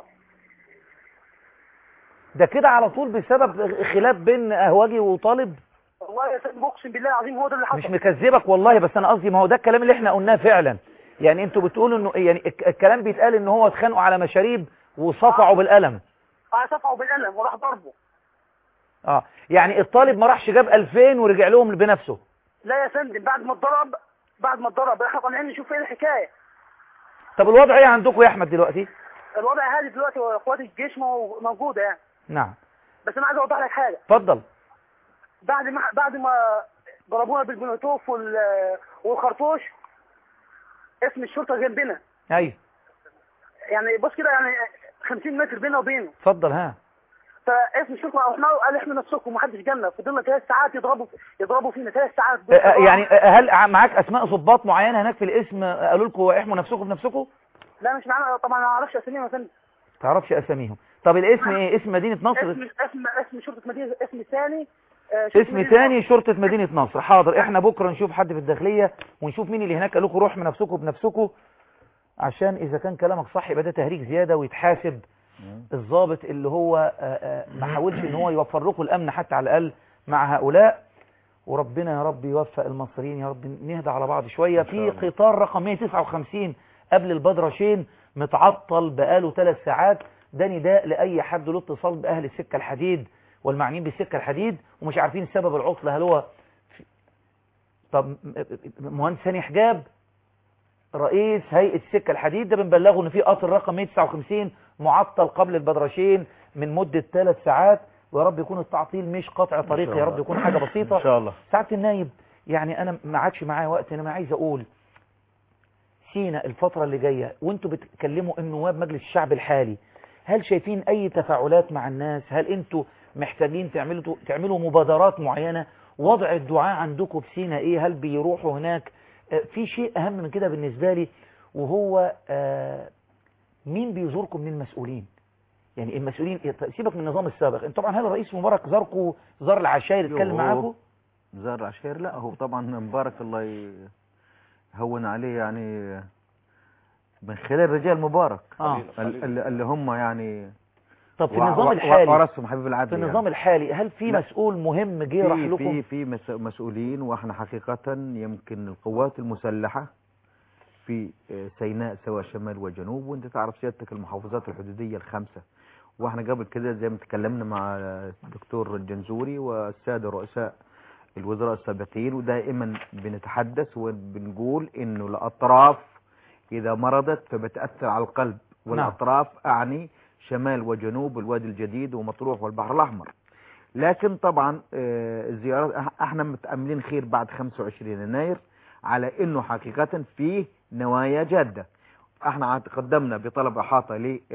ده كده على طول بسبب خلاف بين أهواجي وطالب والله يا سيدي اقسم بالله العظيم هو ده اللي حصل مش مكذبك والله بس انا قصدي ما هو ده الكلام اللي احنا قلناه فعلا يعني انتوا بتقولوا انه يعني الك- الكلام بيتقال ان هو اتخانقوا على مشاريب وصفعوا بالقلم اه صفعوا بالقلم وراح ضربه اه يعني الطالب ما راحش جاب 2000 ورجع لهم بنفسه لا يا فندم بعد ما اتضرب بعد ما اتضرب احنا طالعين نشوف ايه الحكايه طب الوضع ايه عندكم يا احمد دلوقتي الوضع هادي دلوقتي واخوات الجيش مو- موجوده يعني نعم بس انا عايز اوضح لك حاجه اتفضل بعد ما بعد ما ضربونا بالبنوتوف وال والخرطوش اسم الشرطه جنبنا ايوه يعني بص كده يعني 50 متر بيننا وبينه اتفضل ها فاسم الشرطه رحنا له قال احنا نفسكم ومحدش جالنا فضلنا ثلاث ساعات يضربوا يضربوا فينا ثلاث ساعات آه، آه، يعني آه، هل ع- معاك اسماء ضباط معينه هناك في الاسم آه، قالوا لكم احموا نفسكم بنفسكم لا مش معانا طبعا ما اعرفش اساميهم يا فندم تعرفش اساميهم طب الاسم ايه اسم مدينة نصر اسم اسم اسم شرطه مدينه اسم ثاني آه، شرطة اسم مدينة تاني شرطة مدينة نصر حاضر احنا بكرة نشوف حد في الداخلية ونشوف مين اللي هناك قال لكم روح بنفسكم بنفسكم عشان اذا كان كلامك صح يبقى ده تهريج زيادة ويتحاسب الضابط اللي هو آه، آه، ما حاولش ان هو يوفر لكم الامن حتى على الاقل مع هؤلاء وربنا يا رب يوفق المصريين يا رب نهدى على بعض شوية في قطار رقم 159 قبل البدرشين متعطل بقاله ثلاث ساعات ده نداء لأي حد له اتصال بأهل السكة الحديد والمعنيين بالسكة الحديد ومش عارفين سبب العطل هل هو في- طب م- مهندس ثاني حجاب رئيس هيئة السكة الحديد ده بنبلغه ان في قطر رقم 159 معطل قبل البدرشين من مدة ثلاث ساعات ويا رب يكون التعطيل مش قطع طريق يا رب يكون حاجة بسيطة ان شاء الله سعادة النايب يعني انا ما عادش معايا وقت انا عايز اقول سينا الفترة اللي جاية وانتوا بتكلموا النواب مجلس الشعب الحالي هل شايفين اي تفاعلات مع الناس هل انتوا محتاجين تعملوا تعملوا مبادرات معينة وضع الدعاء عندكم في سينا ايه هل بيروحوا هناك آه، في شيء اهم من كده بالنسبة لي وهو آه، مين بيزوركم من المسؤولين يعني المسؤولين سيبك من النظام السابق انت طبعا هل الرئيس مبارك زاركم زار العشاير اتكلم هو- معاكم زار عشير لا هو طبعا مبارك الله يهون عليه يعني من خلال رجال مبارك آه. ال- ال- اللي هم يعني طب في وع- النظام وع- الحالي ورثهم حبيب العدل في النظام الحالي هل في لا. مسؤول مهم جه راح في لكم في في مس- مسؤولين واحنا حقيقة يمكن القوات المسلحة في آه، سيناء سواء شمال وجنوب وانت تعرف سيادتك المحافظات الحدودية الخمسة واحنا قبل كده زي ما تكلمنا مع الدكتور الجنزوري والسادة رؤساء الوزراء السابقين ودائما بنتحدث وبنقول انه الاطراف اذا مرضت فبتأثر على القلب والاطراف اعني شمال وجنوب الوادي الجديد ومطروح والبحر الاحمر لكن طبعا آه، الزيارات إح- احنا متأملين خير بعد 25 يناير على انه حقيقة فيه نوايا جادة احنا عاد قدمنا بطلب احاطة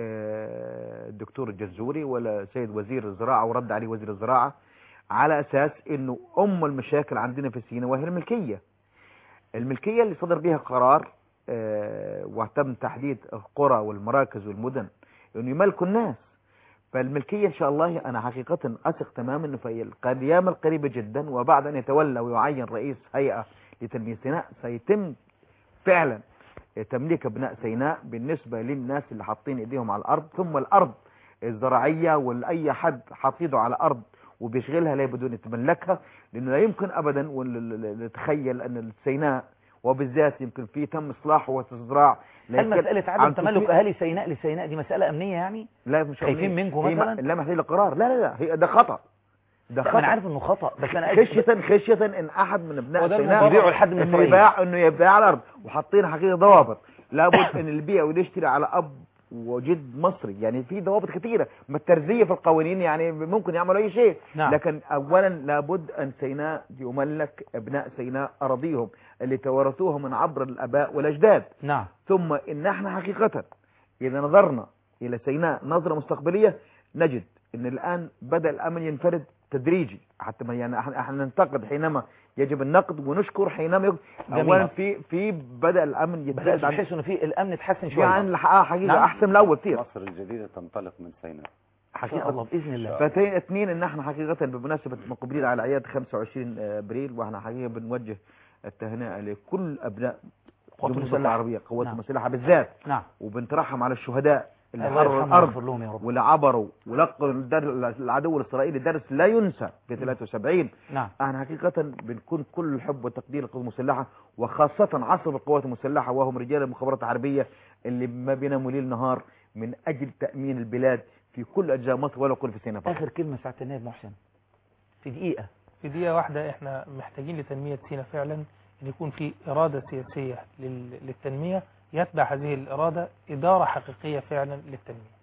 للدكتور الجزوري ولا سيد وزير الزراعة ورد عليه وزير الزراعة على اساس انه ام المشاكل عندنا في سيناء وهي الملكية الملكية اللي صدر بها قرار آه، وتم تحديد القرى والمراكز والمدن انه يملكوا الناس فالملكية إن شاء الله أنا حقيقة أثق تماما أنه في الأيام القريبة جدا وبعد أن يتولى ويعين رئيس هيئة لتنمية سيناء سيتم فعلا تمليك أبناء سيناء بالنسبة للناس اللي حاطين إيديهم على الأرض ثم الأرض الزراعية والأي حد حاط إيده على أرض وبيشغلها لا بدون يتملكها لأنه لا يمكن أبدا نتخيل أن سيناء وبالذات يمكن في تم إصلاحه وتزراع هل مسألة عدم تملك أهالي سيناء لسيناء دي مسألة أمنية يعني لا مش خايفين أمنية. منكم هي مثلا؟ ما- لا محتاج لقرار لا لا لا هي ده خطأ ده لا، خطأ أنا عارف إنه خطأ بس أنا خشية خشية إن أحد من أبناء وده سيناء المبرر. يبيعوا لحد من إنه إسرائيل. يباع إنه يباع على الأرض وحاطين حقيقة ضوابط لابد إن البيع ويشتري على أب وجد مصري يعني في ضوابط كثيرة ما الترزية في القوانين يعني ممكن يعملوا أي شيء نعم. لكن أولا لابد أن سيناء يملك أبناء سيناء أراضيهم اللي توارثوها من عبر الآباء والأجداد نعم ثم إن احنا حقيقة إذا نظرنا إلى سيناء نظرة مستقبلية نجد إن الآن بدأ الأمن ينفرد تدريجي حتى ما يعني احنا احنا ننتقد حينما يجب النقد ونشكر حينما يجب جميل. أولا في في بدأ الأمن بس يتزايد عن بحس إنه في الأمن اتحسن شوية يعني الحقيقة حقيقة نعم. أحسن من الأول كثير مصر الجديدة تنطلق من سيناء حقيقة الله بإذن الله فتين اثنين ان احنا حقيقة بمناسبة مقبلين على اعياد 25 ابريل واحنا حقيقة بنوجه التهنئة لكل ابناء قوات جمهورية المسلحة. العربية قوات نعم. المسلحة بالذات نعم وبنترحم على الشهداء اللي الله حرروا يرحمهم ويغفر الارض لهم يا رب واللي عبروا ولقوا الدر- العدو الاسرائيلي درس لا ينسى في 73 نعم احنا حقيقة بنكون كل الحب والتقدير للقوات المسلحة وخاصة عصر القوات المسلحة وهم رجال المخابرات الحربية اللي ما بيناموا ليل نهار من اجل تأمين البلاد في كل اجزاء مصر ولا كل في سيناء فقط. آخر كلمة سعادة النائب محسن في دقيقة في دقيقة واحدة احنا محتاجين لتنمية سينا فعلا ان يكون في إرادة سياسية لل- للتنمية يتبع هذه الإرادة إدارة حقيقية فعلا للتنمية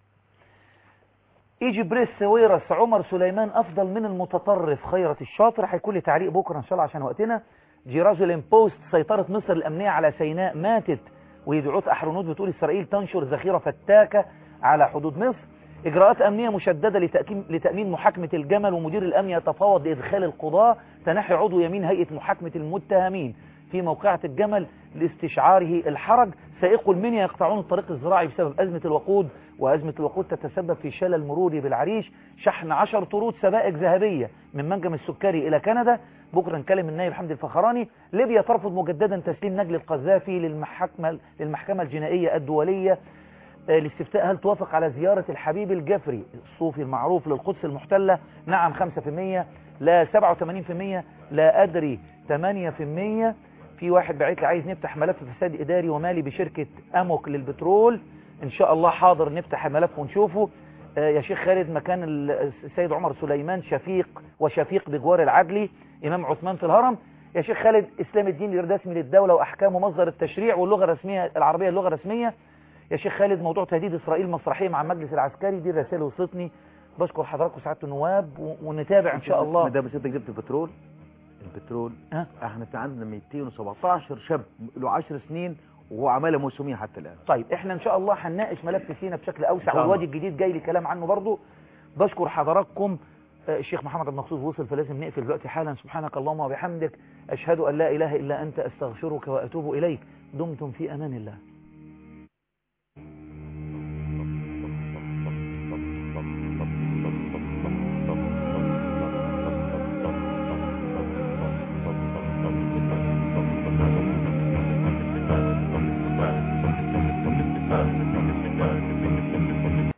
ايجي بريس سويرس عمر سليمان افضل من المتطرف خيرت الشاطر هيكون لي تعليق بكره ان شاء الله عشان وقتنا جيرازولين بوست سيطرة مصر الامنية على سيناء ماتت ويدعوت احرنوت بتقول اسرائيل تنشر ذخيرة فتاكة على حدود مصر اجراءات امنية مشددة لتأكيم لتأمين محاكمة الجمل ومدير الامن يتفاوض لادخال القضاة تنحي عضو يمين هيئة محاكمة المتهمين في موقعة الجمل لاستشعاره الحرج سائقو المنيا يقطعون الطريق الزراعي بسبب أزمة الوقود وأزمة الوقود تتسبب في شلل مروري بالعريش شحن عشر طرود سبائك ذهبية من منجم السكري إلى كندا بكرة نكلم النائب حمدي الفخراني ليبيا ترفض مجددا تسليم نجل القذافي للمحكمة, للمحكمة الجنائية الدولية آه، لاستفتاء هل توافق على زيارة الحبيب الجفري الصوفي المعروف للقدس المحتلة نعم 5% لا 87% لا أدري 8% في واحد بعت لي عايز نفتح ملف فساد إداري ومالي بشركة أموك للبترول إن شاء الله حاضر نفتح الملف ونشوفه آه، يا شيخ خالد مكان ال- السيد عمر سليمان شفيق وشفيق بجوار العدلي إمام عثمان في الهرم يا شيخ خالد إسلام الدين الرسمي للدولة وأحكامه مصدر التشريع واللغة الرسمية العربية اللغة الرسمية يا شيخ خالد موضوع تهديد إسرائيل مسرحية مع المجلس العسكري دي الرسائل وصلتني بشكر حضراتكم سعادة النواب و- ونتابع إن شاء الله ما دام انت جبت البترول البترول ها احنا في عندنا 217 شاب له 10 سنين وهو عماله موسميه حتى الان طيب احنا ان شاء الله هنناقش ملف سينا بشكل إن اوسع شاء الله. والوادي الجديد جاي لي كلام عنه برضو بشكر حضراتكم آه، الشيخ محمد عبد المقصود وصل فلازم نقفل دلوقتي حالا سبحانك اللهم وبحمدك اشهد ان لا اله الا انت استغفرك واتوب اليك دمتم في امان الله